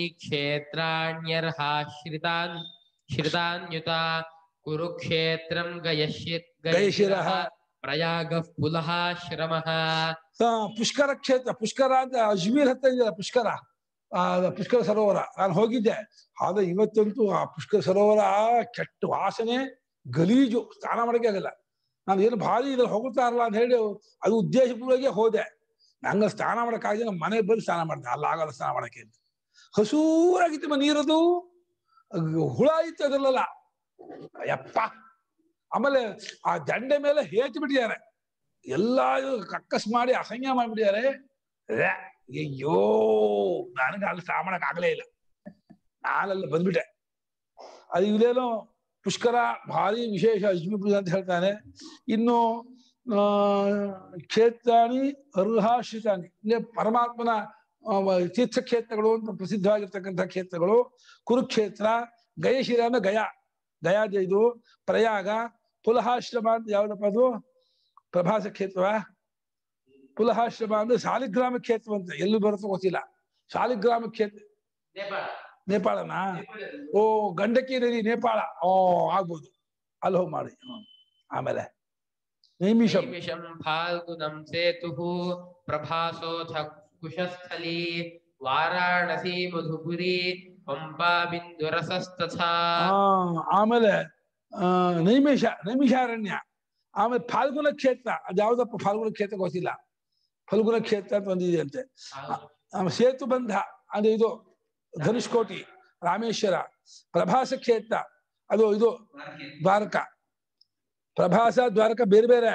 ಕ್ಷೇತ್ರಾಣ್ಯರ್ಹಾಶ್ರಿತಾನ್ ಶ್ರಿತಾನ್ಯುತ ಕುರುಕ್ಷೇತ್ರಂ ಗಯಶ್ಯ ಗಯಶಿರಃ. ಪ್ರಯಾಗಃ ಪುಲಃ ಶ್ರಮಃ ಆ, ಪುಷ್ಕರ ಕ್ಷೇತ್ರ ಪುಷ್ಕರ ಅಂತ ಅಜ್ಮೀರ್ ಹತ್ರ ಇದೆಯಲ್ಲ ಪುಷ್ಕರ ಆ ಪುಷ್ಕರ ಸರೋವರ ನಾನು ಹೋಗಿದ್ದೆ ಆದ್ರೆ ಇವತ್ತಂತೂ ಆ ಪುಷ್ಕರ ಸರೋವರ ಕೆಟ್ಟ ವಾಸನೆ ಗಲೀಜು ಸ್ನಾನ ಮಾಡಕ್ಕೆ ಆಗಲ್ಲ ನಾನು ಏನು ಭಾರಿ ಇದ್ರಲ್ಲಿ ಹೋಗುತ್ತಾರಲ್ಲ ಅಂತ ಹೇಳಿ ಅದು ಉದ್ದೇಶಪೂರ್ವಕ ಹೋದೆ ನಂಗೆ ಸ್ನಾನ ಮಾಡಕ್ಕಾಗಿ ನಮ್ಮ ಮನೆಗೆ ಬಂದು ಸ್ನಾನ ಮಾಡಿದೆ ಅಲ್ಲ ಆಗಲ್ಲ ಸ್ನಾನ ಮಾಡಕ್ಕೆ ಅಂತ ಹಸೂರಾಗಿತ್ತು ನೀರದು ಅಗ್ ಹುಳ ಇತ್ತು ಅದ್ರಲ್ಲ ಯಪ್ಪ ಆಮೇಲೆ ಆ ದಂಡೆ ಮೇಲೆ ಹೇಚಿ ಬಿಟ್ಟಿದ್ದಾರೆ ಎಲ್ಲ ಕಕ್ಕಸ್ ಮಾಡಿ ಅಸಹ್ಯ ಮಾಡ್ಬಿಟ್ಟಿದ್ದಾರೆ ರ್ಯಾ, ಅಯ್ಯೋ ನನಗೆ ಅಲ್ಲಿ ಸ್ನಾನ ಮಾಡಕ್ ಆಗ್ಲೇ ಇಲ್ಲ ನಾನಲ್ಲಿ ಬಂದ್ಬಿಟ್ಟೆ ಅದು ಇಲ್ಲೇನೋ ಪುಷ್ಕರ ಭಾರಿ ವಿಶೇಷ ಅಜ್ಮಿ ಪೂಜೆ ಅಂತ ಹೇಳ್ತಾನೆ ಇನ್ನು ಆ ಕ್ಷೇತ್ರಾಣಿ ಅರ್ಹಾಶ್ರಿತಾನಿ ಅಂದ್ರೆ ಪರಮಾತ್ಮನ ಆ, ವ- ತೀರ್ಥಕ್ಷೇತ್ರಗಳು ಅಂತ ಪ್ರಸಿದ್ಧವಾಗಿರ್ತಕ್ಕಂಥ ಕ್ಷೇತ್ರಗಳು ಕುರುಕ್ಷೇತ್ರ ಗಯಶಿರ ಅಂದ್ರೆ ಗಯಾ ಗಯಾದ ಇದು ಪ್ರಯಾಗ ಪುಲಹಾಶ್ರಮ ಅಂತ ಯಾವ್ದಪ್ಪ ಅದು ಪ್ರಭಾಸ ಕ್ಷೇತ್ರವ ಪುಲಹಾಶ್ರಮ ಅಂದ್ರೆ ಸಾಲಿಗ್ರಾಮ ಕ್ಷೇತ್ರ ಅಂತ ಎಲ್ಲಿ ಬರುತ್ತೋ ಗೊತ್ತಿಲ್ಲ ಸಾಲಿಗ್ರಾಮ ಕ್ಷೇತ್ರ ನೇಪಾಳ ನೇಪಾಳನಾ ಓ ಗಂಡಕಿ ನದಿ ನೇಪಾಳ ಓ ಆಗ್ಬೋದು ಅಲ್ಲಿ ಹೋಗಿ ಮಾಡಿ ಹ್ಮ್. ಆಮೇಲೆ ನೈಮಿಷಂ ನೈಮಿಷಂ ಫಾಲ್ಗುಣಂ ಸೇತುಃ ಪ್ರಭಾಸೋಥ ಕುಶಸ್ಥಲಿ ವಾರಾಣಸಿ ಮಧುಪುರಿ ಪಂಪಾ ಬಿಂದುರಸಸ್ತಥಾ ಆ ಆಮೇಲೆ ಆ ನೈಮಿಷ ನೈಮಿಷಾರಣ್ಯ ಆಮೇಲೆ ಫಾಲ್ಗುಣ ಕ್ಷೇತ್ರ ಅದ್ಯಾವ್ದಪ್ಪ ಫಾಲ್ಗುಣ ಕ್ಷೇತ್ರ ಗೊತ್ತಿಲ್ಲ ಫಲ್ಗುಣ ಕ್ಷೇತ್ರ ಅಂತ ಒಂದಿದೆ ಅಂತೆ ಆಮೇಲೆ ಸೇತುಬಂಧ ಅದು ಇದು ಧನುಷ್ಕೋಟಿ ರಾಮೇಶ್ವರ ಪ್ರಭಾಸ ಕ್ಷೇತ್ರ ಅದು ಇದು ದ್ವಾರಕ ಪ್ರಭಾಸ ದ್ವಾರಕ ಬೇರೆ ಬೇರೆ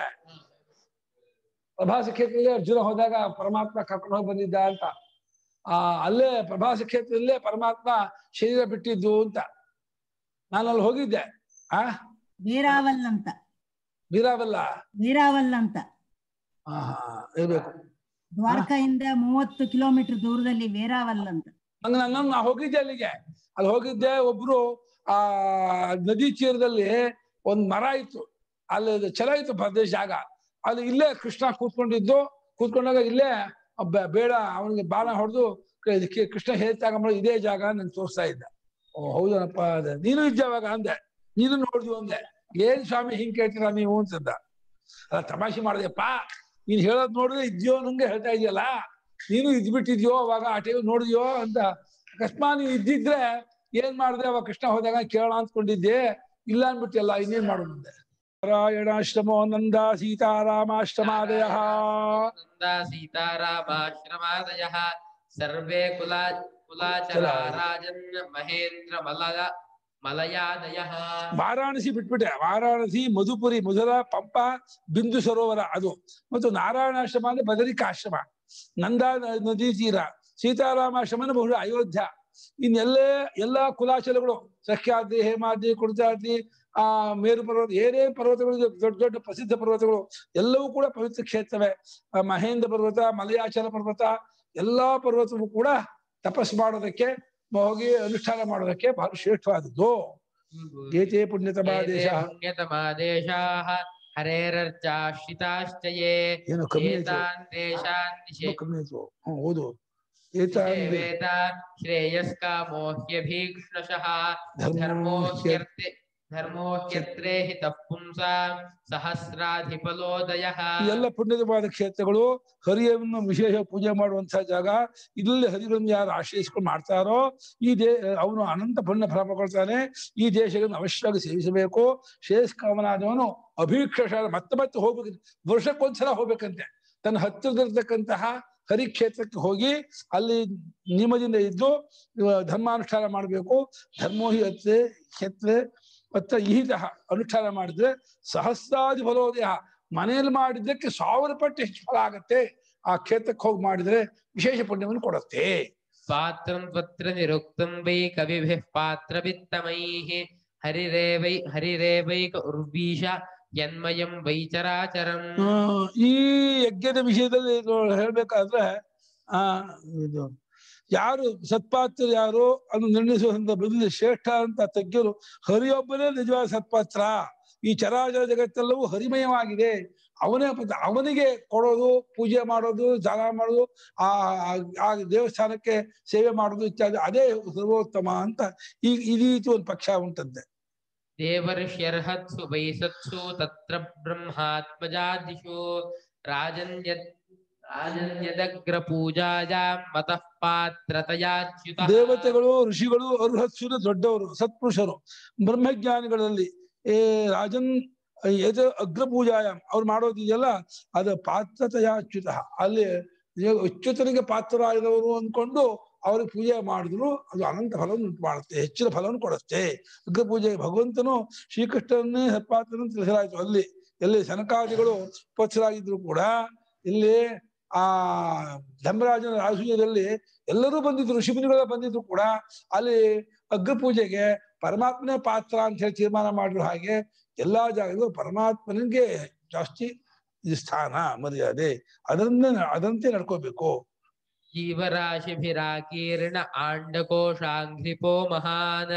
ಪ್ರಭಾಸ ಕ್ಷೇತ್ರದಲ್ಲಿ ಅರ್ಜುನ ಹೋದಾಗ ಪರಮಾತ್ಮ ಕರ್ಕೊಂಡು ಹೋಗಿ ಬಂದಿದ್ದ ಅಂತ ಆ ಅಲ್ಲೇ ಪ್ರಭಾಸ ಕ್ಷೇತ್ರದಲ್ಲೇ ಪರಮಾತ್ಮ ಶರೀರ ಬಿಟ್ಟಿದ್ದು ಅಂತ ನಾನು ಅಲ್ಲಿ ಹೋಗಿದ್ದೆ ಆ ವೀರಾವಲ್ ಅಂತ ಬೀರಾವಲ್ಲ ವೀರಾವಲ್ ಅಂತ ಹಾ ಹಾ ಇರ್ಬೇಕು ದ್ವಾರಕೆಯಿಂದ ಮೂವತ್ತು ಕಿಲೋಮೀಟರ್ ದೂರದಲ್ಲಿ ವೀರಾವಲ್ ಅಂತ ಹಂಗ ನಾನು ನಾ ಹೋಗಿದ್ದೆ ಅಲ್ಲಿಗೆ ಅಲ್ಲಿ ಹೋಗಿದ್ದೆ ಒಬ್ರು ಆ ನದಿ ತೀರದಲ್ಲಿ ಒಂದ್ ಮರ ಇತ್ತು ಅಲ್ಲಿ ಅದು ಚೆನ್ನಾಗಿತ್ತು ಪ್ರದೇಶ ಜಾಗ ಅಲ್ಲಿ ಇಲ್ಲೇ ಕೃಷ್ಣ ಕೂತ್ಕೊಂಡಿದ್ದು ಕೂತ್ಕೊಂಡಾಗ ಇಲ್ಲೇ ಬ- ಬೇಡ ಅವನಿಗೆ ಬಾಣ ಹೊಡೆದು ಕೃಷ್ಣ ಹೇಳ್ತಾಗ ಇದೇ ಜಾಗ ನನ್ ತೋರಿಸ್ತಾ ಇದ್ದ ಓ ಹೌದನಪ್ಪ ಅದೇ ನೀನು ಇದ್ದೆ ಅವಾಗ ಅಂದೆ ನೀನು ನೋಡಿದ್ವು ಅಂದೆ ಏನ್ ಸ್ವಾಮಿ ಹಿಂಗ್ ಕೇಳ್ತೀರಾ ನೀವು ಅಂತಂದ ಅಲ್ಲ ತಮಾಷೆ ಮಾಡಿದೆಪ್ಪ ನೀನ್ ಹೇಳೋದ್ ನೋಡಿದ್ರೆ ಇದ್ಯೋ ನಂಗೆ ಹೇಳ್ತಾ ಇದೆಯಲ್ಲ ನೀನು ಇದ್ಬಿಟ್ಟಿದ್ಯೋ ಅವಾಗ ಆ ಟೈಮ್ ನೋಡಿದ್ಯೋ ಅಂತ ಅಕಸ್ಮಾತ್ ನೀನ್ ಇದ್ದಿದ್ರೆ ಏನ್ ಮಾಡಿದೆ ಅವಾಗ ಕೃಷ್ಣ ಹೋದಾಗ ಕೇಳೋಣ ಅಂದ್ಕೊಂಡಿದ್ದೆ ಇಲ್ಲ ಅನ್ಬಿಟ್ಟಿಯಲ್ಲ ಇನ್ನೇನ್ ಮಾಡೋದು ಅಂದೆ ನಾರಾಯಣಾಶ್ರಮೋ ನಂದ ಸೀತಾರಾಮಾಶ್ರಮಾದಯ ನಂದ ಸೀತಾರಾಮಾಶ್ರಮಾದಯಃ ಸರ್ವೇ ಕುಲಾ ಕುಲಾಚರ ರಾಜನ್ ಮಹೇಂದ್ರ ಮಲಯ ಮಲಯಾದಯಃ ವಾರಾಣಸಿ ಬಿಟ್ಬಿಟ್ಟೆ ವಾರಾಣಸಿ ಮಧುಪುರಿ ಮಧುರ ಪಂಪ ಬಿಂದು ಸರೋವರ ಅದು ಮತ್ತು ನಾರಾಯಣಾಶ್ರಮ ಅಂದ್ರೆ ಬದರಿಕಾಶ್ರಮ ನಂದ ನ- ನದಿ ತೀರ ಸೀತಾರಾಮಾಶ್ರಮ ಅಂದ್ರೆ ಬಹು ಅಯೋಧ್ಯ ಇನ್ನೆಲ್ಲೇ ಎಲ್ಲಾ ಕುಲಾಚಲಗಳು ಸಖ್ಯಾದ್ರಿ ಹೇಮಾದ್ರಿ ಕುರ್ತಾದ್ರಿ ಆ ಮೇರು ಪರ್ವತ ಏನೇನ್ ಪರ್ವತಗಳು ಇದೆ, ದೊಡ್ಡ ದೊಡ್ಡ ಪ್ರಸಿದ್ಧ ಪರ್ವತಗಳು ಎಲ್ಲವೂ ಕೂಡ ಪವಿತ್ರ ಕ್ಷೇತ್ರವೇ ಆ ಮಹೇಂದ್ರ ಪರ್ವತ ಮಲಯಾಚಲ ಪರ್ವತ ಎಲ್ಲಾ ಪರ್ವತವೂ ಕೂಡ ತಪಸ್ ಮಾಡೋದಕ್ಕೆ ಹೋಗಿ ಅನುಷ್ಠಾನ ಮಾಡೋದಕ್ಕೆ ಬಹಳ ಶ್ರೇಷ್ಠವಾದದ್ದು ಏತೇ ಪುಣ್ಯತಮ ದೇಶ ಪುಣ್ಯತಮಾದೇಶಾಃ ಹರೇರರ್ಚಾಶ್ರಿತಾಶ್ಚ ಯೇ ಏನು ಕಮ್ಮಿ ಆಯ್ತು ಏತಾನ್ ದೇಶಾನ್ ನಿಷೇ ತುಂಬಾ ಕಮ್ಮಿ ಆಯ್ತು ಹ್ಮ್ ಓದು ಏತಾನ್ ದೇ- ವೇದ ಶ್ರೇಯಸ್ಕಾಮೋ ಹ್ಯಭೀಕ್ಷ್ಣಶಃ ಧರ್ಮೋ ಧರ್ಮೋ ಹ್ಯರ್ತೆ ಧರ್ಮೋ ಹ್ಯತ್ರೆ ಹಿತಃ ಪುಂಸಾಂ ಸಹಸ್ರಾಧಿಫಲೋದಯಃ ಈ ಎಲ್ಲ ಪುಣ್ಯದವಾದ ಕ್ಷೇತ್ರಗಳು ಹರಿಯನ್ನು ವಿಶೇಷ ಪೂಜೆ ಮಾಡುವಂತಹ ಜಾಗ ಇಲ್ಲಿ ಹರಿಗಳನ್ನು ಯಾರು ಆಶ್ರಯಿಸ್ಕೊಂಡು ಮಾಡ್ತಾರೋ ಈ ದೇ ಅವನು ಅನಂತ ಪುಣ್ಯ ಫಲ ಪಡ್ಕೊಳ್ತಾನೆ ಈ ದೇಶಗಳನ್ನು ಅವಶ್ಯವಾಗಿ ಸೇವಿಸಬೇಕು ಶ್ರೇಷ್ಠಕವನಾದವನು ಅಭೀಕ್ಷ ಮತ್ತೆ ಮತ್ತೆ ಹೋಗ್ಬೇಕು ವರ್ಷಕ್ಕೊಂದ್ಸಲ ಹೋಗ್ಬೇಕಂತೆ ತನ್ನ ಹತ್ತಿರದಿರ್ತಕ್ಕಂತಹ ಹರಿಕ್ಷೇತ್ರಕ್ಕೆ ಹೋಗಿ ಅಲ್ಲಿ ನಿಯಮದಿಂದ ಇದ್ದು ಇವ ಧರ್ಮಾನುಷ್ಠಾನ ಮಾಡಬೇಕು ಧರ್ಮೋಹಿ ಹತ್ತೆ ಕ್ಷೇತ್ರ ಮತ್ತೆ ಇಹಿತ ಅನುಷ್ಠಾನ ಮಾಡಿದ್ರೆ ಸಹಸ್ರಾದಿ ಫಲೋದಯ ಮನೆಯಲ್ಲಿ ಮಾಡಿದ್ದಕ್ಕೆ ಸಾವಿರ ಪಟ್ಟು ಹೆಚ್ಚು ಫಲ ಆಗತ್ತೆ ಆ ಕ್ಷೇತ್ರಕ್ಕೆ ಹೋಗಿ ಮಾಡಿದ್ರೆ ವಿಶೇಷ ಪುಣ್ಯವನ್ನು ಕೊಡುತ್ತೆ ಪಾತ್ರಂ ತ್ವತ್ರ ನಿರುಕ್ತಂ ವೈ ಕವಿಭಿಃ ಪಾತ್ರವಿತ್ತಮೈಃ ಹರಿರೇವೈ ಹರಿರೇವೈಕ ಉರ್ವೀಶ ಯನ್ಮಯಂ ವೈ ಚರಾಚರಂ ಆ, ಈ ಯಜ್ಞದ ವಿಷಯದಲ್ಲಿ ಇದು ಹೇಳ್ಬೇಕಾದ್ರೆ ಆ ಇದು ಯಾರು ಸತ್ಪಾತ್ರ ಯಾರು ಅನ್ನು ನಿರ್ಣಯಿಸುವ ಸಂದರ್ಭದಲ್ಲಿ ಶ್ರೇಷ್ಠ ಅಂತ ತಜ್ಞರು ಹರಿಯೊಬ್ಬನೇ ನಿಜವಾದ ಸತ್ಪಾತ್ರ ಈ ಚರಾಚರ ಜಗತ್ತೆಲ್ಲವೂ ಹರಿಮಯವಾಗಿದೆ ಅವನೇ ಪದ- ಅವನಿಗೆ ಕೊಡೋದು ಪೂಜೆ ಮಾಡೋದು ದಾನ ಮಾಡೋದು ಆ ಆ- ಆ ದೇವಸ್ಥಾನಕ್ಕೆ ಸೇವೆ ಮಾಡೋದು ಇತ್ಯಾದಿ ಅದೇ ಸರ್ವೋತ್ತಮ ಅಂತ ಈ ಈ ರೀತಿ ಒಂದು ಪಕ್ಷ ಉಂಟಂತೆ ದೇವರ್ಷ್ಯರ್ಹತ್ಸು ವೈಸತ್ಸು ತತ್ರ ಬ್ರಹ್ಮಾತ್ಮಜಾದಿಷು ರಾಜನ್ಯ ರಾಜನ್ಯದಗ್ರ ಪೂಜಾಯಾಂ ಮತಃ ಪಾತ್ರತಯಾಚ್ಯುತಃ ದೇವತೆಗಳು ಋಷಿಗಳು ಅರ್ಹತ್ಸುನ ದೊಡ್ಡವರು ಸತ್ಪುರುಷರು ಬ್ರಹ್ಮಜ್ಞಾನಿಗಳಲ್ಲಿ ಏ ರಾಜನ್ ಯಜ ಅಗ್ರ ಪೂಜಾಯಾಮ್ ಅವ್ರು ಮಾಡೋದಿದೆಯಲ್ಲ ಅದು ಪಾತ್ರತೆಯ ಅಚ್ಯುತ ಅಲ್ಲಿ ಇವಾಗ ಅಚ್ಯುತನಿಗೆ ಪಾತ್ರರಾಗಿದವರು ಅಂದ್ಕೊಂಡು ಅವ್ರಿಗೆ ಪೂಜೆ ಮಾಡಿದ್ರು ಅದು ಅನಂತ ಫಲವನ್ನು ಉಂಟು ಮಾಡುತ್ತೆ ಹೆಚ್ಚಿನ ಫಲವನ್ನು ಕೊಡುತ್ತೆ ಅಗ್ರ ಪೂಜೆ ಭಗವಂತನು ಶ್ರೀಕೃಷ್ಣನ್ನೇ ಸತ್ಪಾತ್ರನ ತಿಳಿಸಲಾಯಿತು ಅಲ್ಲಿ ಎಲ್ಲಿ ಸನಕಾದಿಗಳು ಉಪಸ್ಥರಾಗಿದ್ರು ಕೂಡ ಇಲ್ಲಿ ಆ ಧರ್ಮರಾಜನ ರಾಜಸೂಯದಲ್ಲಿ ಎಲ್ಲರೂ ಬಂದಿದ್ರು ಋಷಿಮುನಿಗಳ ಬಂದಿದ್ರು ಕೂಡ ಅಲ್ಲಿ ಅಗ್ರ ಪೂಜೆಗೆ ಪರಮಾತ್ಮನೇ ಪಾತ್ರ ಅಂತ ಹೇಳಿ ತೀರ್ಮಾನ ಮಾಡಿರೋ ಹಾಗೆ ಎಲ್ಲಾ ಜಾಗದಲ್ಲೂ ಪರಮಾತ್ಮನಿಗೆ ಜಾಸ್ತಿ ಇದು ಸ್ಥಾನ ಮರ್ಯಾದೆ ಅದನ್ನ ಅದಂತೆ ನಡ್ಕೋಬೇಕು ಜೀವರಾಶಿಭಿರಾಕೀರ್ಣ ಆಂಡಕೋಶಾಂಘ್ರಿಪೋ ಮಹಾನ್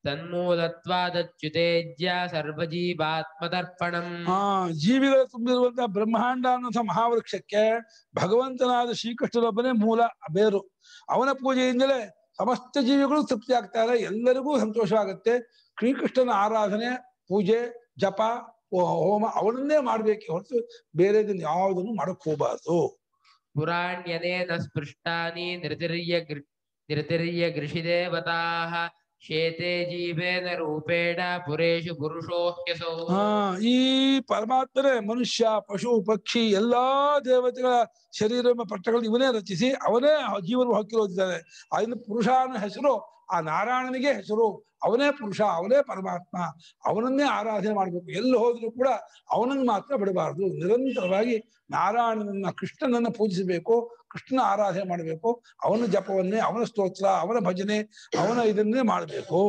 ತನ್ಮೂಲತ್ವಾದಚ್ಯುತೇಜ್ಯ ಸರ್ವಜೀವಾತ್ಮದರ್ಪಣಂ ಆ ಜೀವಿಗಳು ತುಂಬಿರುವಂತಹ ಬ್ರಹ್ಮಾಂಡ ಅನ್ನೋ ಮಹಾವೃಕ್ಷಕ್ಕೆ ಭಗವಂತನಾದ ಶ್ರೀಕೃಷ್ಣನೊಬ್ಬನೇ ಮೂಲ ಬೇರು ಅವನ ಪೂಜೆಯಿಂದಲೇ ಸಮಸ್ತ ಜೀವಿಗಳು ತೃಪ್ತಿ ಆಗ್ತಾರೆ ಎಲ್ಲರಿಗೂ ಸಂತೋಷ ಆಗುತ್ತೆ ಶ್ರೀಕೃಷ್ಣನ ಆರಾಧನೆ ಪೂಜೆ ಜಪ ಹೋ- ಹೋಮ ಅವನನ್ನೇ ಮಾಡ್ಬೇಕೆ ಹೊರತು ಬೇರೆದನ್ನ ಯಾವುದನ್ನು ಮಾಡಕ್ ಹೋಗಬಾರ್ದು ಪುರಾಣ್ಯನೇನ ಸ್ಪೃಷ್ಟಾನಿ ನಿರ್ತಿರ್ಯ ಗೃ ನಿರ್ತಿರ್ಯ ಗೃಷಿದೇವತಾಃ ಶೇತೆ ಜೀವೇನ ರೂಪೇಣ ಪುರೇಶು ಪುರುಷೋ ಹ್ಯಸೌ ಆ ಈ ಪರಮಾತ್ಮನೇ ಮನುಷ್ಯ ಪಶು ಪಕ್ಷಿ ಎಲ್ಲಾ ದೇವತೆಗಳ ಶರೀರ ಪಟ್ಟಗಳನ್ನು ಇವನೇ ರಚಿಸಿ ಅವನೇ ಜೀವನ ಹಾಕಿರೋದಿದ್ದಾನೆ ಅದನ್ನ ಪುರುಷ ಅನ್ನೋ ಹೆಸರು ಆ ನಾರಾಯಣನಿಗೆ ಹೆಸರು ಅವನೇ ಪುರುಷ ಅವನೇ ಪರಮಾತ್ಮ ಅವನನ್ನೇ ಆರಾಧನೆ ಮಾಡ್ಬೇಕು ಎಲ್ಲಿ ಹೋದ್ರು ಕೂಡ ಅವನನ್ನು ಮಾತ್ರ ಬಿಡಬಾರ್ದು ನಿರಂತರವಾಗಿ ನಾರಾಯಣನನ್ನ ಕೃಷ್ಣನನ್ನ ಪೂಜಿಸಬೇಕು ಕೃಷ್ಣನ ಆರಾಧನೆ ಮಾಡಬೇಕು ಅವನ ಜಪವನ್ನೇ ಅವನ ಸ್ತೋತ್ರ ಅವನ ಭಜನೆ ಅವನ ಇದನ್ನೇ ಮಾಡಬೇಕು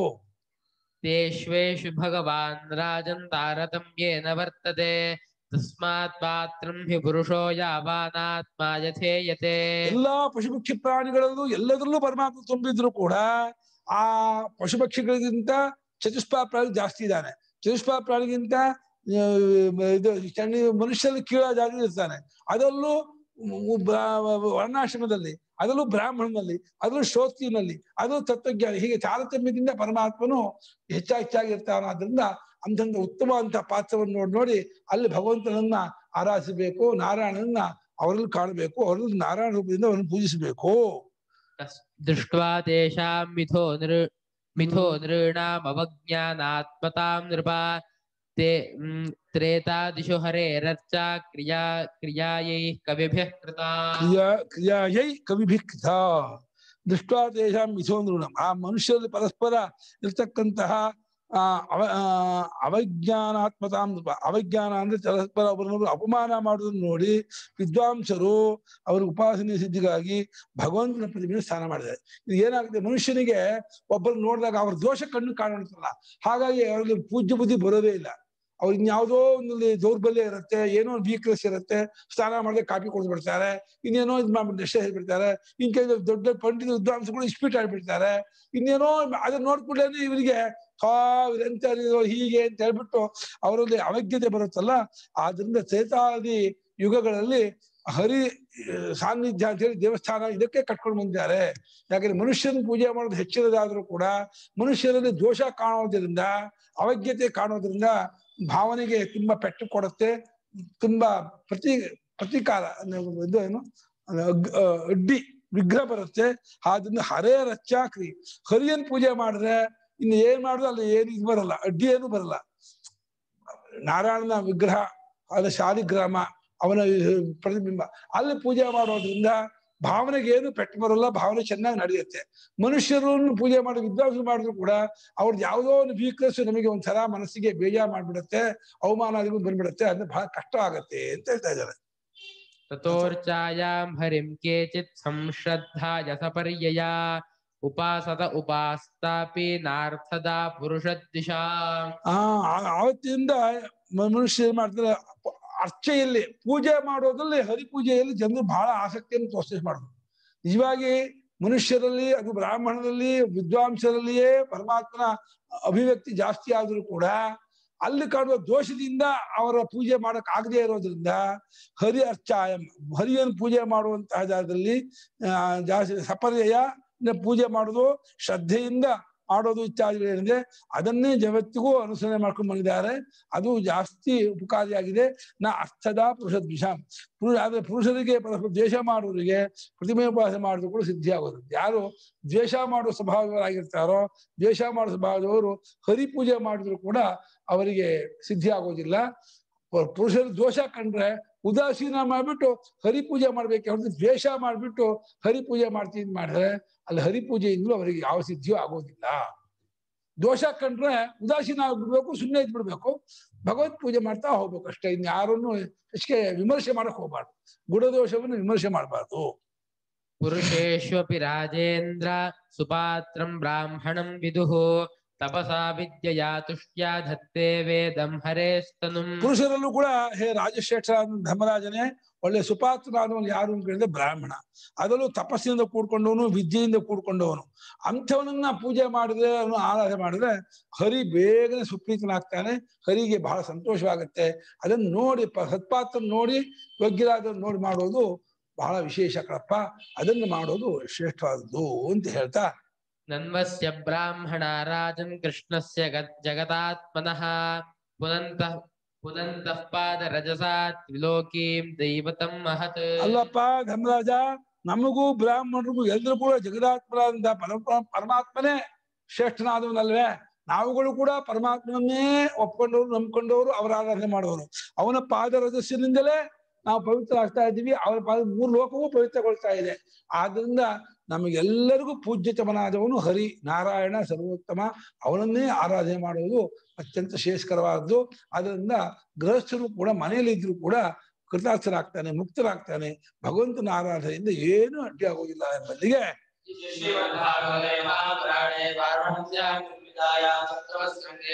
ತೇಷ್ವೇಷು ಭಗವಾನ್ ರಾಜನ್ ತಾರತಮ್ಯೇನ ವರ್ತತೆ ತಸ್ಮಾತ್ ಪಾತ್ರಂ ಹಿ ಪುರುಷೋ ಯಾವಾನಾತ್ಮ ಯಥೇಯತೆ ಎಲ್ಲಾ ಪಶು ಪಕ್ಷಿ ಪ್ರಾಣಿಗಳಲ್ಲೂ ಎಲ್ಲದರಲ್ಲೂ ಪರಮಾತ್ಮ ತುಂಬಿದ್ರು ಕೂಡ ಆ ಪಶು ಪಕ್ಷಿಗಳಿಗಿಂತ ಚತುಷ್ಪಾ ಪ್ರಾಣಿ ಜಾಸ್ತಿ ಇದ್ದಾನೆ ಚತುಷ್ಪಾ ಪ್ರಾಣಿಗಿಂತ ಆ, ಇದು ಚಂಡಿ ಮನುಷ್ಯರಲ್ಲಿ ಕೀಳ ಜಾತಿ ಇರ್ತಾನೆ ಅದರಲ್ಲೂ ಉ- ಬ್ರಾ- ವರ್ಣಾಶ್ರಮದಲ್ಲಿ ಅದರಲ್ಲೂ ಬ್ರಾಹ್ಮಣನಲ್ಲಿ ಅದರಲ್ಲೂ ಶ್ರೋತ್ರಿನಲ್ಲಿ ಅದರಲ್ಲೂ ತತ್ವಜ್ಞಾನಿ ಹೀಗೆ ತಾರತಮ್ಯದಿಂದ ಪರಮಾತ್ಮನು ಹೆಚ್ಚಾಗಿ ಹೆಚ್ಚಾಗಿರ್ತಾನ ಆದ್ರಿಂದ ಅಂತಂದ ಉತ್ತಮ ಅಂತ ಪಾತ್ರವನ್ನು ನೋಡಿ ನೋಡಿ ಅಲ್ಲಿ ಭಗವಂತನನ್ನ ಆರಾಧಿಸಬೇಕು ನಾರಾಯಣನನ್ನ ಅವರಲ್ಲಿ ಕಾಣಬೇಕು ಅವರಲ್ಲಿ ನಾರಾಯಣ ರೂಪದಿಂದ ಅವರನ್ನು ಪೂಜಿಸಬೇಕು ತಸ್- ದೃಷ್ಟ್ವಾ ತೇಷಾಂ ಮಿಥೋ ನೃ ಮಿಥೋ ನೃಣಾಮವಜ್ಞಾನಾತ್ಮತಾಂ ನೃಪ ते म्, त्रेतादिषु हरेरर्चा क्रिया क्रियायै कविभिः कृता ಕ್ರಿಯಾ ಕ್ರಿಯಾಯೈ ಕವಿಭಿಕ್ತ ದೃಷ್ಟ ತೇಷಾಂ ಮಿಥೋನೃಣಂ ಆ ಮನುಷ್ಯರಲ್ಲಿ ಪರಸ್ಪರ ಇರ್ತಕ್ಕಂತಹ ಆ ಅವ ಆ, ಅವಜ್ಞಾನಾತ್ಮತಾಂ ರೂಪ ಅವಜ್ಞಾನ ಅಂದ್ರೆ ಪರಸ್ಪರ ಒಬ್ಬರನ್ನೊಬ್ರು ಅಪಮಾನ ಮಾಡೋದನ್ನ ನೋಡಿ ವಿದ್ವಾಂಸರು ಅವರ ಉಪಾಸನೆ ಸಿದ್ಧಿಗಾಗಿ ಭಗವಂತನ ಪ್ರತಿಮೆಯನ್ನು ಸ್ನಾನ ಮಾಡಿದ್ದಾರೆ ಇದು ಏನಾಗುತ್ತೆ ಮನುಷ್ಯನಿಗೆ ಒಬ್ಬರು ನೋಡಿದಾಗ ಅವ್ರ ದೋಷ ಕಣ್ಣು ಕಾಣಿಸಲ್ಲ ಹಾಗಾಗಿ ಅವರಲ್ಲಿ ಪೂಜ್ಯ ಬುದ್ಧಿ ಬರೋದೇ ಇಲ್ಲ ಅವ್ರು ಇನ್ಯಾವುದೋ ಒಂದು ದೌರ್ಬಲ್ಯ ಇರುತ್ತೆ ಏನೋ ಒಂದು ವೀಕ್ನೆಸ್ ಇರುತ್ತೆ ಸ್ನಾನ ಮಾಡದೆ ಕಾಪಿ ಕೊಡ್ದು ಬಿಡ್ತಾರೆ ಇನ್ನೇನೋ ಇದು ಮಾಡ್ಬಿಟ್ಟು ಎಷ್ಟೇ ಹೇಳ್ಬಿಡ್ತಾರೆ ಇನ್ ಕೆಲವು ದೊಡ್ಡ ದೊಡ್ಡ ಪಂಡಿತ ವಿದ್ವಾಂಸಗಳು ಇಸ್ಪೀಟ್ ಆಡ್ಬಿಡ್ತಾರೆ ಇನ್ನೇನೋ ಅದನ್ನ ನೋಡ್ಬಿಟ್ಲೇನೆ ಇವರಿಗೆ ಹಾ ಎಂತ ಹೀಗೆ ಅಂತ ಹೇಳ್ಬಿಟ್ಟು ಅವರಲ್ಲಿ ಅವಜ್ಞತೆ ಬರುತ್ತಲ್ಲ ಆದ್ರಿಂದ ತ್ರೇತಾದಿ ಯುಗಗಳಲ್ಲಿ ಹರಿ ಆ, ಸಾನ್ನಿಧ್ಯ ಅಂತ ಹೇಳಿ ದೇವಸ್ಥಾನ ಇದಕ್ಕೆ ಕಟ್ಕೊಂಡು ಬಂದಿದ್ದಾರೆ ಯಾಕಂದ್ರೆ ಮನುಷ್ಯನ ಪೂಜೆ ಮಾಡೋದು ಹೆಚ್ಚಿನದಾದ್ರೂ ಕೂಡ ಮನುಷ್ಯರಲ್ಲಿ ದೋಷ ಕಾಣೋದ್ರಿಂದ ಅವಜ್ಞತೆ ಕಾಣೋದ್ರಿಂದ ಭಾವನೆಗೆ ತುಂಬಾ ಪೆಟ್ಟು ಕೊಡುತ್ತೆ ತುಂಬಾ ಪ್ರತಿ ಪ್ರತಿಕಾರ ಅಂದ್ರೆ ಇದು ಏನು ಅದು ಅಗ್- ಆ, ಅಡ್ಡಿ ವಿಗ್ರಹ ಬರುತ್ತೆ ಆದ್ರಿಂದ ಹರೇ ರಚ್ಚಾಕ್ರಿ ಹರಿಯನ್ ಪೂಜೆ ಮಾಡಿದ್ರೆ ಇನ್ನು ಏನ್ ಮಾಡಿದ್ರು ಅಲ್ಲಿ ಏನು ಇದು ಬರಲ್ಲ ಅಡ್ಡಿ ಏನು ಬರಲ್ಲ ನಾರಾಯಣನ ವಿಗ್ರಹ ಅದು ಶಾಲಿಗ್ರಾಮ ಅವನ ಪ್ರತಿಬಿಂಬ ಅಲ್ಲಿ ಪೂಜೆ ಮಾಡೋದ್ರಿಂದ ಭಾವನೆಗೆ ಏನು ಪೆಟ್ಟು ಬರಲ್ಲ ಭಾವನೆ ಚೆನ್ನಾಗಿ ನಡೆಯುತ್ತೆ ಮನುಷ್ಯರನ್ನು ಪೂಜೆ ಮಾಡೋ ವಿದ್ವಾಂಸರು ಮಾಡಿದ್ರು ಕೂಡ ಅವ್ರದ್ದು ಯಾವುದೋ ಒಂದು ವೀಕ್ನೆಸ್ ನಮಗೆ ಒಂಥರ ಮನಸ್ಸಿಗೆ ಬೇಜಾರು ಮಾಡ್ಬಿಡುತ್ತೆ ಅವಮಾನಗಳು ಬಂದ್ಬಿಡುತ್ತೆ ಅದು ಬಹಳ ಕಷ್ಟ ಆಗತ್ತೆ ಅಂತ ಹೇಳ್ತಾ ಇದ್ದಾರೆ ततोर्चायां हरिं केचित् संश्रद्धाय सपर्यया उपासत उपास्तापि नार्थदा पुरुषद्दिशा ಆ ಆ- ಆವತ್ತಿಂದ ಮ- ಮನುಷ್ಯ ಏನ್ ಮಾಡ್ತಾರೆ ಅಪ- ಅರ್ಚೆಯಲ್ಲಿ ಪೂಜೆ ಮಾಡೋದ್ರಲ್ಲಿ ಹರಿಪೂಜೆಯಲ್ಲಿ ಜನರು ಬಹಳ ಆಸಕ್ತಿಯನ್ನು ತೋರಿಸಿ ಮಾಡೋದು ನಿಜವಾಗಿ ಮನುಷ್ಯರಲ್ಲಿ ಅದು ಬ್ರಾಹ್ಮಣರಲ್ಲಿ ವಿದ್ವಾಂಸರಲ್ಲಿಯೇ ಪರಮಾತ್ಮನ ಅಭಿವ್ಯಕ್ತಿ ಜಾಸ್ತಿ ಆದ್ರೂ ಕೂಡ ಅಲ್ಲಿ ಕಾಣುವ ದೋಷದಿಂದ ಅವರ ಪೂಜೆ ಮಾಡಕ್ ಆಗದೆ ಇರೋದ್ರಿಂದ ಹರಿ ಅರ್ಚಾಯಂ ಹರಿಯನ್ನು ಪೂಜೆ ಮಾಡುವಂತಹ ಜಾಗದಲ್ಲಿ ಆ, ಜಾಸ್ತಿ ಸಪರ್ಯಯ ಅಂದ್ರೆ ಪೂಜೆ ಮಾಡೋದು ಶ್ರದ್ಧೆಯಿಂದ ಮಾಡೋದು ಇತ್ಯಾದಿಗಳೇನಿದೆ ಅದನ್ನೇ ಜಗತ್ತಿಗೂ ಅನುಸರಣೆ ಮಾಡ್ಕೊಂಡು ಬಂದಿದ್ದಾರೆ ಅದು ಜಾಸ್ತಿ ಉಪಕಾರಿಯಾಗಿದೆ ನಾ ಅರ್ಥದ ಪುರುಷ ದ್ವಿಷಾಂ ಪುರುಷ ಆದ್ರೆ ಪುರುಷರಿಗೆ ಪರಸ್ಪರ ದ್ವೇಷ ಮಾಡುವವರಿಗೆ ಪ್ರತಿಮೆ ಉಪಾಸನೆ ಮಾಡೋದು ಕೂಡ ಸಿದ್ಧಿ ಆಗೋದು ಯಾರು ದ್ವೇಷ ಮಾಡುವ ಸ್ವಭಾವಗಳಾಗಿರ್ತಾರೋ ದ್ವೇಷ ಮಾಡುವ ಸ್ವಭಾವದವರು ಹರಿ ಪೂಜೆ ಮಾಡಿದ್ರು ಕೂಡ ಅವರಿಗೆ ಸಿದ್ಧಿ ಆಗೋದಿಲ್ಲ ಪು- ಪುರುಷರ ದೋಷ ಕಂಡ್ರೆ ಉದಾಸೀನ ಮಾಡ್ಬಿಟ್ಟು ಹರಿ ಪೂಜೆ ಮಾಡ್ಬೇಕು ಹೊರತು ದ್ವೇಷ ಮಾಡ್ಬಿಟ್ಟು ಹರಿ ಪೂಜೆ ಮಾಡ್ತೀನಿ ಮಾಡಿದ್ರೆ ಅಲ್ಲಿ ಹರಿ ಪೂಜೆಯಿಂದಲೂ ಅವರಿಗೆ ಯಾವ ಸಿದ್ಧಿಯೂ ಆಗೋದಿಲ್ಲ ದೋಷ ಕಂಡ್ರೆ ಉದಾಸೀನ ಆಗ್ಬಿಡ್ಬೇಕು ಸುಮ್ಮನೆ ಇದ್ಬಿಡ್ಬೇಕು ಭಗವತ್ ಪೂಜೆ ಮಾಡ್ತಾ ಹೋಗ್ಬೇಕು ಅಷ್ಟೇ ಇನ್ ಯಾರನ್ನು ಹೆಚ್ಚಿಗೆ ವಿಮರ್ಶೆ ಮಾಡಕ್ ಹೋಗ್ಬಾರ್ದು ಗುಣದೋಷವನ್ನು ವಿಮರ್ಶೆ ಮಾಡಬಾರ್ದು पुरुषेष्वपि राजेन्द्र सुपात्रं ब्राह्मणं विदुः तपसा विद्यया तुष्ट्या धत्ते वेदं हरेस्तनुम् ಪುರುಷರಲ್ಲೂ ಕೂಡ ಹೇ ರಾಜಶ್ರೇಷ್ಠರಾದ ಧರ್ಮರಾಜನೇ ಒಳ್ಳೆ ಸುಪಾತ್ರನಾದವನು ಯಾರು ಅಂತ ಕೇಳಿದ್ರೆ ಬ್ರಾಹ್ಮಣ ಅದರಲ್ಲೂ ತಪಸ್ಸಿನಿಂದ ಕೂಡ್ಕೊಂಡವನು ವಿದ್ಯೆಯಿಂದ ಕೂಡ್ಕೊಂಡವನು ಅಂಥವನನ್ನ ಪೂಜೆ ಮಾಡಿದ್ರೆ ಅವನು ಆರಾಧನೆ ಮಾಡಿದ್ರೆ ಹರಿ ಬೇಗನೆ ಸುಪ್ರೀತನಾಗ್ತಾನೆ ಹರಿಗೆ ಬಹಳ ಸಂತೋಷವಾಗುತ್ತೆ ಅದನ್ನ ನೋಡಿ ಪ ಸತ್ಪಾತ್ರ ನೋಡಿ ಯೋಗ್ಯರಾದ ನೋಡಿ ಮಾಡೋದು ಬಹಳ ವಿಶೇಷ ಕಣಪ್ಪ ಅದನ್ನು ಮಾಡೋದು ಶ್ರೇಷ್ಠವಾದದ್ದು ಅಂತ ಹೇಳ್ತಾ नन्वस्य ब्राह्मणा राजन् कृष्णस्य ग- जगदात्मनः पुनन्तः पुनन्तः पादरजसा त्रिलोकीं दैवतं महत् ಅಲ್ಲಪ್ಪ ಧರ್ಮರಾಜ ನಮಗೂ ಬ್ರಾಹ್ಮಣರಿಗೂ ಎಲ್ರೂ ಕೂಡ ಜಗದಾತ್ಮರಾದಂತ ಪರಮ ಪರಮಾತ್ಮನೇ ಶ್ರೇಷ್ಠನಾದವನಲ್ವೇ ನಾವುಗಳು ಕೂಡ ಪರಮಾತ್ಮನನ್ನೇ ಒಪ್ಕೊಂಡವರು ನಂಬ್ಕೊಂಡವರು ಅವರ ಆರಾಧನೆ ಮಾಡುವವರು ಅವನ ಪಾದ ರಜಸ್ಸಿನಿಂದಲೇ ನಾವು ಪವಿತ್ರ ಆಗ್ತಾ ಇದ್ದೀವಿ ಅವರ ಪಾದ ಮೂರು ಲೋಕವೂ ಪವಿತ್ರಗೊಳ್ತಾ ಇದೆ ಆದ್ರಿಂದ ನಮಗೆಲ್ಲರಿಗೂ ಪೂಜ್ಯತಮನಾದವನು ಹರಿ ನಾರಾಯಣ ಸರ್ವೋತ್ತಮ ಅವನನ್ನೇ ಆರಾಧನೆ ಮಾಡುವುದು ಅತ್ಯಂತ ಶ್ರೇಷ್ಠಕರವಾದದ್ದು ಅದರಿಂದ ಗೃಹಸ್ಥರು ಕೂಡ ಮನೆಯಲ್ಲಿ ಇದ್ರು ಕೂಡ ಕೃತಾರ್ಥರಾಗ್ತಾನೆ ಮುಕ್ತರಾಗ್ತಾನೆ ಭಗವಂತನ ಆರಾಧನೆಯಿಂದ ಏನು ಅಡ್ಡಿ ಆಗೋದಿಲ್ಲ ಎಂಬಲ್ಲಿಗೆ श्रीमद्भागवते महापुराणे पारमहंस्यां निर्मितायां सप्तमस्कन्धे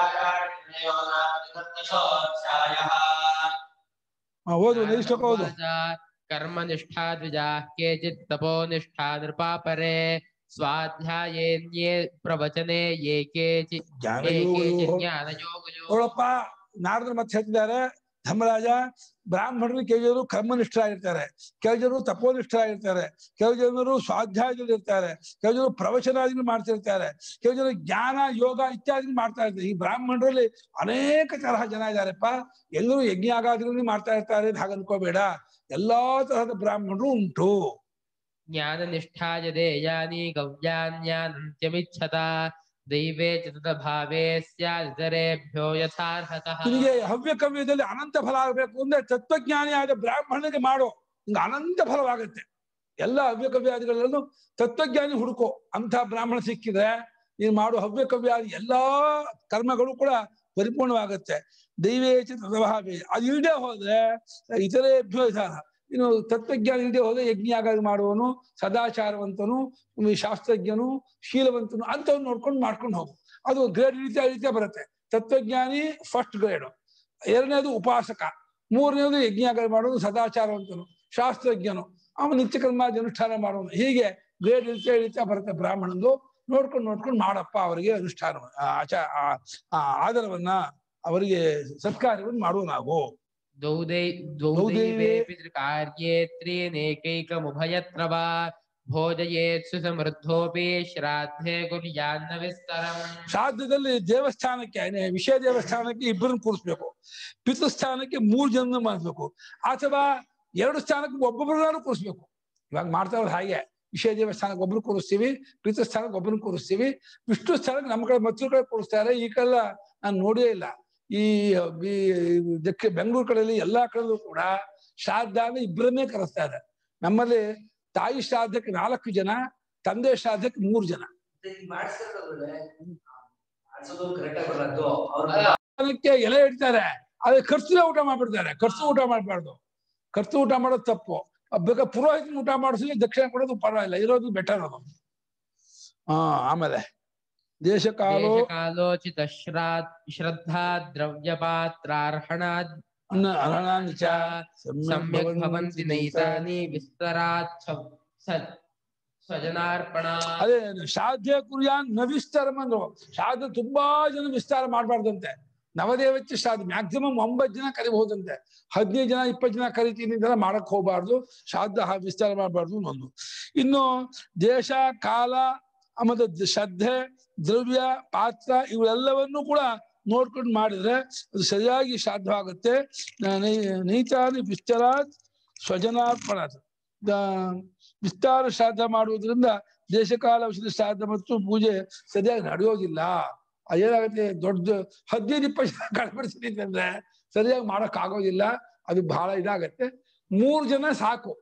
नारायणयोगाभिधत्तशोऽध्यायः ಆ, ಓದು ನಿರೀಕ್ಷಕ ಓದು उवाच, कर्मनिष्ठा द्विजाः केचित् तपोनिष्ठा नृपापरे स्वाध्यायेन्ये प्रवचने ये केचित् ये ಜ್ಞಾನಯೋಗೋ केचित् ज्ञानयोगयो ನೋಡಪ್ಪ ನಾರದರು ಮತ್ತೆ ಹೇಳ್ತಿದ್ದಾರೆ ಧರ್ಮರಾಜ ಬ್ರಾಹ್ಮಣರು ಕೆಲವು ಜನರು ಕರ್ಮನಿಷ್ಠರಾಗಿರ್ತಾರೆ ಕೆಲವು ಜನರು ತಪೋನಿಷ್ಠರಾಗಿರ್ತಾರೆ ಕೆಲವು ಜನರು ಸ್ವಾಧ್ಯಾಯದಲ್ಲಿ ಇರ್ತಾರೆ ಕೆಲವು ಜನರು ಪ್ರವಚನಾದಿಗಳು ಮಾಡ್ತಿರ್ತಾರೆ ಕೆಲವು ಜನರು ಜ್ಞಾನ ಯೋಗ ಇತ್ಯಾದಿ ಮಾಡ್ತಾ ಇರ್ತಾರೆ ಈ ಬ್ರಾಹ್ಮಣರಲ್ಲಿ ಅನೇಕ ತರಹ ಜನ ಇದ್ದಾರೆಪ್ಪ ಎಲ್ಲರೂ ಯಜ್ಞಾಗಾದಿಗಳನ್ನು ಮಾಡ್ತಾ ಇರ್ತಾರೆ ಅಂತ ಹಾಗೆ ಅನ್ಕೋಬೇಡ ಎಲ್ಲಾ ತರಹದ ಬ್ರಾಹ್ಮಣರು ಉಂಟು ज्ञाननिष्ठा यदेयानि गव्यान्यानन्त्यमिच्छत दैवे च तदभावे स्यादितरेभ्यो यथार्हतः ನಿನಗೆ ಹವ್ಯ ಕವ್ಯದಲ್ಲಿ ಅನಂತ ಫಲ ಆಗಬೇಕು ಅಂದ್ರೆ ತತ್ವಜ್ಞಾನಿ ಆದ ಬ್ರಾಹ್ಮಣನಿಗೆ ಮಾಡೋ ನಿಂಗೆ ಅನಂತ ಫಲವಾಗುತ್ತೆ ಎಲ್ಲ ಹವ್ಯ ಕವ್ಯಾದಿಗಳಲ್ಲೂ ತತ್ವಜ್ಞಾನಿ ಹುಡುಕೋ ಅಂತ ಬ್ರಾಹ್ಮಣ ಸಿಕ್ಕಿದ್ರೆ ನೀನು ಮಾಡೋ ಹವ್ಯ ಕವ್ಯಾದಿ ಎಲ್ಲಾ ಕರ್ಮಗಳು ಕೂಡ ಪರಿಪೂರ್ಣವಾಗುತ್ತೆ ದೈವೇಚ ತದಭಾವೇ ಅದು ಇಲ್ಲದೆ ಹೋದ್ರೆ ಇತರೇಭ್ಯೋ ಇದಾರ ಇನ್ನು ತತ್ವಜ್ಞಾನ ಇಲ್ಲದೆ ಹೋದ್ರೆ ಯಜ್ಞಾಗಾದಿ ಮಾಡುವವನು ಸದಾಚಾರವಂತನು ಈ ಶಾಸ್ತ್ರಜ್ಞನು ಶೀಲವಂತನು ಅಂಥವ್ನು ನೋಡ್ಕೊಂಡು ಮಾಡ್ಕೊಂಡು ಹೋಗು ಅದು ಗ್ರೇಡ್ ರೀತಿಯ ರೀತಿಯ ಬರುತ್ತೆ ತತ್ವಜ್ಞಾನಿ ಫಸ್ಟ್ ಗ್ರೇಡ್ ಎರಡನೇದು ಉಪಾಸಕ ಮೂರನೇದು ಯಜ್ಞ ಮಾಡೋದು ಸದಾಚಾರವಂತನು ಶಾಸ್ತ್ರಜ್ಞನು ಅವನು ನಿತ್ಯ ಕರ್ಮಾದಿ ಅನುಷ್ಠಾನ ಮಾಡೋನು ಹೀಗೆ ಗ್ರೇಡ್ ರೀತಿಯ ರೀತಿಯ ಬರುತ್ತೆ ಬ್ರಾಹ್ಮಣಂದು ನೋಡ್ಕೊಂಡು ನೋಡ್ಕೊಂಡು ಮಾಡಪ್ಪ ಅವರಿಗೆ ಅನುಷ್ಠಾನ ಆಚಾ ಆ- ಆ ಆದರವನ್ನ ಅವರಿಗೆ ಸತ್ಕಾರ್ಯವನ್ನು ಮಾಡುವ ನಾವು द्वौ दै- द्वौ द्वौ दैवे- दैवे पितृकार्ये त्रीनेकैकमुभयत्र वा भोजयेत्सु समृद्धोऽपि श्राद्धे कुर्यान्न विस्तरम् ಶ್ರಾದ್ದದಲ್ಲಿ ದೇವಸ್ಥಾನಕ್ಕೆ ಏನೇ ವಿಷಯ ದೇವಸ್ಥಾನಕ್ಕೆ ಇಬ್ಬರನ್ನ ಕೂರಿಸ್ಬೇಕು ಪಿತೃಸ್ಥಾನಕ್ಕೆ ಮೂರ್ ಜನ ಮಾಡಿಸ್ಬೇಕು ಅಥವಾ ಎರಡು ಸ್ಥಾನಕ್ಕೆ ಒಬ್ಬೊಬ್ಬರನ್ನಾರು ಕೂರಿಸ್ಬೇಕು ಇವಾಗ ಮಾಡ್ತಾ ಇರೋದು ಹಾಗೆ ವಿಷಯ ದೇವಸ್ಥಾನಕ್ಕೆ ಒಬ್ರು ಕೂರಿಸ್ತೀವಿ ಪಿತೃಸ್ಥಾನಕ್ಕೆ ಒಬ್ಬರನ್ನ ಕೂರಿಸ್ತೀವಿ ವಿಷ್ಣು ಸ್ಥಾನಕ್ಕೆ ನಮ್ಮ ಕಡೆ ಮತ್ತೊಂದು ಕಡೆ ಕೂರಿಸ್ತಾರೆ ಈ ಕಡೆಲ್ಲ ನಾನು ನೋಡೇ ಇಲ್ಲ ಈ ಈ ದಕ್ಷಿಣ ಬೆಂಗಳೂರು ಕಡೆಯಲ್ಲಿ ಎಲ್ಲಾ ಕಡೆಯಲ್ಲೂ ಕೂಡ ಶ್ರಾದ್ದ ಅಂದ್ರೆ ಇಬ್ಬರನ್ನೇ ಕರೆಸ್ತಾ ಇದೆ ನಮ್ಮಲ್ಲಿ ತಾಯಿ ಶ್ರಾದ್ದಕ್ಕೆ ನಾಲ್ಕು ಜನ ತಂದೆ ಶ್ರಾದ್ದಕ್ಕೆ ಮೂರು ಜನ ಮಾಡಿಸ್ತಾರೆ ಮಾಡಿಸೋದು ಕರೆಕ್ಟ್ ಆಗಿ ಬರಲ್ಲ ಅವ್ರ ಅದಕ್ಕೆ ಎಲೆ ಇಡ್ತಾರೆ ಅದೇ ಖರ್ಚು ಊಟ ಮಾಡ್ಬಿಡ್ತಾರೆ ಖರ್ಚು ಊಟ ಮಾಡ್ಬಾರ್ದು ಖರ್ಚು ಊಟ ಮಾಡೋದು ತಪ್ಪು ಬೇಕಾ ಪುರೋಹಿತನ ಊಟ ಮಾಡಿಸಿ ದಕ್ಷಿಣ ಕೊಡೋದು ಪರವಾಗಿಲ್ಲ ಇರೋದು ಬೆಟರ್ ಅದು ಹಾ ಆಮೇಲೆ ದೇಶ ಕಾಲು देशकालोचित श्राद् श्रद्धा द्रव्यपात्रार्हणात् ಅರಣಾಂಚ सम्यक् भवन्ति नैतानि विस्तरात् स्व- स- स्वजनार्पणात् ಅದೇ ಶ್ರಾದ್ದ ಕುರಿಯಾನ್ ನ ವಿಸ್ತಾರ ಅಂದ್ರು ಶ್ರಾದ್ದ ತುಂಬಾ ಜನ ವಿಸ್ತಾರ ಮಾಡಬಾರ್ದಂತೆ ನವದೇವಚ್ಚ ಶ್ರಾದ್ದ ಮ್ಯಾಕ್ಸಿಮಮ್ ಒಂಬತ್ತು ಜನ ಕರಿಬಹುದಂತೆ ಹದಿನೈದು ಜನ ಇಪ್ಪತ್ತು ಜನ ಕರಿತೀನಿ ಇದೆಲ್ಲ ಮಾಡಕ್ ಹೋಗ್ಬಾರ್ದು ಶ್ರಾದ್ದ ಹ- ವಿಸ್ತಾರ ಮಾಡಬಾರ್ದು ಒಂದು ಇನ್ನು ದೇಶ ಕಾಲ ಆಮೇಲೆ ದ- ಶ್ರದ್ಧೆ ದ್ರವ್ಯ ಪಾತ್ರ ಇವೆಲ್ಲವನ್ನೂ ಕೂಡ ನೋಡ್ಕೊಂಡು ಮಾಡಿದ್ರೆ ಅದು ಸರಿಯಾಗಿ ಶ್ರಾದ್ದವಾಗುತ್ತೆ ನ- ನೈ- ನೈತಾನಿ ವಿಸ್ತಾರಾತ್ ಸ್ವಜನಾರ್ಪಣ ವಿಸ್ತಾರ ಶ್ರಾದ್ದ ಮಾಡುವುದರಿಂದ ದೇಶಕಾಲ ಔಷಧ ಶ್ರಾದ್ದ ಮತ್ತು ಪೂಜೆ ಸರಿಯಾಗಿ ನಡೆಯೋದಿಲ್ಲ ಅದೇನಾಗುತ್ತೆ ದೊಡ್ಡ ಹದಿನೈದು ಇಪ್ಪತ್ತು ಜನ ಕಳ್ಬಿಡ್ತೀನಿ ಅಂದ್ರೆ ಸರಿಯಾಗಿ ಮಾಡಕ್ ಆಗೋದಿಲ್ಲ ಅದು ಬಹಳ ಇದಾಗತ್ತೆ ಮೂರು ಜನ ಸಾಕು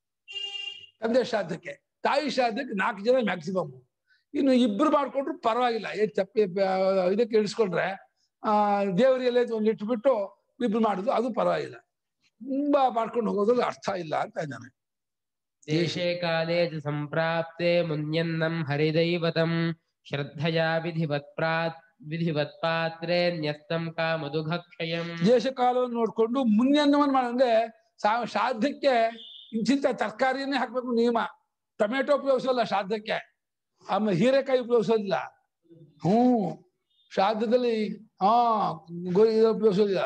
ತಂದೆ ಶ್ರಾದ್ದಕ್ಕೆ ತಾಯಿ ಶ್ರಾದ್ದಕ್ಕೆ ನಾಲ್ಕು ಜನ ಮ್ಯಾಕ್ಸಿಮಮ್ ಇನ್ನು ಇಬ್ರು ಮಾಡ್ಕೊಂಡ್ರು ಪರವಾಗಿಲ್ಲ ಏನ್ ತಪ್ಪಿ ಬ- ಇದಕ್ಕೆ ಇಳಿಸ್ಕೊಂಡ್ರೆ ಆ ದೇವರಿಗೆಲ್ಲ ಒಂದು ಇಟ್ಬಿಟ್ಟು ಇಬ್ರು ಮಾಡುದು ಅದು ಪರವಾಗಿಲ್ಲ ತುಂಬಾ ಮಾಡ್ಕೊಂಡು ಹೋಗೋದ್ರಲ್ಲಿ ಅರ್ಥ ಇಲ್ಲ ಅಂತ ಇದ್ದಾನೆ देशे काले च सम्प्राप्ते मुन्यन्नं हरिदैवतं श्रद्धया विधिवत्प्रात् विधिवत्पात्रे न्यस्तं कामदुघक्षयम् ದೇಶ ಕಾಲವನ್ನು ನೋಡ್ಕೊಂಡು ಮುನ್ನೆನ್ನವನ್ನು ಮಾಡಂದ್ರೆ ಸಾ- ಶ್ರಾದ್ದಕ್ಕೆ ಇಂತಿಂತ ತರಕಾರಿಯನ್ನೇ ಹಾಕ್ಬೇಕು ನಿಯಮ ಟೊಮೆಟೊ ಉಪಯೋಗಿಸೋಲ್ಲ ಶ್ರಾದ್ದಕ್ಕೆ ಆಮೇಲೆ ಹೀರೆಕಾಯಿ ಉಪಯೋಗಿಸೋದಿಲ್ಲ ಹ್ಮ್ ಶ್ರಾದ್ದದಲ್ಲಿ ಹಾ ಗೋ ಇದು ಉಪಯೋಗಿಸೋದಿಲ್ಲ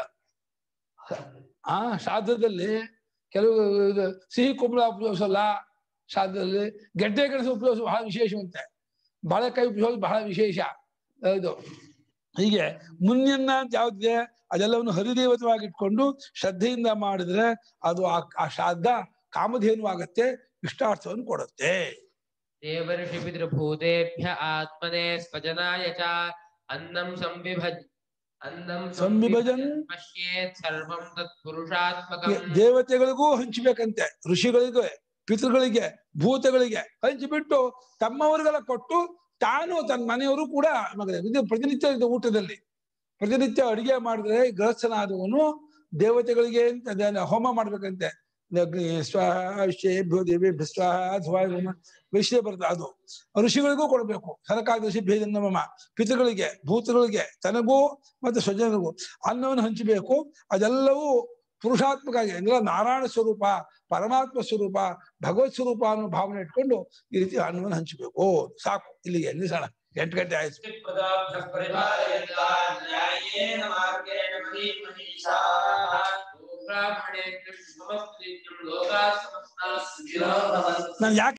ಆ ಶ್ರಾದ್ದದಲ್ಲಿ ಕೆಲವು ಇದು ಸಿಹಿ ಕುಂಬಳ ಉಪಯೋಗಿಸಲ್ಲ ಶ್ರಾದ್ದದಲ್ಲಿ ಗೆಡ್ಡೆ ಗೆಣಸು ಉಪಯೋಗಿಸೋ ಬಹಳ ವಿಶೇಷವಂತೆ ಬಾಳೆಕಾಯಿ ಉಪಯೋಗಿಸೋದು ಬಹಳ ವಿಶೇಷ ಇದು ಹೀಗೆ ಮುನ್ಯನ್ನ ಅಂತ ಯಾವ್ದಿದೆ ಅದೆಲ್ಲವನ್ನು ಹರಿದೇವತವಾಗಿ ಇಟ್ಕೊಂಡು ಶ್ರದ್ಧೆಯಿಂದ ಮಾಡಿದ್ರೆ ಅದು ಆ ಆ ಶ್ರಾದ್ದ ಕಾಮಧೇನುವಾಗತ್ತೆ ಇಷ್ಟಾರ್ಥವನ್ನು ಕೊಡುತ್ತೆ देवर्षिपितृभूतेभ्य आत्मने स्वजनाय च अन्नं संविभज अन्नं ಸಂವಿಭಜನ್ पश्येत् सर्वं ದೇ- तत्पुरुषात्मकम् ದೇವತೆಗಳಿಗೂ ಹಂಚಬೇಕಂತೆ ಋಷಿಗಳಿಗೆ ಪಿತೃಗಳಿಗೆ ಭೂತಗಳಿಗೆ ಹಂಚಿಬಿಟ್ಟು ತಮ್ಮವರಿಗೆಲ್ಲ ಕೊಟ್ಟು ತಾನು ತನ್ನ ಮನೆಯವರು ಕೂಡ ಮಗ- ಇದು ಪ್ರತಿನಿತ್ಯ ಇದು ಊಟದಲ್ಲಿ ಪ್ರತಿನಿತ್ಯ ಅಡಿಗೆ ಮಾಡಿದ್ರೆ ಗೃಹಸ್ಥನಾದವನು ದೇವತೆಗಳಿಗೆ ಅಂತ ಅದನ್ನ ಹೋಮ ಮಾಡ್ಬೇಕಂತೆ ಅಗ್ನಿ ಸ್ವಾಹ ವಿಷಯೇಭ್ಯೋ ದೇವೇಭ್ಯ ಸ್ವಾಹ ಸ್ವಾಹ ಹೋಮ ವಿಷಯ ಬರ್ತದೆ ಅದು ಋಷಿಗಳಿಗೂ ಕೊಡಬೇಕು ಸರಕಾದಶಿ ಭೇದ ನಮಮ ಪಿತೃಗಳಿಗೆ ಭೂತಗಳಿಗೆ ತನಗೂ ಮತ್ತೆ ಸ್ವಜನರಿಗೂ ಅನ್ನವನ್ನು ಹಂಚಬೇಕು ಅದೆಲ್ಲವೂ ಪುರುಷಾತ್ಮಕ ಆಗಿ ಅಂದ್ರೆ ನಾರಾಯಣ ಸ್ವರೂಪ ಪರಮಾತ್ಮ ಸ್ವರೂಪ ಭಗವತ್ ಸ್ವರೂಪ ಅನ್ನೋ ಭಾವನೆ ಇಟ್ಕೊಂಡು ಈ ರೀತಿ ಅನ್ನವನ್ನು ಹಂಚಬೇಕು ಸಾಕು ಇಲ್ಲಿಗೆ ನಿಲ್ಲಿಸೋಣ ಎಂಟು ಗಂಟೆ ಆಯ್ತು पदार्थः परिपालयन्ता न्याय्येन मार्गेण मनीषाः ब्राह्मणे समस्त लोकाः समस्ताः सुखिनो भवन्तु ನಾನು ಯಾಕೆ